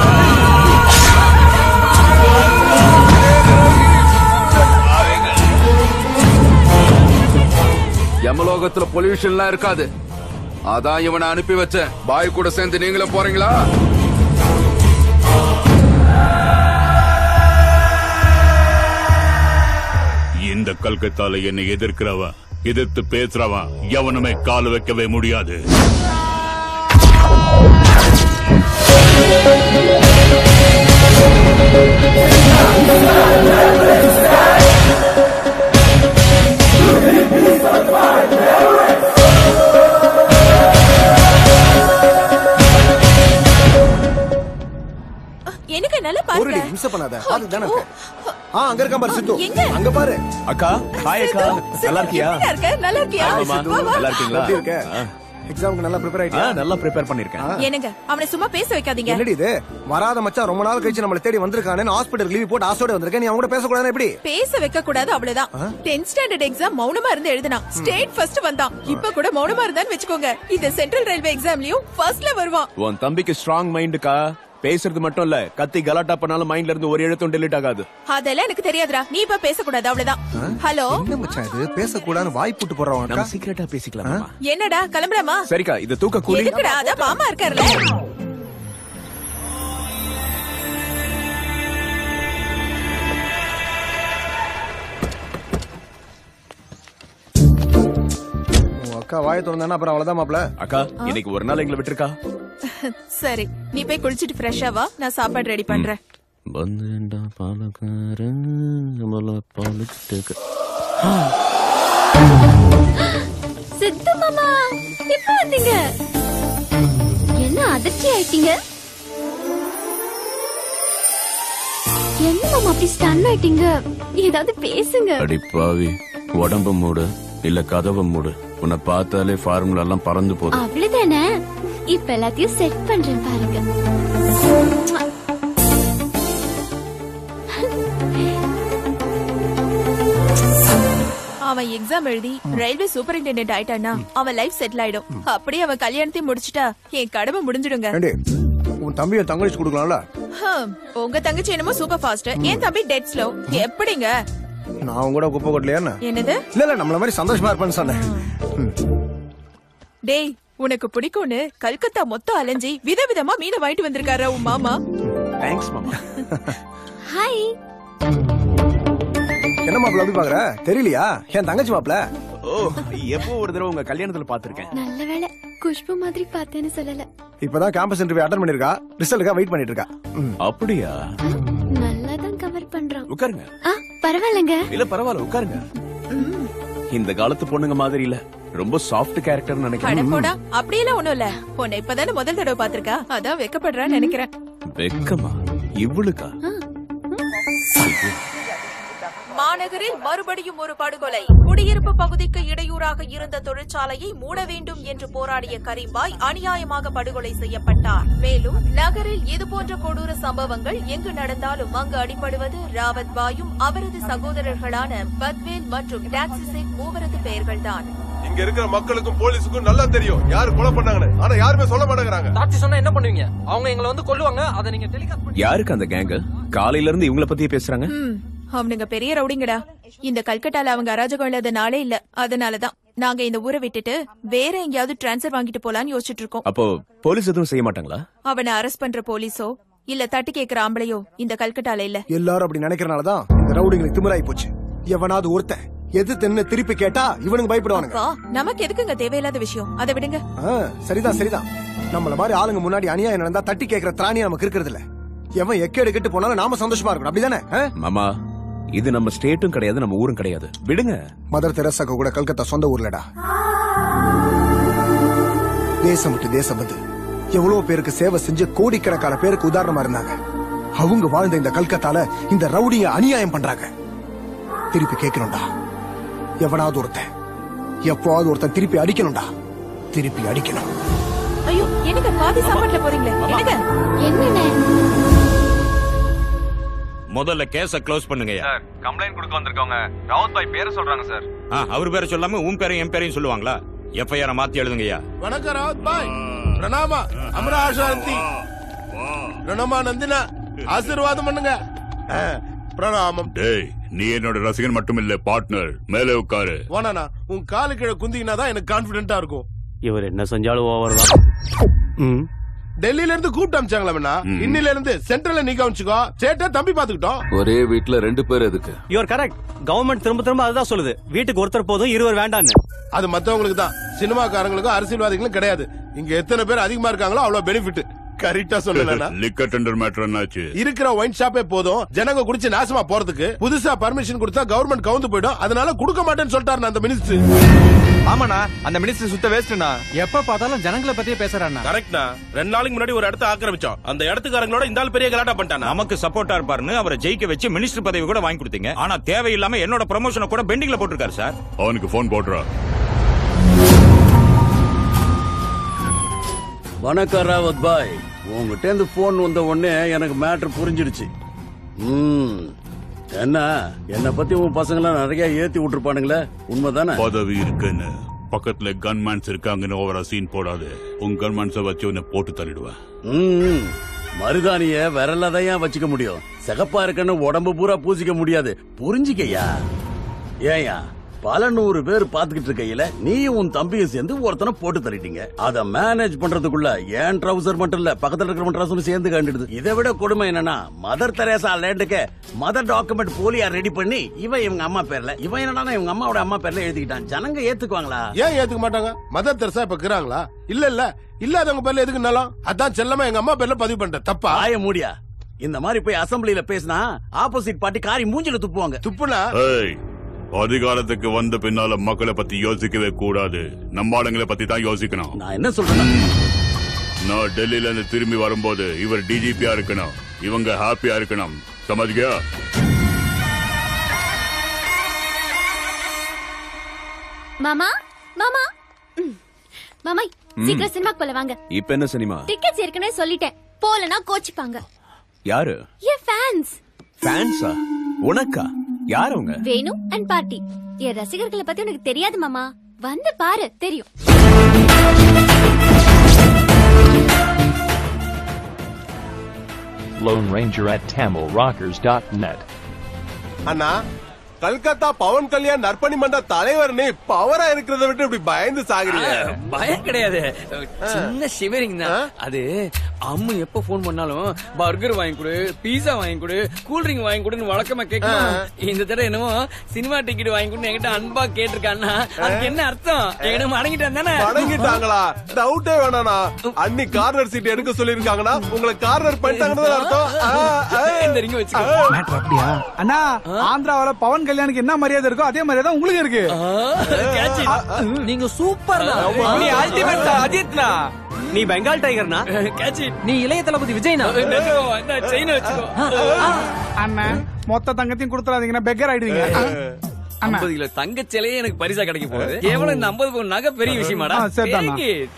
யமலோகத்துல பொல்யூஷன்லாம் இருக்காது அதான் இவனை அனுப்பி வச்சேன் பாய் கூட சேர்ந்து நீங்களும் போறீங்களா இந்த கல்கத்தால என்னை எதிர்க்கிறவன் எதிர்த்து பேசுறவன் எவனுமே கால் வைக்கவே முடியாது எனக்கு நல்லா ஒரு பாருங்க நிமிஷம் பண்ணாத பாத்து தானே இருக்க ஆ அங்க இருக்கான் பாரு சித்து எங்க? அங்க பாரு அக்கா ஹாய் அக்கா நல்லா இருக்கியா எப்படிடா இருக்க நல்லா இருக்கியா ஆமாம்மா. வா, வா. நல்லா இருக்கீங்களா எப்படி இருக்க எக்ஸாமுக்கு நல்லா ப்ரிப்பேர் ஆயிட்டியா நல்லா ப்ரிப்பேர் பண்ணிருக்கேன் என்னங்க அவனை சும்மா பேச வைக்காதீங்க என்னடி இது வராத மச்சான் ரொம்ப நாள் கழிச்சு நம்மள தேடி வந்திருக்கானே ஹாஸ்பிடல் லீவ் போட்டு ஆசோட வந்திருக்கேன் நீ அவங்க கூட பேசக்கூடாது எப்படி பேச வைக்க கூடாது அவ்வளவுதான் டென்த் ஸ்டாண்டர்ட் எக்ஸாம் மௌனமா இருந்து எழுதினான் ஸ்டேட் ஃபர்ஸ்ட் வந்தான் இப்ப கூட மௌனமா இருந்தான்னு வெச்சுக்கோங்க இந்த சென்ட்ரல் ரயில்வே எக்ஸாம்லயும் ஃபர்ஸ்ட்ல வருவான் உன் தம்பிக்கு ஸ்ட்ராங் மைண்டுக்கா பேசுறது மட்டும் இல்ல கத்தி கலாட்டா பண்ணாலும் மைண்ட்ல இருந்து ஒரு எழுத்தும் டெலிட் ஆகாது அதெல்லாம் எனக்கு தெரியாதுடா நீ இப்ப பேசக்கூடாது அவ்வளவுதான் ஹலோ என்ன மச்சான் இது பேசக்கூடாதுன்னு வாய் போட்டு போறவன் நம்ம சீக்கிரட்டா பேசிக்கலாம் என்னடா கிளம்புறாமா சரிக்கா இது தூக்க கூலி எதுக்குடா அதான் மாமா இருக்காருல்ல உன் அக்கா வாயை திறந்தானா அப்புறம் அவ்வளவுதான் மாப்ள அக்கா இன்னைக்கு ஒரு நாள் எங்களை விட்டுருக்கா சரி நீ போய் குளிச்சிட்டு ஃப்ரெஷ்ஷா வா நான் சாப்பாடு ரெடி பண்றேன் ಬಂದೇಂಡ ಪಾಲಕಾರ ಮೊಲ ಪಾಲಿಟ್ಟಕ சித்து மாமா இப்ப வந்தீங்க என்ன அதிர்ச்சி ஆயிட்டீங்க என்ன மாமா அப்படி ஸ்டன் ஆயிட்டீங்க ஏதாவது பேசுங்க அடி பாவி உடம்ப மூடு இல்ல கதவை மூடு உன்னை பார்த்தாலே ஃபார்முலா எல்லாம் பறந்து போகுது அவ்வளவுதானே இப்ப எல்லாத்தையும் செட் பண்றேன் பாருங்க அவன் எக்ஸாம் எழுதி ரயில்வே சூப்பரிண்டென்டென்ட் ஆயிட்டானா அவன் லைஃப் செட்டில் ஆயிடும் அப்படியே அவன் கல்யாணத்தையும் முடிச்சிட்டா என் கடமை முடிஞ்சிடுங்க ஏண்டி உன் தம்பியை தங்கழிச்சு கொடுக்கலாம்ல ஹம், உங்க தங்கச்சி என்னமோ சூப்பர் ஃபாஸ்ட் என் தம்பி டெட் ஸ்லோ எப்படிங்க நான் அவங்க கூட குப்பை கொட்டலையா என்ன? என்னது இல்ல இல்ல நம்மள மாதிரி சந்தோஷமா இருப்பேன்னு சொன்னேன் டேய் உனக்கு பிடிக்கும்னு கல்கத்தா மொத்தம் அலைஞ்சி விதவிதமா மீனை வாங்கிட்டு வந்திருக்காரு உன் மாமா தேங்க்ஸ் மாமா ஹாய் என்ன மாப்பிள அப்படி பாக்குற தெரியலையா என் தங்கச்சி மாப்பிள ஓ எப்போ ஒரு தடவை உங்க கல்யாணத்துல பாத்திருக்கேன் நல்ல வேளை குஷ்பு மாதிரி பார்த்தேன்னு சொல்லல இப்பதான் கேம்பஸ் இன்டர்வியூ அட்டன் பண்ணிருக்கா ரிசல்ட்டுக்கா வெயிட் பண்ணிட்டு இருக்கா ம். அப்படியா நல்லா தான் கவர் பண்றான் உட்காருங்க ஆ பரவாயில்லைங்க இல்ல பரவாயில்ல உட்காருங்க இந்த காலத்து பொண்ணுங்க மாதிரி இல்ல ரொம்ப சாஃப்ட் கேரக்டர் அட நினைக்கிறேன் போடா அப்படியெல்லாம் ஒண்ணும் இல்ல உன்னை இப்பதானே முதல் தடவை பாத்திருக்கா அதான் வெக்கப்படுறான்னு நினைக்கிறேன் வெக்கமா இவ்வளுக்கா மாநகரில் மறுபடியும் ஒரு படுகொலை குடியிருப்பு பகுதிக்கு இடையூறாக இருந்த தொழிற்சாலையை மூட வேண்டும் என்று போராடிய கரீம்பாய் அநியாயமாக படுகொலை செய்யப்பட்டார் மேலும் நகரில் இதுபோன்ற கொடூர சம்பவங்கள் எங்கு நடந்தாலும் அங்கு அடிபடுவது ராவத் பாயும் அவரது சகோதரர்களான பத்வேல் மற்றும் டாக்ஸி சேக் மூவரது பெயர்கள்தான் இங்க இருக்கிற மக்களுக்கும் போலீஸுக்கும் நல்லா தெரியும் யாரு கொலை பண்ணாங்கன்னு ஆனா யாருமே சொல்ல மாட்டேங்கிறாங்க சாட்சி சொன்னா என்ன பண்ணுவீங்க அவங்க எங்களை வந்து கொல்லுவாங்க அதை நீங்க டெலிகாஸ்ட் யாருக்கு அந்த கேங்கு காலையில இருந்து இவங்கள பத்தியே பேசுறாங்க ம், அவனுங்க பெரிய ரவுடிங்கடா இந்த கல்கட்டால அவங்க அராஜகம் இல்லாத நாளே இல்ல அதனாலதான் நாங்க இந்த ஊரை விட்டுட்டு வேற எங்கேயாவது டிரான்ஸ்ஃபர் வாங்கிட்டு போலான்னு யோசிச்சுட்டு இருக்கோம் அப்போ போலீஸ் எதுவும் செய்ய மாட்டாங்களா அவனை அரெஸ்ட் பண்ற போலீஸோ இல்ல தட்டி கேக்குற ஆம்பளையோ இந்த கல்கட்டால இல்ல எல்லாரும் அப்படி நினைக்கிறனாலதான் இந்த ரவுடிங்களுக்கு திமிராயி போச்சு எவனாவது ஒருத்தன் எது தென்னு திருப்பி கேட்டா இவனுங்க பயப்படுவானுங்க அக்கா நமக்கு எதுக்குங்க தேவையில்லாத விஷயம் அதை விடுங்க ஆ, சரிதான் சரிதான் நம்மள மாதிரி ஆளுங்க முன்னாடி அநியாயம் நடந்தா தட்டி கேட்கிற திராணி நமக்கு இருக்கிறது இல்ல எவன் எக்கேடு கெட்டு போனாலும் நாம சந்தோஷமா இருக்கணும் அப்படிதானே ஆ? மாமா இது நம்ம ஸ்டேட்டும் கிடையாது நம்ம ஊரும் கிடையாது விடுங்க மதர் தெரசாக்கு கூட கல்கத்தா சொந்த ஊர்லடா தேசம் விட்டு தேசம் வந்து எவ்வளவு பேருக்கு சேவை செஞ்சு கோடிக்கணக்கான பேருக்கு உதாரணமா இருந்தாங்க அவங்க வாழ்ந்த இந்த கல்கத்தால இந்த ரவுடிங்க அநியாயம் பண்றாங்க திருப்பி கேட்கணும்டா எவனாவது ஒருத்தன் எப்பவாவது ஒருத்தன் திருப்பி அடிக்கணும்டா திருப்பி அடிக்கணும் ஐயோ என்னங்க பாதி சாப்பாட்டுல போறீங்களே என்னங்க என்னண்ணே முதல்ல கேஸ க்ளோஸ் பண்ணுங்க சார் கம்ப்ளைண்ட் கொடுக்க வந்திருக்கவங்க ராவத் பாய் பேரை சொல்றாங்க சார் அவர் பேரை சொல்லாம உன் பேரையும் என் பேரையும் சொல்லுவாங்களா எஃப்ஐஆர் மாத்தி எழுதுங்கய்யா வணக்கம் ராவத் பாய் பிரணாம அமரா சாந்தி பிரணாமா நந்தினா ஆசீர்வாதம் பண்ணுங்க ஆ, பிரணாமம் டேய் நீ என்னோட ரசிகன் மட்டும் இல்ல பார்ட்னர் மேலே உட்காரு வாணாண்ணா உன் காலு கீழே குந்திங்கன்னா தான் எனக்கு கான்பிடென்டா இருக்கும் இவர் என்ன செஞ்சாலும் ஓவர் தான் டெல்லியில இருந்து கூப்பிட்டு அமிச்சாங்களா இன்னில இருந்து சென்ட்ரல்ல நீ கவனிச்சுக்கோ சேட்டை தம்பி பாத்துக்கிட்டோம் ஒரே வீட்ல ரெண்டு பேர் எதுக்கு யுவர் கரெக்ட் கவர்மெண்ட் திரும்ப திரும்ப அதுதான் சொல்லுது வீட்டுக்கு ஒருத்தர் போதும் இருவர் வேண்டான்னு அது மத்தவங்களுக்கு தான் சினிமாக்காரங்களுக்கும் அரசியல்வாதிகளும் கிடையாது இங்க எத்தனை பேர் அதிகமா இருக்காங்களோ அவ்வளவு பெனிஃபிட் கரெக்டா சொல்லலன்னா லிக்கர் டெண்டர் மேட்டர் என்னாச்சு இருக்கிற ஒயின் ஷாப்பே போதும் ஜனங்க குடிச்சு நாசமா போறதுக்கு புதுசா பர்மிஷன் கொடுத்தா கவர்மெண்ட் கவுந்து போயிடும் அதனால கொடுக்க மாட்டேன்னு சொல்லிட்டாரு அந்த மினிஸ்டர் ஆமாண்ணா அந்த மினிஸ்டர் சுத்த வேஸ்ட்ண்ணா எப்ப பார்த்தாலும் ஜனங்களை பத்தியே பேசுறாண்ணா கரெக்ட்னா ரெண்டு நாளைக்கு முன்னாடி ஒரு இடத்த ஆக்கிரமிச்சோம் அந்த இடத்துக்காரங்களோட இந்த ஆள் பெரிய கலாட்டா பண்ணிட்டானா நமக்கு சப்போர்ட்டா இருப்பாருன்னு அவரை ஜெயிக்க வச்சு மினிஸ்டர் பதவி கூட வாங்கி கொடுத்தீங்க ஆனா தேவையில்லாம என்னோட ப்ரமோஷனை கூட பெண்டிங்ல போட்டிருக்காரு சார் அவனுக்கு போன் போடுறா வணக்கம் ராவத் பாய் உங்ககிட்ட இருந்து போன் வந்த உடனே எனக்கு மேட்ரு புரிஞ்சிடுச்சு ம் என்ன என்ன பத்தி உன் பசங்களாம் நிறைய ஏத்தி விட்டுருப்பானுங்களே உண்மைதானே பதவி இருக்குன்னு பக்கத்துல கன்மேன்ஸ் இருக்காங்கன்னு ஓவரா சீன் போடாது உன் கன்மேன்ஸ வச்சு உன்னை போட்டு தள்ளிடுவேன் ம் மருதாணிய விரலதையா வச்சுக்க முடியும் சிகப்பா இருக்கன்னு உடம்பு பூரா பூசிக்க முடியாது புரிஞ்சுக்கையா ஏயா பல நூறு பேர் பாத்துக்கிட்டு இருக்கையில நீயும் உன் தம்பியும் சேர்ந்து ஒருத்தனை போட்டு தள்ளிட்டீங்க அத மேனேஜ் பண்றதுக்குள்ள ஏன் ட்ரௌசர் மட்டும் இல்ல பக்கத்துல இருக்கிற ட்ரௌசர் சேர்ந்து கண்டுடுது இதை விட கொடுமை என்னன்னா மதர் தெரேசா லேண்டுக்கு மதர் டாக்குமெண்ட் போலியா ரெடி பண்ணி இவன் இவங்க அம்மா பேர்ல இவன் என்னன்னா இவங்க அம்மாவோட அம்மா பேர்ல எழுதிக்கிட்டான் ஜனங்க ஏத்துக்குவாங்களா ஏன் ஏத்துக்க மாட்டாங்க மதர் தெரசா இப்ப இருக்கிறாங்களா இல்ல இல்ல இல்லாதவங்க பேர்ல எதுக்கு நலம் அதான் செல்லமா எங்க அம்மா பேர்ல பதிவு பண்ணிட்டேன் தப்பா ஆய மூடியா இந்த மாதிரி போய் அசம்பிளில பேசினா ஆப்போசிட் பார்ட்டி காரி மூஞ்சில துப்புவாங்க துப்புனா ஏய் அதிகாரத்துக்கு வந்த பின்னால மக்களை பத்தி யோசிக்கவே கூடாது நம்ம ஆளுங்களை பத்தி தான் யோசிக்கணும் நான் என்ன சொல்றேன் நான் டெல்லியில இருந்து திரும்பி வரும்போது இவர் டிஜிபியா இருக்கணும் இவங்க ஹாப்பியா இருக்கணும் சமதிக்கா மாமா மாமா ம். மாமா சீக்கிரம் சினிமாக்கு போல வாங்க இப்ப என்ன சினிமா டிக்கெட்ஸ் ஏற்கனவே சொல்லிட்டேன் போலனா கோச்சிப்பாங்க யாரு என் ஃபேன்ஸ் ஃபேன்ஸா உனக்கா யார் அவங்க வேணு அண்ட் பார்ட்டி என் ரசிகர்களை பத்தி உனக்கு தெரியாது மாமா வந்து பாரு தெரியும் Lone Ranger at TamilRockers.net. அண்ணா கல்கத்தா பவன் கல்யாண் நற்பணி மன்ற தலைவர் நீ பவரா இருக்கிறத விட்டு இப்படி பயந்து சாகுறீங்க பயம் கிடையாது சின்ன ஷிவரிங் தான் அது அம்மு எப்ப போன் பண்ணாலும் பர்கர் வாங்கி கொடு பீஸா வாங்கி கொடு கூல் ட்ரிங்க் வாங்கி கொடுன்னு வழக்கமா கேட்கணும் இந்த தடவை என்னமோ சினிமா டிக்கெட் வாங்கி கொடுன்னு என்கிட்ட அன்பா கேட்டிருக்கான்னா அதுக்கு என்ன அர்த்தம் என்கிட்ட மடங்கிட்டான் தானே வணங்கிட்டாங்களா டவுட்டே வேணாண்ணா அன்னி கார்னர் சீட் எடுக்க சொல்லிருக்காங்கன்னா உங்களை கார்னர் பண்ணிட்டாங்கன்னு அர்த்தம் ஆ, ஆ. இந்த ரிங்க வச்சுக்கோ மேட்ரு அப்படியா அண்ணா ஆந்திராவுல பவன் கல்யாணுக்கு என்ன மரியாதை இருக்கோ அதே மரியாதை உங்களுக்கு இருக்கு நீங்க சூப்பர் நீ அல்டிமேட் அஜித்னா நீ பெங்கால் டைகர்னா கேட்சி நீ இளைய தளபதி விஜய்னா செயின் வச்சுக்கோ அண்ணன் மொத்த தங்கத்தையும் கொடுத்துறாதீங்கன்னா பெக்கர் ஆயிடுவீங்க ஐம்பது கிலோ தங்க சிலையே எனக்கு பரிசா கிடைக்க போகுது கேவலம் இந்த ஐம்பது பவுன் நகை பெரிய விஷயமாடா ஆ, சரிதாண்ணா. Take it.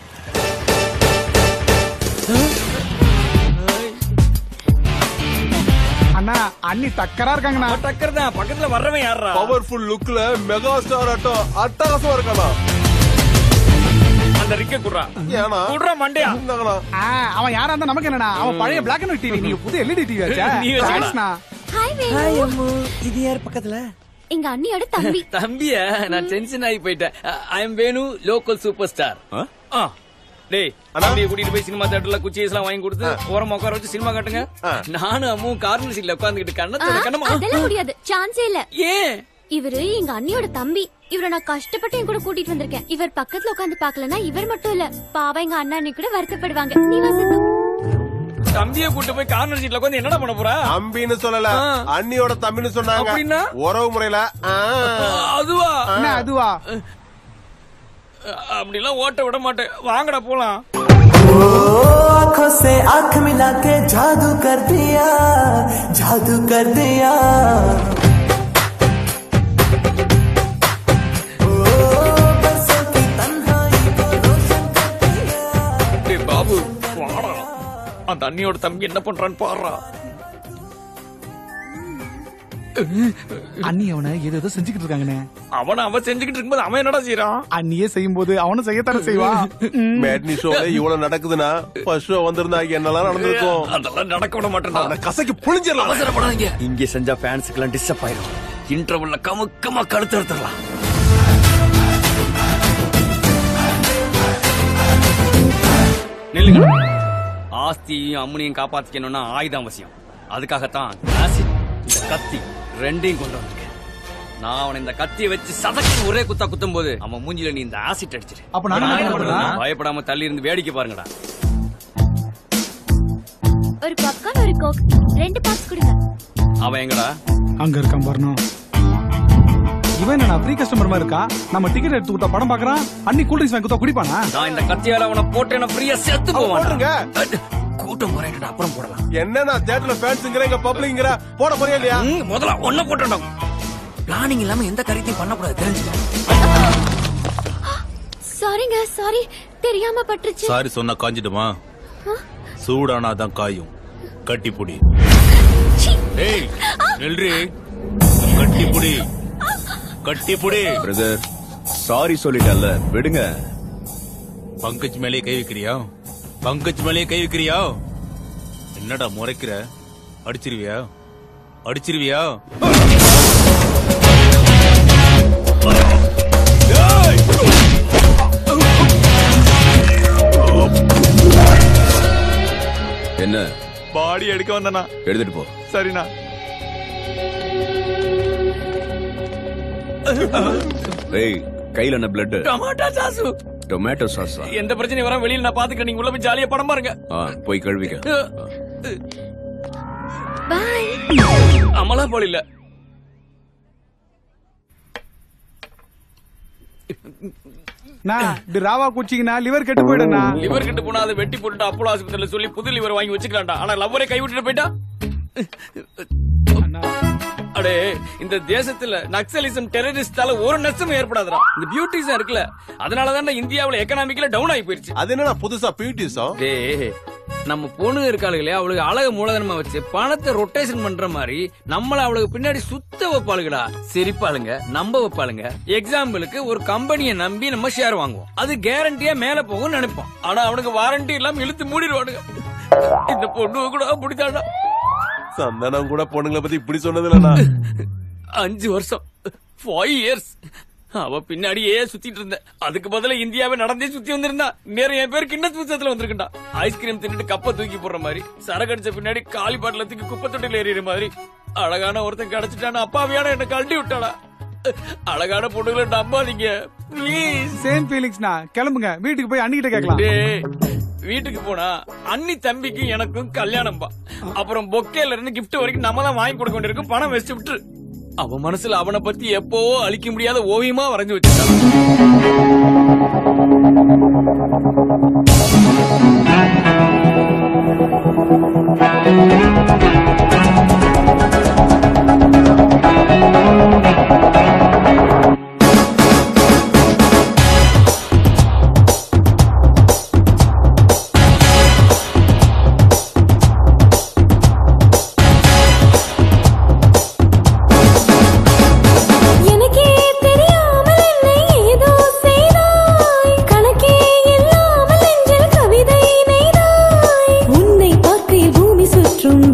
அண்ணா அண்ணி டக்கரா இருக்காங்கண்ணா டக்கர் தான் பக்கத்துல வர்றவன் யாரா பவர்ஃபுல் லுக்ல மெகா ஸ்டார் ஆட்டம் அட்டகாசமா இருக்கலாம் அந்த ரிக்க குடுறா ஏனா குடுறா மண்டையா ஆ, அவன் யாரா இருந்தா நமக்கு என்னண்ணா அவன் பழைய பிளாக் அண்ட் ஒயிட் டிவி நீங்க புது எல்இடி டிவி ஆச்சா நீ வச்சுக்கடா. தேங்க்ஸ்ண்ணா ஹாய் ஹாய் அம்மு இது யார் பக்கத்துல எங்க அண்ணியோட தம்பி தம்பிய நான் டென்ஷன் ஆகி போயிட்டேன் I am Venu local super star டேய் தம்பியை கூட்டிட்டு போய் சினிமா தியேட்டர்ல குச்சி எல்லாம் வாங்கி கொடுத்து ஓரமா உட்கார வச்சு சினிமா காட்டுங்க நானும் அம்மும் கார்னர் சீட்ல உட்கார்ந்துகிட்டு ஆ, கண்ணத்தோட கண்ணமா அதெல்லாம் முடியாது சான்ஸே இல்ல ஏன் இவரு எங்க அண்ணியோட தம்பி இவரை நான் கஷ்டப்பட்டு என் கூட கூட்டிட்டு வந்திருக்கேன் இவர் பக்கத்துல உட்காந்து பாக்கலனா இவர் மட்டும் இல்ல பாவம் எங்க அண்ணா அண்ணி கூட வருத்தப்படுவாங்க நீ வா சித்து தம்பியை கூட்டு போய் கார்னர் சீட்ல உட்காந்து என்னடா பண்ண போறா தம்பின்னு சொல்லல அண்ணியோட தம்பின்னு சொன்னாங்க அப்படின்னா? உறவு முறையில ஆ. அதுவா என்ன அதுவா அப்படிலாம் ஓட்ட விட மாட்டேன் வாங்கடா போலாம் आंखों से आंख मिला के जादू कर दिया जादू कर दिया டேய் பாபு வாடா அந்த அண்ணியோட தம்பி என்ன பண்றான்னு பாடுறா அண்ணி அவனை ஏதோ ஏதோ செஞ்சுக்கிட்டு இருக்காங்கண்ணே அவன அவன் செஞ்சுக்கிட்டு இருக்கும்போது அவன் என்னடா செய்யறான் அண்ணியே செய்யும் போது அவனும் செய்யத்தானே செய்வான் மேட்னி ஷோல இவ்வளவு நடக்குதுன்னா ஃபர்ஸ்ட் ஷோ வந்திருந்தா என்னெல்லாம் நடந்திருக்கும் அதெல்லாம் நடக்க விட மாட்டேன்டா அவனை கசக்கி புழிஞ்சிடலாம் அவசரப்படாதீங்க இங்க செஞ்சா ஃபேன்ஸுக்கு எல்லாம் டிஸ்டர்ப் ஆயிரும் இன்டர்வல்ல கமுக்கமா கழுத்து எடுத்துடலாம் நில்லுங்க ஆஸ்தியையும் அம்மனையும் காப்பாத்திக்கணும்னா ஆயுதம் அவசியம் அதுக்காகத்தான் ஆசிட் இந்த கத்தி ரெண்டையும் கொண்டு வந்திருக்கேன் நான் அவனை இந்த கத்தியை வச்சு சதக்கு ஒரே குத்தா குத்தும் போது அவன் மூஞ்சில நீ இந்த ஆசிட் அடிச்சிரு அப்ப நானும் என்ன பண்றேன்? பயப்படாம தள்ளி இருந்து வேடிக்கை பாருங்கடா ஒரு பாப்கார்ன் ஒரு கோக் ரெண்டு பாக்ஸ் கொடுங்க அவன் எங்கடா அங்க இருக்கான் வரணும் இவன் என்ன ஃப்ரீ கஸ்டமர் மாதிரி இருக்கா நம்ம டிக்கெட் எடுத்து கொடுத்தா படம் பாக்குறான் அன்னி கூல் ட்ரிங்க்ஸ் வாங்கி கொடுத்தா குடிப்பானா நான் இந்த கத்தியால அவனை போட்டு என்ன ஃப்ரீயா செத்து அவன் போவான் போட்டுருங்க. கூட்டம் குறையிட்டு அப்புறம் போடலாம் என்னன்னா தியேட்டர்ல ஃபேன்ஸ்ங்கிற இங்க பப்ளிக்ங்கிற போட போறியா இல்லையா ம், முதல்ல ஒன்ன போட்டோம் பிளானிங் இல்லாம எந்த காரியத்தையும் பண்ணக்கூடாது தெரிஞ்சுக்க சாரிங்க சாரி தெரியாம பட்டுருச்சு சாரி சொன்னா காஞ்சிடுமா சூடானாதான் காயும் கட்டிப்புடி ஏய் நில்றி கட்டிப்புடி கட்டிப்புடி பிரதர் சாரி சொல்லிட்டல்ல விடுங்க பங்கஜ் மேலே கை வைக்கிறியா பங்கஜ் மேலே கை வைக்கிறியா என்னடா முறைக்கிற அடிச்சிருவியா அடிச்சிருவியா என்ன பாடி எடுக்க வந்தனா எடுத்துட்டு போ சரிண்ணா ஏய் கையில என்ன பிளட் டமாட்டா சாசு டொமேட்டோ சாஸா எந்த பிரச்சனையும் வர வெளியில நான் பாத்துக்கிறேன் நீங்க உள்ள போய் ஜாலியா படம் பாருங்க ஆ போய் கழுவிக்க பாய் அமலா போல இல்ல நான் இப்படி ராவா குச்சிங்கன்னா லிவர் கெட்டு போயிடும்ண்ணா லிவர் கிட்ட போனா அதை வெட்டி போட்டுட்டு அப்போலோ ஆஸ்பத்திரியில சொல்லி புது லிவர் வாங்கி வச்சுக்கலாம்டா ஆனா லவ்வரே கை விட்டுட்டு போயிட்டா அடே இந்த தேசத்துல நக்சலிசம் டெரரிஸ்டால ஒரு நஷ்டமும் ஏற்படாதுடா இந்த பியூட்டிசம் இருக்குல்ல அதனாலதான் இந்தியாவுல எக்கனாமிக்கல டவுன் ஆகி போயிருச்சு அது என்னன்னா புதுசா பியூட்டிஸம் டேய் நம்ம பொண்ணு இருக்காளுங்களே அவளுக்கு அழக மூலதனமா வச்சு பணத்தை ரொட்டேஷன் பண்ற மாதிரி நம்மள அவளுக்கு பின்னாடி சுத்த வைப்பாளுங்கடா சிரிப்பாளுங்க நம்ப வைப்பாளுங்க எக்ஸாம்பிளுக்கு ஒரு கம்பெனியை நம்பி நம்ம ஷேர் வாங்குவோம் அது கேரண்டியா மேல போகும்னு நினைப்போம் ஆனா அவனுக்கு வாரண்டி இல்லாம இழுத்து மூடிடுவானுங்க இந்த பொண்ணு கூட அப்படித்தாடா சந்தனம் கூட பொண்ணுங்களை பத்தி இப்படி சொன்னது இல்லண்ணா அஞ்சு வருஷம் ஃபைவ் இயர்ஸ் அவ பின்னாடியே சுத்திட்டு இருந்தேன் அதுக்கு பதிலா இந்தியாவை நடந்தே சுத்தி வந்திருந்தா நேரம் என் பேர் கிண்ண புத்தகத்துல வந்திருக்கா ஐஸ்கிரீம் தின்னுட்டு கப்ப தூக்கி போடுற மாதிரி சரக்கு அடிச்ச பின்னாடி காலி பாட்டில தூக்கி குப்பை தொட்டில எறிகிற மாதிரி அழகான ஒருத்தன் கிடைச்சிட்டான அப்பாவியான என்ன கழட்டி விட்டாளா அழகான பொண்ணுகளை நம்பாதீங்க ப்ளீஸ் சேம் ஃபீலிங்ஸ்ண்ணா கிளம்புங்க வீட்டுக்கு போய் அண்ணிக்கிட்ட கேட்கலாம் டேய், வீட்டுக்கு போனா அண்ணி தம்பிக்கும் எனக்கும் கல்யாணம் பா அப்புறம் பொக்கேல இருந்து கிஃப்ட் வரைக்கும் நம்ம தான் வாங்கி கொடுக்க வேண்டியிருக்கும் பணம் வச்சு விட்டு அவன் மனசுல அவனை பத்தி எப்பவோ அழிக்க முடியாத ஓவியமா வரைஞ்சு வச்சுட்டான் எனக்கே தெரியாமல் என்னை ஏதோ செய்தாய் கணக்கே இல்லாமல் நெஞ்சில் கவிதை நெய்தாய் உன்னை பார்க்கையில் பூமி சுற்றும்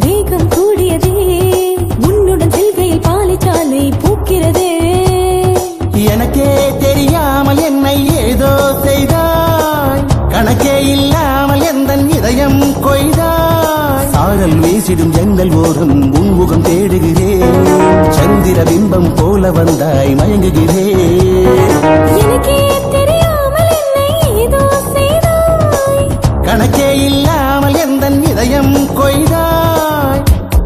வீசிடும் ஜன்னல் ஓரம் உன்முகம் தேடுகிறேன் சந்திர பிம்பம் போல வந்தாய் மயங்குகிறேன் எனக்கே தெரியாமல் என்னை ஏதோ செய்தாய் கணக்கே இல்லாமல் எந்த இதயம் கொய்தாய்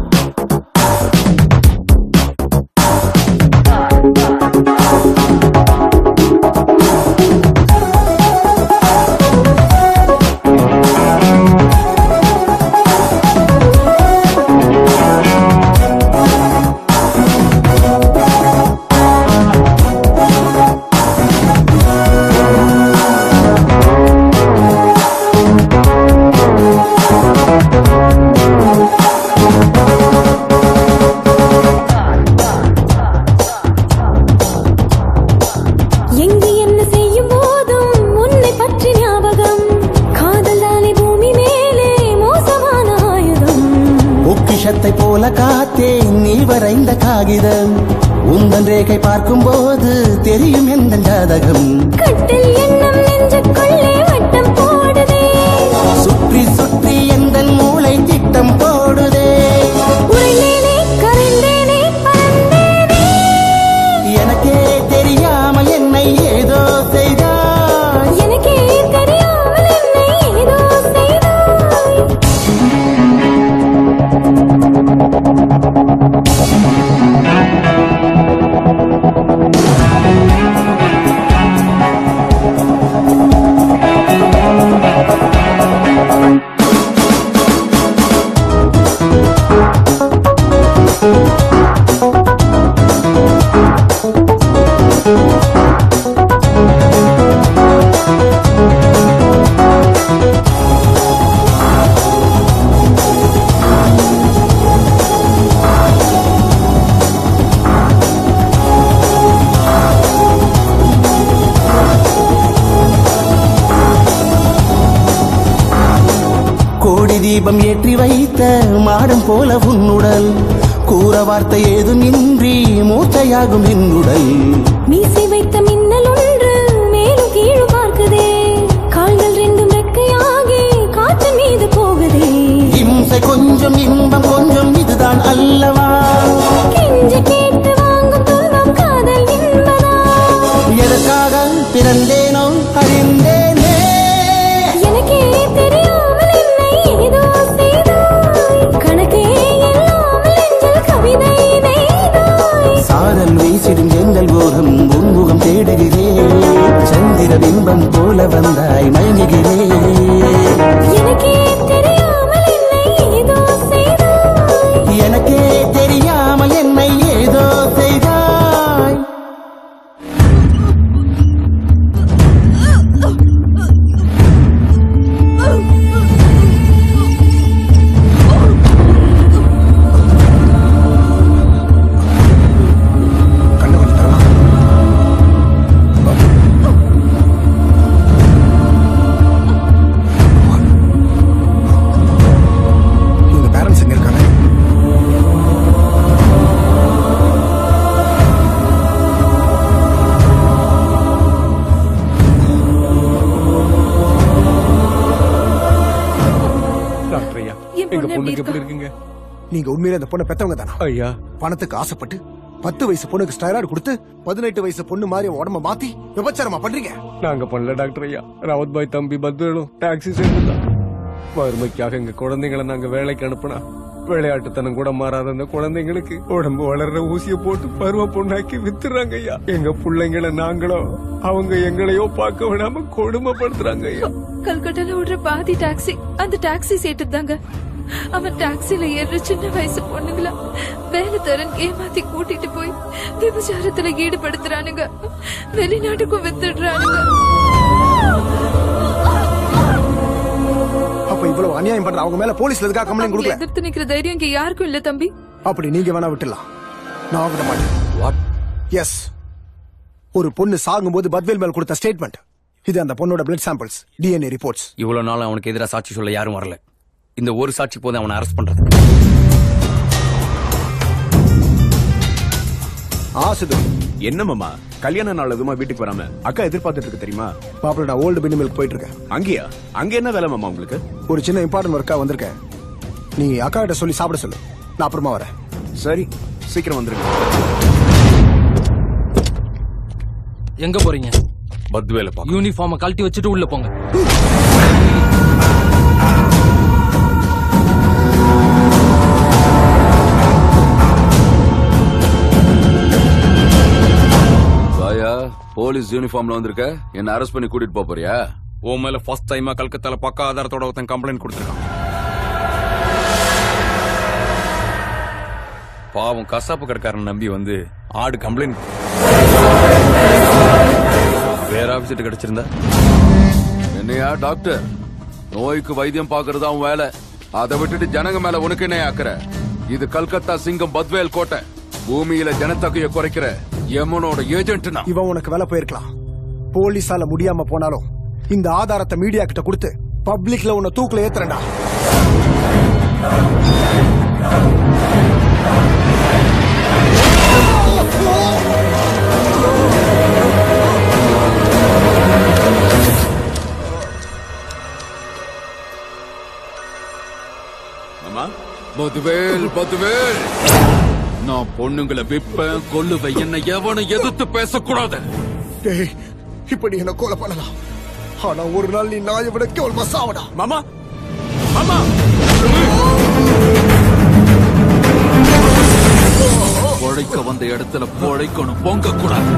எங்கு என்ன செய்யும் போதும் உன்னை பற்றி ஞாபகம் காதல் தானே பூமி மேலே மோசமான ஆயுதம் பொக்கிஷத்தை போல காத்தேன் நீ வரைந்த காகிதம் உந்தன் ரேகை பார்க்கும் போது தெரியும் எந்த ஜாதகம் கட்டில் எண்ணம் நெஞ்சுக்குள்ளே வட்டம் போடுதே சுற்றி சுற்றி எந்த மூளை திட்டம் போடுதே உறைந்தேனே கரைந்தேனே பறந்தேனே எனக்கே தெரியாமல் என்னை ஏதோ செய்தாய் எனக்கே தெரியாமல் என்னை ஏதோ செய்தாய் கோடி தீபம் ஏற்றி வைத்த மாடம் போல உன்னுடல் கூற வார்த்தை ஏதும் இன்றி மூச்சையாகும் என்னுடல் மீசை வைத்த மின்னல் ஒன்று மேலும் கீழும் பார்க்குதே கால்கள் ரெண்டும் ரெக்கையாகி காற்று மீது போகுதே இம்சை கொஞ்சம் இன்பம் கொஞ்சம் இதுதான் அல்லவா கெஞ்சி கேட்டு வாங்கும் துன்பம் காதல் என்பதா எதற்காக பிறந்தேனோ அறிந்தேனே எனக்கே தெரியாமல் என்னை ஏதோ செய்தாய் கணக்கே இல்லாமல் நெஞ்சில் கவிதை நெய்தாய் சாரல் வீசிடும் எங்கள் ஓரம் உன்முகம் தேடுகிறேன் சந்திர பிம்பம் போல வந்தாய் மயங்குகிறேன் எனக்கே தெரியாமல் என்னை ஏதோ செய்தாய் எனக்கே தெரியாமல் என்னை ஏதோ செய்தாய் இவங்க பேரண்ட்ஸ் எங்க இருக்காங்க டாக்டர் ஐயா என் எங்க பொண்ணு எப்படி பொண்ணுக்கு எப்படி இருக்குங்க நீங்க உண்மையிலே அந்த பொண்ணை பெத்தவங்க தானா ஐயா பணத்துக்கு ஆசைப்பட்டு பத்து வயசு பொண்ணுக்கு ஸ்டைராய்டு கொடுத்து பதினெட்டு வயசு பொண்ணு மாதிரி உடம்ப மாத்தி விபச்சாரமா பண்றீங்க நாங்க பண்ணல டாக்டர் ஐயா ராவத் பாய் தம்பி பத்வேலும் டாக்ஸி சேர்ந்துதான் வறுமைக்காக எங்க குழந்தைங்களை நாங்க வேலைக்கு அனுப்புனா விளையாட்டுத்தனம் கூட மாறாத அந்த குழந்தைங்களுக்கு உடம்பு வளர்ற ஊசிய போட்டு பருவ பொண்ணாக்கி வித்துறாங்க ஐயா எங்க பிள்ளைங்களை நாங்களோ அவங்க எங்களையோ பார்க்க விடாம கொடுமைப்படுத்துறாங்க ஐயா கல்கட்டால ஓடுற பாதி டாக்ஸி அந்த டாக்ஸி சேட்டு தாங்க அவன் டாக்ஸில ஏறுற சின்ன வயசு பொண்ணுங்கள வேலை தரன் ஏமாத்தி கூட்டிட்டு போய் விபச்சாரத்துல ஈடுபடுத்துறானுங்க வெளிநாட்டுக்கும் வித்துடுறானுங்க அப்ப இவ்வளவு அநியாயம் பண்ற அவங்க மேல போலீஸ்ல எதுக்காக கம்ப்ளைண்ட் அவங்களை கொடுக்கல எதிர்த்து நிக்கிற தைரியம் இங்க யாருக்கும் இல்ல தம்பி அப்படி நீங்க வேணா விட்டுலாம் நான் விட மாட்டேன் எஸ் ஒரு பொண்ணு சாகும்போது பத்வேல் மேல் கொடுத்த ஸ்டேட்மெண்ட் இது அந்த பொண்ணோட பிளட் சாம்பிள்ஸ் டிஎன்ஏ ரிப்போர்ட்ஸ் இவ்வளவு நாள் அவனுக்கு எதிராக சாட்சி சொல்ல யாரும் வரல இந்த ஒரு சாட்சி போதும் அவனை அரெஸ்ட் பண்றது ஆ சிது என்ன மாமா கல்யாண நாள் எதுமா வீட்டுக்கு வராம அக்கா எதிர்பார்த்துட்டு இருக்கு தெரியுமா மாப்பிள்ள நான் ஓல்டு பின்னி மில்க் போயிட்டு இருக்கேன் அங்கேயா அங்க என்ன வேலை மாமா உங்களுக்கு ஒரு சின்ன இம்பார்ட்டன்ட் ஒர்க்கா வந்திருக்கேன் நீ அக்கா கிட்ட சொல்லி சாப்பிட சொல்லு நான் அப்புறமா வரேன் சரி சீக்கிரம் வந்துருங்க எங்க போறீங்க பத்வேல யூனிஃபார்ம கழட்டி வச்சுட்டு உள்ள போங்க வாயா போலீஸ் யூனிஃபார்ம்ல வந்திருக்க என்ன அரெஸ்ட் பண்ணி கூட்டிட்டு போப் போறியா உன் மேல ஃபர்ஸ்ட் டைமா கல்கத்தால பக்கா ஆதாரத்தோட ஒருத்தன் கம்ப்ளைண்ட் கொடுத்துருக்கான் பாவம் கசாப்பு கடைக்காரன் நம்பி வந்து ஆடு கம்ப்ளைண்ட் வேற ஆபீஸ்ட்டு கிடைச்சிருந்தா என்னையா டாக்டர் நோய்க்கு வைத்தியம் பாக்குறது அவன் வேலை அதை விட்டுட்டு ஜனங்க மேல உனக்கு என்ன ஆக்குற இது கல்கத்தா சிங்கம் பத்வேல் கோட்டை பூமியில ஜனத்தொகையை குறைக்கிற எமனோட ஏஜென்ட்னா இவன் உனக்கு வேலை போயிருக்கலாம் போலீஸால முடியாம போனாலும் இந்த ஆதாரத்தை மீடியா கிட்ட கொடுத்து பப்ளிக்ல உன்னை தூக்குல ஏத்துறேன்டா ஆமா பத்வேல் பத்வேல் நான் பொண்ணுங்களை விப்பேன் கொல்லுவேன் என்ன எவனும் எதிர்த்து பேசக்கூடாது டேய் இப்ப நீ என்ன கொலை பண்ணலாம் ஆனா ஒரு நாள் நீ நாயை விட கேவலமா சாவடா மாமா மாமா பொழைக்க வந்த இடத்துல பொழைக்கணும் பொங்க கூடாது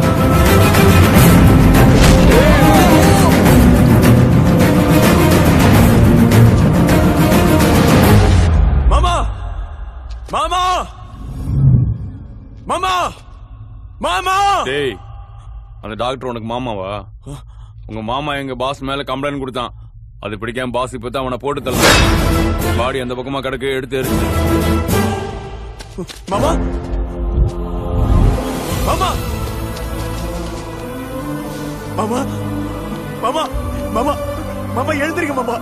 மாமா மாமா மாமா மாமா டேய் அந்த டாக்டர் உனக்கு மாமாவா உங்க மாமா எங்க பாஸ் மேல கம்ப்ளைண்ட் கொடுத்தான் அது பிடிக்காம பாஸ் இப்ப தான் அவனை போட்டு தள்ள பாடி அந்த பக்கமா கிடக்கு எடுத்து எரிச்சு மாமா மாமா மாமா மாமா மாமா மாமா எழுந்திருங்க மாமா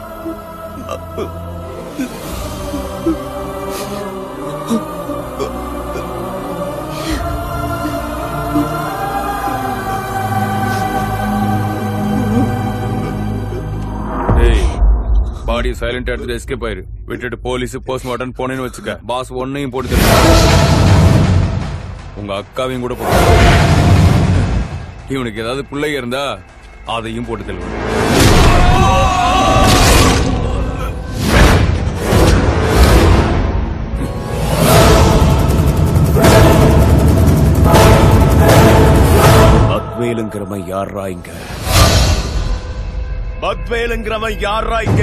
டேய் பாடி சைலண்ட் எடுத்துட்டு எஸ்கேப் ஆயிரு விட்டுட்டு போலீஸ் போஸ்ட்மார்ட்டம் போனேன்னு வச்சுக்க பாஸ் ஒன்னையும் போட்டு தருவான். உங்க அக்காவையும் கூட போட்டு தருவான். இவனுக்கு ஏதாவது பிள்ளைங்க இருந்தா அதையும் போட்டு தருவான் பத்வேலுங்கிறவன் யாரா இங்க பத்வேலுங்கிறவன் யாரா இங்க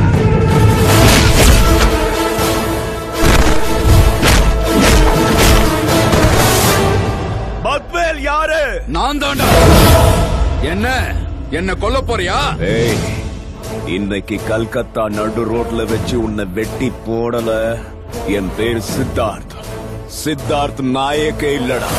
பத்வேல் யாரு நான் தாண்டா என்ன என்ன கொல்ல போறியா ஏய் இன்னைக்கு கல்கத்தா நடு ரோட்ல வச்சு உன்னை வெட்டி போடல என் பேர் சித்தார்த் சித்தார்த் நாயக்கே இல்லடா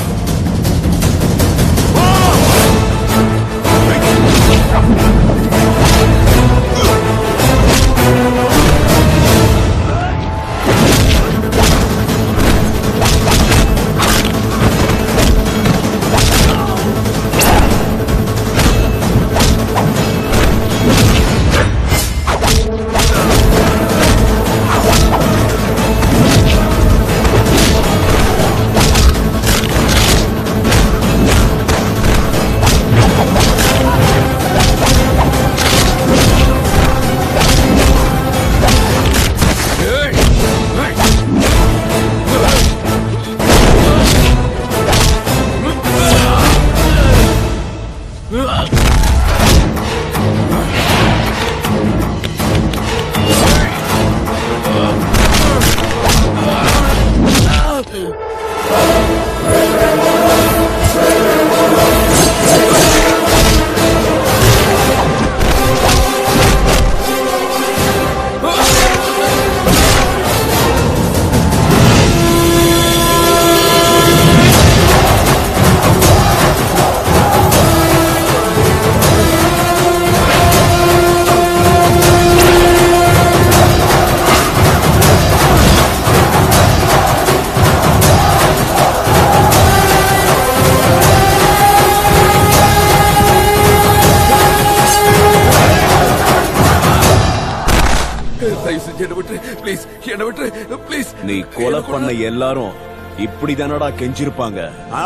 நீ கொலை பண்ண எல்லாரும் இப்படி தானடா கெஞ்சிருப்பாங்க ஆ?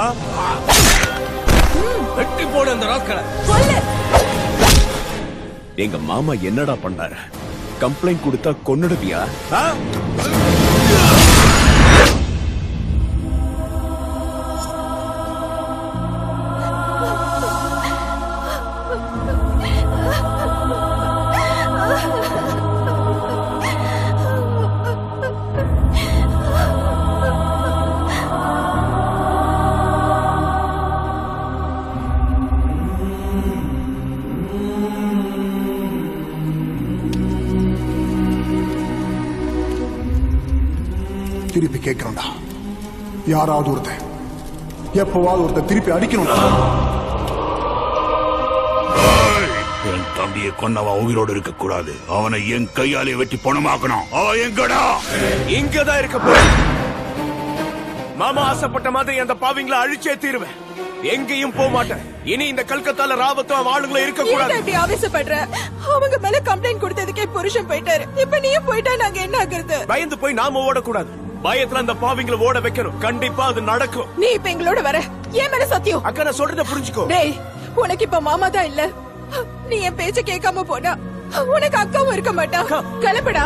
வெட்டி போடு அந்த ராஸ்கலை எங்க மாமா என்னடா பண்ணாரு கம்ப்ளைண்ட் கொடுத்தா கொன்னுடுவியா ஆ? திருப்பி கேட்கிறோம்டா யாராவது ஒருத்தன் எப்பவாவது ஒருத்தன் திருப்பி அடிக்கணும்டா என் தம்பியை கொன்னவன் உயிரோடு இருக்க கூடாது அவனை என் கையாலே வெட்டி பணமாக்கணும் அவன் எங்கடா இங்கதான் இருக்க போற மாமா ஆசைப்பட்ட மாதிரி அந்த பாவிங்களை அழிச்சே தீருவேன் எங்கேயும் போக மாட்டேன் இனி இந்த கல்கத்தால ராவத்தும் அவன் ஆளுங்களும் இருக்க ஏன்டா கூடாது இப்படி ஆவேசப்படுற அவங்க மேல கம்ப்ளைண்ட் கொடுத்ததுக்கே புருஷன் போயிட்டாரு இப்ப நீயும் போயிட்டா நாங்க என்ன ஆகுறது பயந்து போய் நாம ஓடக்கூடாது பயத்துல அந்த பாவிங்களை ஓட வைக்கணும் கண்டிப்பா அது நடக்கும் நீ இப்ப எங்களோட வர ஏன் மேல சத்தியம் அக்கா நான் சொல்றத புரிஞ்சுக்கோ டேய் உனக்கு இப்ப மாமா தான் இல்ல நீ என் பேச்ச கேட்காம போனா உனக்கு அக்காவும் இருக்க மாட்டா கிளம்புடா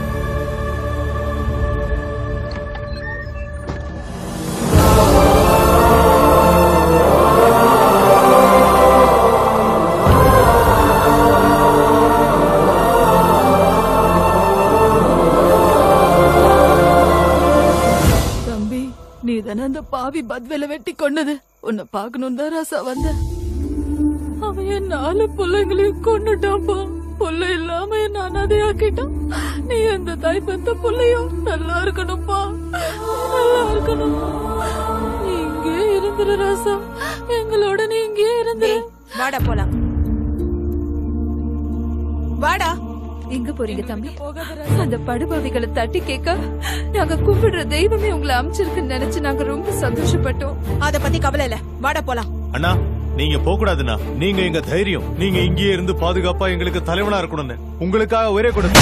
தம்பி நீ தானே அந்த பாவி பத்வேல வெட்டி கொன்னது உன்னை பாக்கணும் தான் ராசா வந்த அவன் என் நாலு பிள்ளைங்களையும் கொன்னுட்டாப்பா புள்ள இல்லாம என்ன அனாதையாக்கிட்டான் நீ அந்த தாய் பெத்த புள்ளையும் நல்லா இருக்கணும்ப்பா நல்லா இருக்கணும் நீ இங்கே இருந்துரு ராசா எங்களோட நீ இங்கே இருந்துரு வாடா போலாம் வாடா எங்க போறீங்க தம்பி அந்த படுபாவிகளை தட்டி கேட்க நாங்க கும்பிடுற தெய்வமே உங்களை அமைச்சிருக்குன்னு நினைச்சு நாங்க ரொம்ப சந்தோஷப்பட்டோம் அத பத்தி கவலை இல்ல வாடா போலாம் அண்ணா நீங்க போக கூடாதுண்ணா நீங்க எங்க தைரியம் நீங்க இங்கேயே இருந்து பாதுகாப்பா எங்களுக்கு தலைவனா இருக்கணும்னு உங்களுக்காக ஒரே கொடுத்து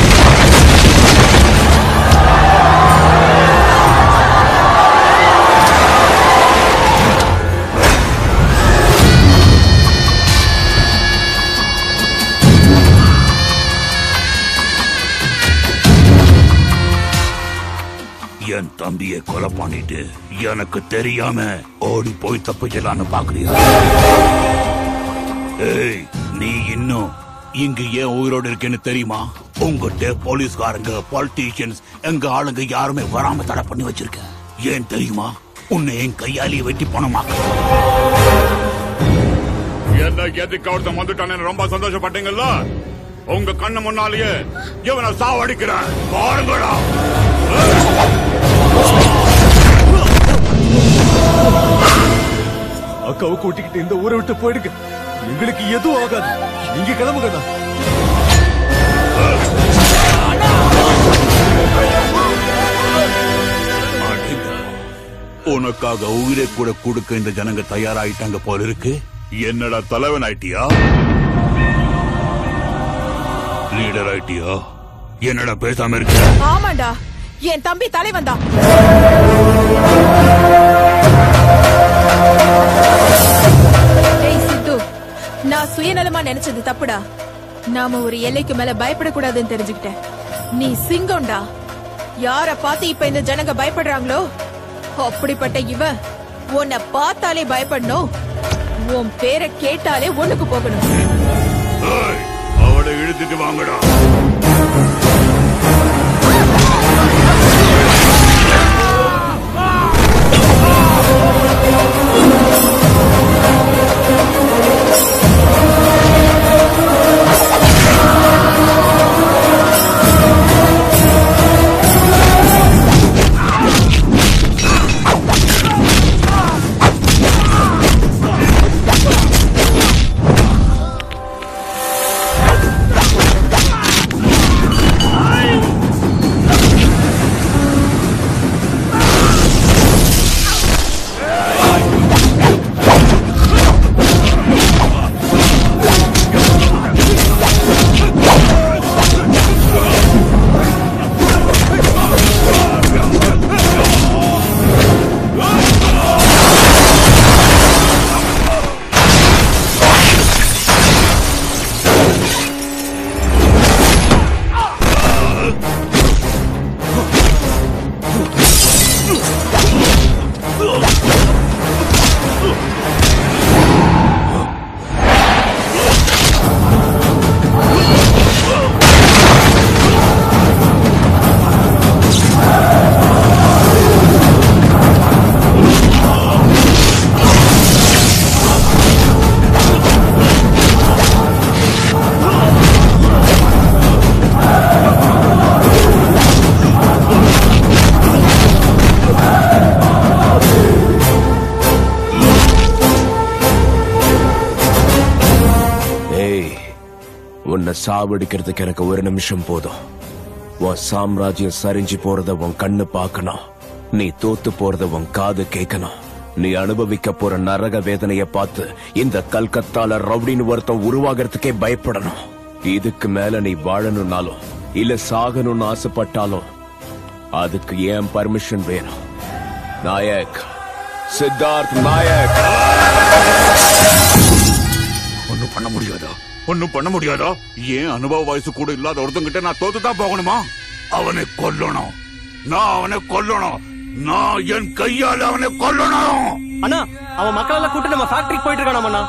என் தம்பியை கொலை பண்ணிட்டு எனக்கு தெரியாம ஓடி போய் தப்பிச்சலான்னு பாக்குறியா ஏய் நீ இன்னும் இங்க ஏன் உயிரோடு இருக்கேன்னு தெரியுமா உங்ககிட்ட போலீஸ்காரங்க பாலிட்டிஷியன்ஸ் எங்க ஆளுங்க யாருமே வராம தடை பண்ணி வச்சிருக்க ஏன் தெரியுமா உன்னை என் கையாலேயே வெட்டி பணமாக்க என்ன எதுக்கு ஒருத்தன் வந்துட்டானு ரொம்ப சந்தோஷப்பட்டீங்கல்ல உங்க கண்ணு முன்னாலேயே இவனை சாவடிக்கிறேன் பாருங்கடா அக்காவை கூட்டிக்கிட்டு இந்த ஊரை விட்டு போயிடுங்க எங்களுக்கு எதுவும் ஆகாது நீங்க கிளம்புங்கண்ணா அடேங்க. உனக்காக உயிரை கூட கொடுக்க இந்த ஜனங்க தயாராயிட்டாங்க போல இருக்கு என்னடா தலைவன் ஆயிட்டியா லீடர் ஆயிட்டியா என்னடா பேசாம இருக்க ஆமாண்டா என் தம்பி தலைவன் தான் ஏய் சித்து நான் சுயநலமா நினைச்சது தப்புடா நாம ஒரு எல்லைக்கு மேல பயப்படக்கூடாதுன்னு தெரிஞ்சுக்கிட்டேன் நீ சிங்கம்டா யார பார்த்து இப்ப இந்த ஜனங்க பயப்படுறாங்களோ அப்படிப்பட்ட இவன் உன்னை பார்த்தாலே பயப்படணும் உன் பேரை கேட்டாலே ஒண்ணுக்கு போகணும் ஏய், அவளை இழுத்துட்டு வாங்கடா ஆ சாவடிக்கிறதுக்கு எனக்கு ஒரு நிமிஷம் போதும் உன் சாம்ராஜ்யம் சரிஞ்சு போறத உன் கண்ணு பார்க்கணும் நீ தோத்து போறத உன் காது கேட்கணும் நீ அனுபவிக்க போற நரக வேதனைய பார்த்து இந்த கல்கத்தால ரவுடின்னு ஒருத்தன் உருவாகிறதுக்கே பயப்படணும் இதுக்கு மேல நீ வாழணும்னாலும் இல்ல சாகணும்னு ஆசைப்பட்டாலும் அதுக்கு ஏன் பர்மிஷன் வேணும் நாயக் சித்தார்த் நாயக் ஒண்ணும் பண்ண முடியாதா ஒண்ணும் பண்ண முடியாதா ஏன் அனுபவ வயசு கூட இல்லாத ஒருத்தங்கிட்ட நான் தோத்து தான் போகணுமா அவனை கொல்லணும் நான் அவனை கொல்லணும் நான் என் கையால அவனை கொல்லணும் அண்ணா அவன் மக்கள் எல்லாம் கூட்டு நம்ம ஃபேக்டரிக்கு போயிட்டு இருக்கானாம் அண்ணா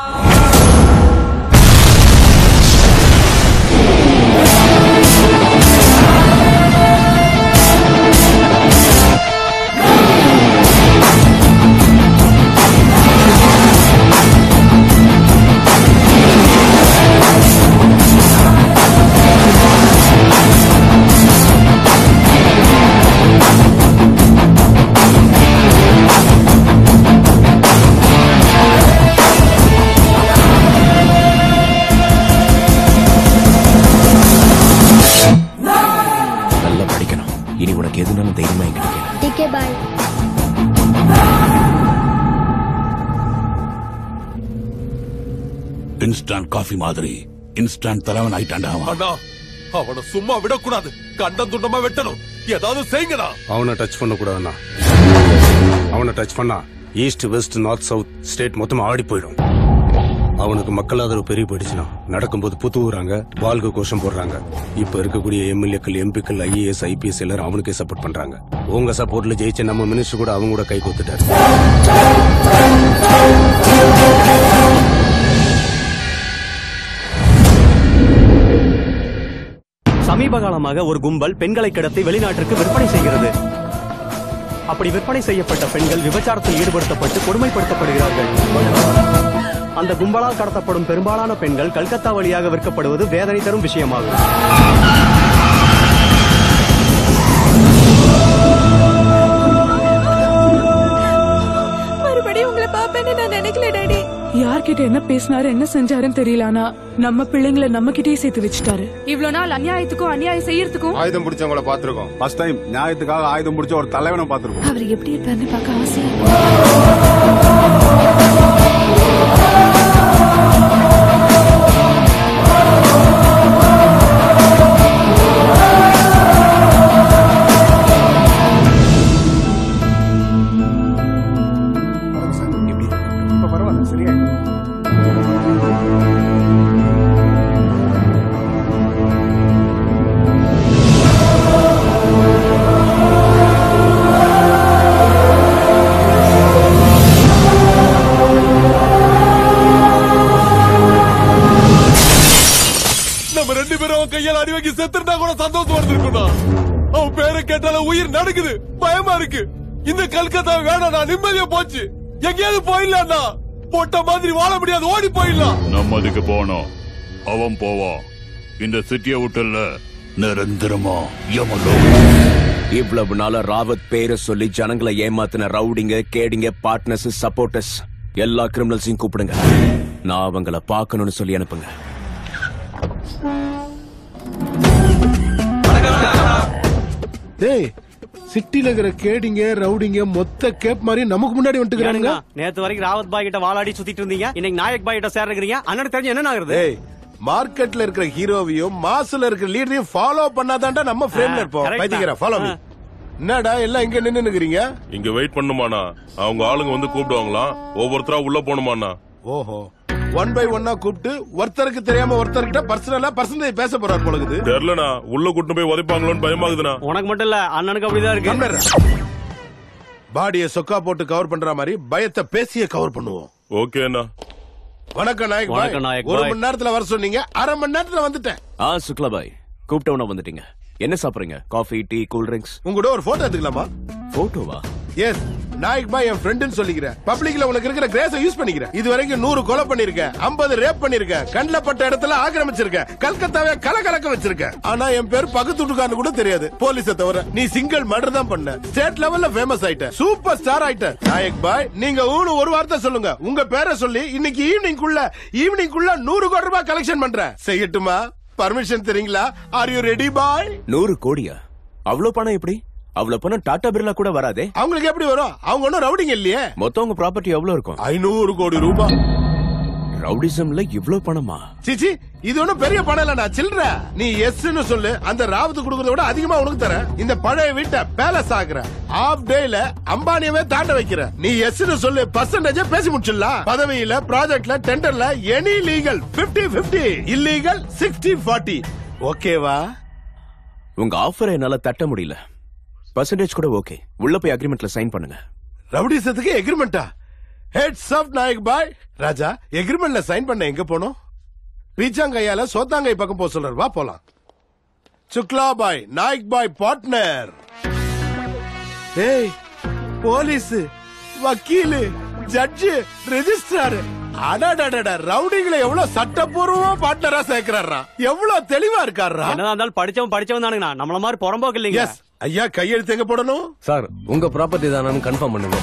நல்லா படிக்கணும் இனி உனக்கு எதுனாலும் தைரியமா என்கிட்ட கேளு டிகே பாய் இன்ஸ்டன்ட் காஃபி மாதிரி இன்ஸ்டன்ட் தலைவன் ஆயிட்டான்டா அவன் அண்ணா அவனை சும்மா விடக்கூடாது கண்டம் துண்டமா வெட்டணும் ஏதாவது செய்யுங்கடா அவனை டச் பண்ணக்கூடாதுண்ணா அவனை டச் பண்ணா east west north south state மொத்தமா ஆடி போயிடும் அவனுக்கு மக்கள் ஆதரவு பெரிய போயிடுச்சுன்னா நடக்கும்போது புத்து ஊறாங்க வாழ்க்கை கோஷம் போடுறாங்க இப்ப இருக்கக்கூடிய எம்எல்ஏக்கள் எம்பிக்கள் ஐஏஎஸ் ஐபிஎஸ் எல்லாரும் அவனுக்கே சப்போர்ட் பண்றாங்க உங்க சப்போர்ட்ல ஜெயிச்ச நம்ம மினிஸ்டர் கூட அவங்க கூட கை கோத்துட்டாரு சமீப காலமாக ஒரு கும்பல் பெண்களை கடத்தி வெளிநாட்டிற்கு விற்பனை செய்கிறது அப்படி விற்பனை செய்யப்பட்ட பெண்கள் விபச்சாரத்தில் ஈடுபடுத்தப்பட்டு கொடுமைப்படுத்தப்படுகிறார்கள் அந்த கும்பலால் கடத்தப்படும் பெரும்பாலான பெண்கள் கல்கத்தா வழியாக விற்கப்படுவது வேதனை தரும் விஷயமாகும் மறுபடியும் உங்களை பாப்பேன்னு நான் நினைக்கல டாடி யார்கிட்ட என்ன பேசினாரு என்ன செஞ்சாருன்னு தெரியல ஆனா நம்ம பிள்ளைங்களை நம்ம கிட்டயே சேர்த்து வச்சுட்டாரு இவ்வளவு நாள் அநியாயத்துக்கும் அநியாயம் செய்யறதுக்கும் ஆயுதம் பிடிச்சவங்கள பாத்துருக்கோம் ஃபர்ஸ்ட் டைம் நியாயத்துக்காக ஆயுதம் பிடிச்ச ஒரு தலைவனை பாத்துருக்கோம் அவர் எப்படி இருப்பாருன்னு பார்க்க ஆசையா இருக்கு. இப்ப பரவாயில்ல சரியா நம்ம ரெண்டு பேரும் அவன் கையால அடி வாங்கி செத்துருந்தா கூட சந்தோஷம் இருந்திருக்கும்டா அவன் பேரை கேட்டால உயிர் நடுக்குது பயமா இருக்கு இந்த கல்கத்தா வேணாம் நான் நிம்மதியா போச்சு எங்கேயாவது போயிடலாம்டா பொட்ட மாதிரி வாழ முடியாது ஓடி போயிடலாம் நம்ம அதுக்கு போனோம் அவன் போவான் இந்த சிட்டியை விட்டுல நிரந்தரமா யமலோ இவ்வளவு நாளா ராவத் பேரை சொல்லி ஜனங்களை ஏமாத்தின ரவுடிங்க கேடிங்க பார்ட்னர்ஸ் சப்போர்ட்டர்ஸ் எல்லா கிரிமினல்ஸையும் கூப்பிடுங்க நான் அவங்கள பார்க்கணும்னு சொல்லி அனுப்புங்க டேய் சிட்டில இருக்கிற கேடிங்க ரவுடிங்க மொத்த கேப் மாதிரி நமக்கு முன்னாடி வந்துட்டுக்கிறானுங்க நேத்து வரைக்கும் ராவத் பாய் கிட்ட வாலாடி சுத்திட்டு இருந்தீங்க இன்னைக்கு நாயக் பாய் கிட்ட சேர்றீங்க அண்ணன் தெரிஞ்சு என்ன ஆகுறது டேய் மார்க்கெட்ல இருக்கிற ஹீரோவையும் மாஸ்ல இருக்கிற லீடரையும் ஃபாலோ பண்ணாதான்டா நம்ம ஃப்ரேம்ல இருப்போம் correct தான். பைத்தியக்கிறா ஃபாலோ மீ என்னடா எல்லாம் இங்க நின்னு நிக்கிறீங்க இங்க வெயிட் பண்ணுமாண்ணா அவங்க ஆளுங்க வந்து கூப்பிடுவாங்களாம் ஒவ்வொருத்தரா உள்ள போகணுமாண்ணா ஓஹோ ஒன் பை ஒன்னா கூப்பிட்டு ஒருத்தருக்கு தெரியாம ஒருத்தர்கிட்ட பர்சனலா பர்சன்டேஜ் பேச போறாரு போலகுது தெரியலண்ணா உள்ள கூட்டு போய் உதைப்பாங்களோன்னு பயமாகுதுண்ணா உனக்கு மட்டும் இல்ல அண்ணனுக்கு அப்படிதான் இருக்கு பாடிய சொக்கா போட்டு கவர் பண்ற மாதிரி பயத்தை பேசிய கவர் பண்ணுவோம் ஓகே அண்ணா வணக்கம் நாயக் பாய். வணக்கம் நாயக் ஒரு பாய். மணி நேரத்துல வர சொன்னீங்க அரை மணி நேரத்துல வந்துட்டேன் ஆ சுக்லா பாய் கூப்பிட்டவன வந்துட்டீங்க என்ன சாப்பிடுறீங்க காஃபி டீ கூல் ட்ரிங்க்ஸ் உங்க கூட ஒரு போட்டோ எடுத்துக்கலாமா போட்டோவா எஸ் நாயக் பாய் என் ஃப்ரெண்டுன்னு சொல்லிக்கிறேன் பப்ளிக்ல உனக்கு இருக்கிற கிரேஸ யூஸ் பண்ணிக்கிறேன் இது வரைக்கும் நூறு கொலை பண்ணிருக்கேன் ஐம்பது ரேப் பண்ணிருக்கேன் கண்ணில் பட்ட இடத்துல ஆக்கிரமிச்சிருக்கேன் கல்கத்தாவே கலகலக்க வச்சிருக்கேன் ஆனா என் பேர் பக்கத்து வீட்டுக்காரனு கூட தெரியாது போலீஸ தவிர நீ சிங்கிள் மர்டர் தான் பண்ண ஸ்டேட் லெவல்ல ஃபேமஸ் ஆயிட்ட சூப்பர் ஸ்டார் ஆயிட்ட நாயக் பாய் நீங்க ஊனு ஒரு வார்த்தை சொல்லுங்க உங்க பேரை சொல்லி இன்னைக்கு ஈவினிங் குள்ள ஈவினிங் குள்ள நூறு கோடி ரூபாய் கலெக்ஷன் பண்றேன் செய்யட்டுமா பர்மிஷன் தெரியுங்களா ஆர் யூ ரெடி பாய் நூறு கோடியா அவ்வளவு பணம் எப்படி அவ்வளவு பணம் டாடா பிர்லா கூட வராதே அவங்களுக்கு எப்படி வரும் அவங்க ஒன்னும் ரவுடிங்க இல்லையே மொத்தம் உங்க ப்ராப்பர்ட்டி எவ்வளவு இருக்கும் ஐநூறு கோடி ரூபாய் ரவுடிசம்ல இவ்ளோ பணமா சிச்சி இது ஒண்ணும் பெரிய பணம் இல்லடா சில்ற நீ எஸ்ன்னு சொல்லு அந்த ராவத்து கொடுக்கறத விட அதிகமா உனக்கு தரேன் இந்த பழைய வீட்டை பேலஸ் ஆக்குற ஆஃப் டேல அம்பானியவே தாண்ட வைக்கிற நீ எஸ்ன்னு சொல்லு பர்சன்டேஜ் பேசி முடிச்சிடலாம் பதவியில ப்ராஜெக்ட்ல டெண்டர்ல எனி லீகல் 50 50 இல்லீகல் 60 40 ஓகேவா உங்க ஆஃபரை என்னால தட்ட முடியல பர்சன்டேஜ் கூட ஓகே உள்ள போய் அக்ரிமெண்ட்ல சைன் பண்ணுங்க ரவுடிசத்துக்கு எக்ரிமெண்டா ஹெட்ஸ் ஆஃப் நாயக் பாய் ராஜா எக்ரிமெண்ட்ல சைன் பண்ண எங்க போனோம் பீச்சாங்கையால சோத்தாங்கை பக்கம் போக சொல்றாரு வா போலாம் சுக்லா பாய் நாயக் பாய் பார்ட்னர் ஏய் போலீஸ் வக்கீலு ஜட்ஜு ரெஜிஸ்ட்ரார் அடடடட ரவுடிகளை எவ்வளவு சட்டப்பூர்வமா பார்ட்னரா சேர்க்கிறாரா எவ்வளவு தெளிவா இருக்காரா என்னதான் இருந்தாலும் படிச்சவன் படிச்சவன் தானுங்கண்ணா நம்மள மாதிரி புறம்போக்கு இல்லைங்க எஸ் ஐயா கையெழுத்து எங்க போடணும் சார் உங்க ப்ராப்பர்ட்டி தானு கன்ஃபார்ம் பண்ணுங்க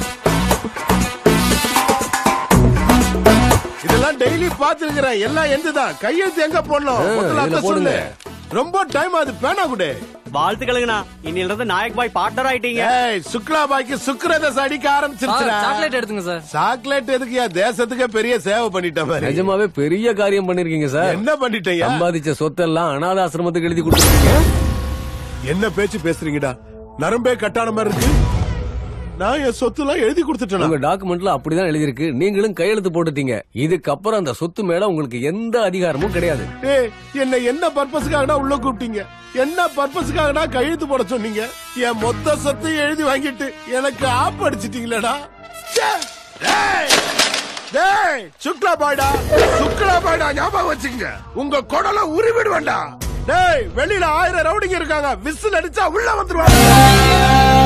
இதெல்லாம் டெய்லி பாத்துருக்கிறேன் எல்லாம் எந்துதான் கையெழுத்து எங்க போடணும் ஆ, முதல்ல இதுல அத சொல்லு போடுங்க. ரொம்ப டைம் அது பேனா குடு வாழ்த்துக்களுங்கண்ணா இன்னில இருந்து நாயக் பாய் பார்ட்னர் ஆயிட்டீங்க ஏய் சுக்லா பாய்க்கு சுக்ரதஸ் அடிக்க ஆரம்பிச்சிருச்சுடா சார், chocolate எடுத்துங்க சார். சாக்லேட் எதுக்குயா தேசத்துக்கே பெரிய சேவை பண்ணிட்ட மாதிரி நிஜமாவே பெரிய காரியம் பண்ணிருக்கீங்க சார் என்ன பண்ணிட்டீங்க சம்பாதிச்ச சொத்தெல்லாம் அனாத ஆசிரமத்துக்கு எழுதி கொடுத்துருக்கீங்க என்ன பேச்சு பேசுறீங்கடா நரம்பே கட்டான மாதிரி இருக்கு நான் என் சொத்துலாம் எழுதி கொடுத்துட்டேன் உங்க டாக்குமெண்ட்ல அப்படிதான் எழுதியிருக்கு நீங்களும் கையெழுத்து போட்டுட்டீங்க இதுக்கப்புறம் அந்த சொத்து மேல உங்களுக்கு எந்த அதிகாரமும் கிடையாது ஏய் என்ன என்ன பர்பஸ்க்காகடா உள்ள கூப்பிட்டீங்க என்ன பர்பஸ்க்காகடா கையெழுத்து போட சொன்னீங்க என் மொத்த சொத்தையும் எழுதி வாங்கிட்டு எனக்கு ஆப் அடிச்சிட்டீங்களேடா ச்சே! டேய்! டேய் சுக்லா பாய்டா சுக்லா பாய்டா ஞாபகம் வச்சுக்கங்க உங்க குடல உருவிடுவேண்டா டேய் வெளியில ஆயிரம் ரவுடிங்க இருக்காங்க விசில் அடிச்சா உள்ள வந்துருவாங்க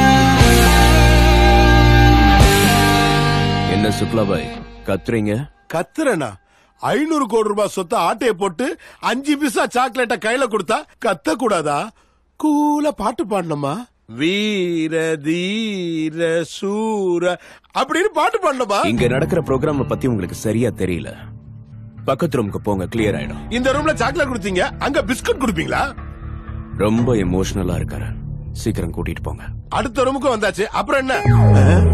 என்ன சுக்லாபாய் கத்துறீங்க கத்துறனா ஐநூறு கோடி ரூபாய் சொத்தை ஆட்டைய போட்டு அஞ்சு பீசா சாக்லேட்ட கையில கொடுத்தா கத்த கூடாதா கூல பாட்டு பாடணுமா வீர தீர சூர அப்படின்னு பாட்டு பாடணுமா இங்க நடக்கிற ப்ரோக்ராம் பத்தி உங்களுக்கு சரியா தெரியல பக்கத்து ரூமுக்கு போங்க கிளியர் ஆயிடும் இந்த ரூம்ல சாக்லேட் கொடுத்தீங்க அங்க பிஸ்கட் கொடுப்பீங்களா ரொம்ப எமோஷனலா இருக்காரு சீக்கிரம் கூட்டிட்டு போங்க அடுத்த ரூமுக்கு வந்தாச்சு அப்புறம் என்ன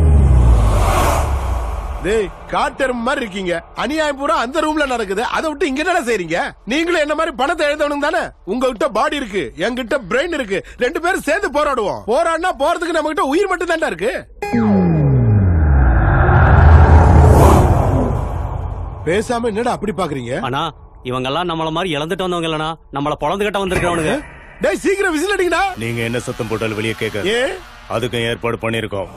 டேய் காட்டெருமை மாதிரி இருக்கீங்க அநியாயம் பூரா அந்த ரூம்ல நடக்குது அதை விட்டு இங்க என்ன செய்றீங்க நீங்களும் என்ன மாதிரி பணத்தை எழுதணும் தானே உங்ககிட்ட பாடி இருக்கு என்கிட்ட பிரெயின் இருக்கு ரெண்டு பேரும் சேர்ந்து போராடுவோம் போராடினா போறதுக்கு நம்ம கிட்ட உயிர் மட்டும் தான்டா இருக்கு பேசாம என்னடா அப்படி பாக்குறீங்க ஆனா இவங்க எல்லாம் நம்மள மாதிரி இழந்துட்டு வந்தவங்க இல்லனா நம்மள பொழந்து கட்ட வந்திருக்கிறவனுங்க டேய் சீக்கிரம் விசில் அடிங்கடா நீங்க என்ன சத்தம் போட்டாலும் வெளியே கேட்க ஏ அதுக்கும் ஏற்பாடு பண்ணிருக்கோம்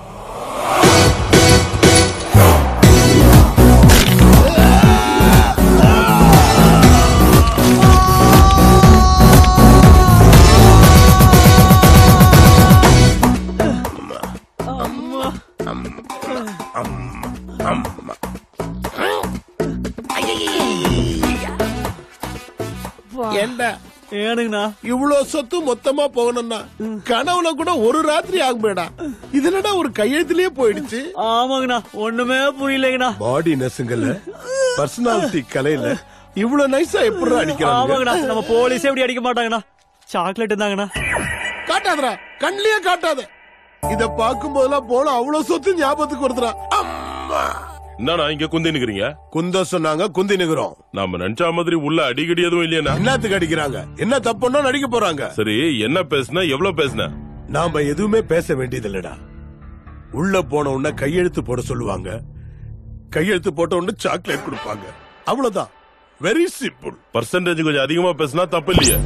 என்ன ஏனுங்கண்ணா இவ்வளவு சொத்து மொத்தமா போகணும்னா கனவுல கூட ஒரு ராத்திரி ஆகுமேடா இது என்னடா ஒரு கையெழுத்துலயே போயிடுச்சு ஆமாங்கண்ணா ஒண்ணுமே புரியலைங்கண்ணா பாடி நெசுங்கல்ல பர்சனாலிட்டி கலையில இவ்வளவு நைஸா எப்படி ஆமாங்கண்ணா அடிக்கிறாங்க நம்ம போலீஸே இப்படி அடிக்க மாட்டாங்கண்ணா சாக்லேட் இருந்தாங்கண்ணா காட்டாதடா கண்ணிலே காட்டாத இத பாக்கும் போதெல்லாம் போல அவ்வளவு சொத்து ஞாபகத்துக்கு வருதுடா அம்மா என்னண்ணா இங்க குந்தி நிக்கிறீங்க குந்த சொன்னாங்க குந்தி நிக்கிறோம் நாம நினைச்ச மாதிரி உள்ள அடிக்கடி எதுவும் இல்லையா என்னத்துக்கு அடிக்கிறாங்க என்ன தப்புன்னா நடிக்க போறாங்க சரி என்ன பேசுன எவ்வளவு பேசுன நாம எதுவுமே பேச வேண்டியது இல்லடா உள்ள போன உடனே கையெழுத்து போட சொல்லுவாங்க கையெழுத்து போட்ட உடனே சாக்லேட் கொடுப்பாங்க அவ்வளவுதான் வெரி சிம்பிள் பர்சன்டேஜ் கொஞ்சம் அதிகமா பேசினா தப்பு இல்லையே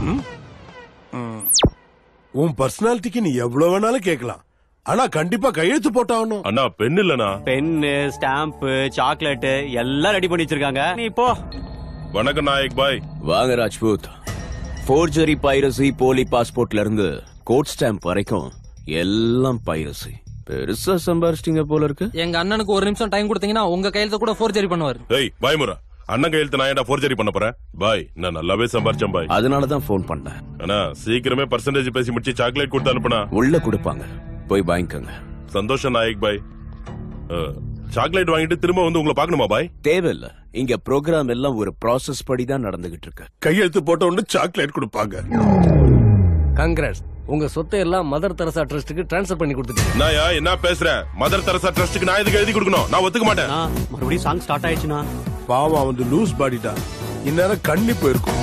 உன் பர்சனாலிட்டிக்கு நீ எவ்வளவு வேணாலும் கேட்கலாம் ஆனா கண்டிப்பா கையெழுத்து போட்டாகணும் அண்ணா பெண் இல்லனா பென்னு ஸ்டாம்ப் சாக்லேட் எல்லாம் ரெடி பண்ணி வச்சிருக்காங்க நீ போ வணக்கம் நாயக் பாய் வாங்க ராஜ்பூத் ஃபோர்ஜரி பைரசி போலி பாஸ்போர்ட்ல இருந்து கோட் ஸ்டாம்ப் வரைக்கும் எல்லாம் பைரசி பெருசா சம்பாரிச்சிட்டீங்க போல இருக்கு எங்க அண்ணனுக்கு ஒரு நிமிஷம் டைம் கொடுத்தீங்கன்னா உங்க கையெழுத்த கூட ஃபோர்ஜரி பண்ணுவாரு ஏய் பாய் முரா அண்ணன் கையெழுத்து நான் ஏன்டா ஃபோர்ஜரி பண்ண போறேன் பாய் நான் நல்லாவே சம்பாரிச்சேன் பாய் அதனாலதான் ஃபோன் பண்ணேன் அண்ணா சீக்கிரமே பர்சன்டேஜ் பேசி முடிச்சு சாக்லேட் கொடுத்து அனுப்புனா உள்ள கொடுப்பாங்க போய் வாங்கிக்கோங்க சந்தோஷம் நாயக் பாய் சாக்லேட் வாங்கிட்டு திரும்ப வந்து உங்களை பார்க்கணுமா பாய் தேவையில்ல இங்க ப்ரோக்ராம் எல்லாம் ஒரு ப்ராசஸ் படி தான் நடந்துகிட்டு இருக்கு கையெழுத்து போட்ட உடனே சாக்லேட் கொடுப்பாங்க கங்க்ராட்ஸ் உங்க சொத்தை எல்லாம் மதர் தெரசா ட்ரஸ்ட்டுக்கு ட்ரான்ஸ்ஃபர் பண்ணி கொடுத்துட்டீங்க நாயா என்ன பேசுற மதர் தெரசா ட்ரஸ்ட்டுக்கு நான் எதுக்கு எழுதி கொடுக்கணும் நான் ஒத்துக்க மாட்டேன் மறுபடியும் சாங் ஸ்டார்ட் ஆயிடுச்சுனா பாவம் அவன் லூஸ் பாடிட்டா இந்நேரம் கண்ணி போயிருக்கும்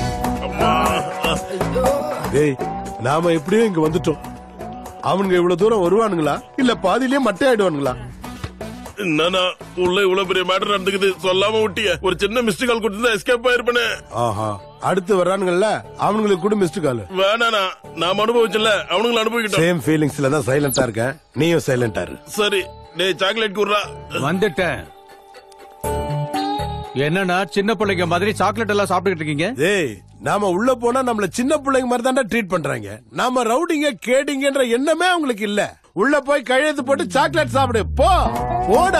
டேய் நாம எப்படியோ இங்க வந்துட்டோம் அவனுங்க இவ்வளவு தூரம் வருவானுங்களா இல்ல பாதியிலேயே மட்டை ஆயிடுவானுங்களா என்னன்னா உள்ள இவ்வளவு பெரிய மேட்டர் நடந்துக்குது சொல்லாம விட்டிய ஒரு சின்ன மிஸ்டு கால் கொடுத்து எஸ்கேப் ஆயிருப்பேனே ஆஹா அடுத்து வர்றானுங்கல்ல அவனுங்களுக்கு கூட மிஸ்டு கால் வேணாண்ணா நாம அனுபவிச்சல அவனுங்களை அனுபவிக்கிட்டோம் சேம் ஃபீலிங்ஸ்ல தான் சைலண்டா இருக்கேன் நீயும் சைலண்டா இரு சரி டேய் சாக்லேட் குடுறா வந்துட்டேன் என்னன்னா சின்ன பிள்ளைங்க மாதிரி சாக்லேட் எல்லாம் சாப்பிட்டுக்கிட்டு இருக்கீங்க டேய் நாம உள்ள போனா நம்மள சின்ன பிள்ளைங்க மாதிரி தான்டா ட்ரீட் பண்றாங்க நாம ரவுடிங்க கேடிங்கன்ற எண்ணமே அவங்களுக்கு இல்ல உள்ள போய் கையெழுத்து போட்டு சாக்லேட் சாப்பிடு போ போடா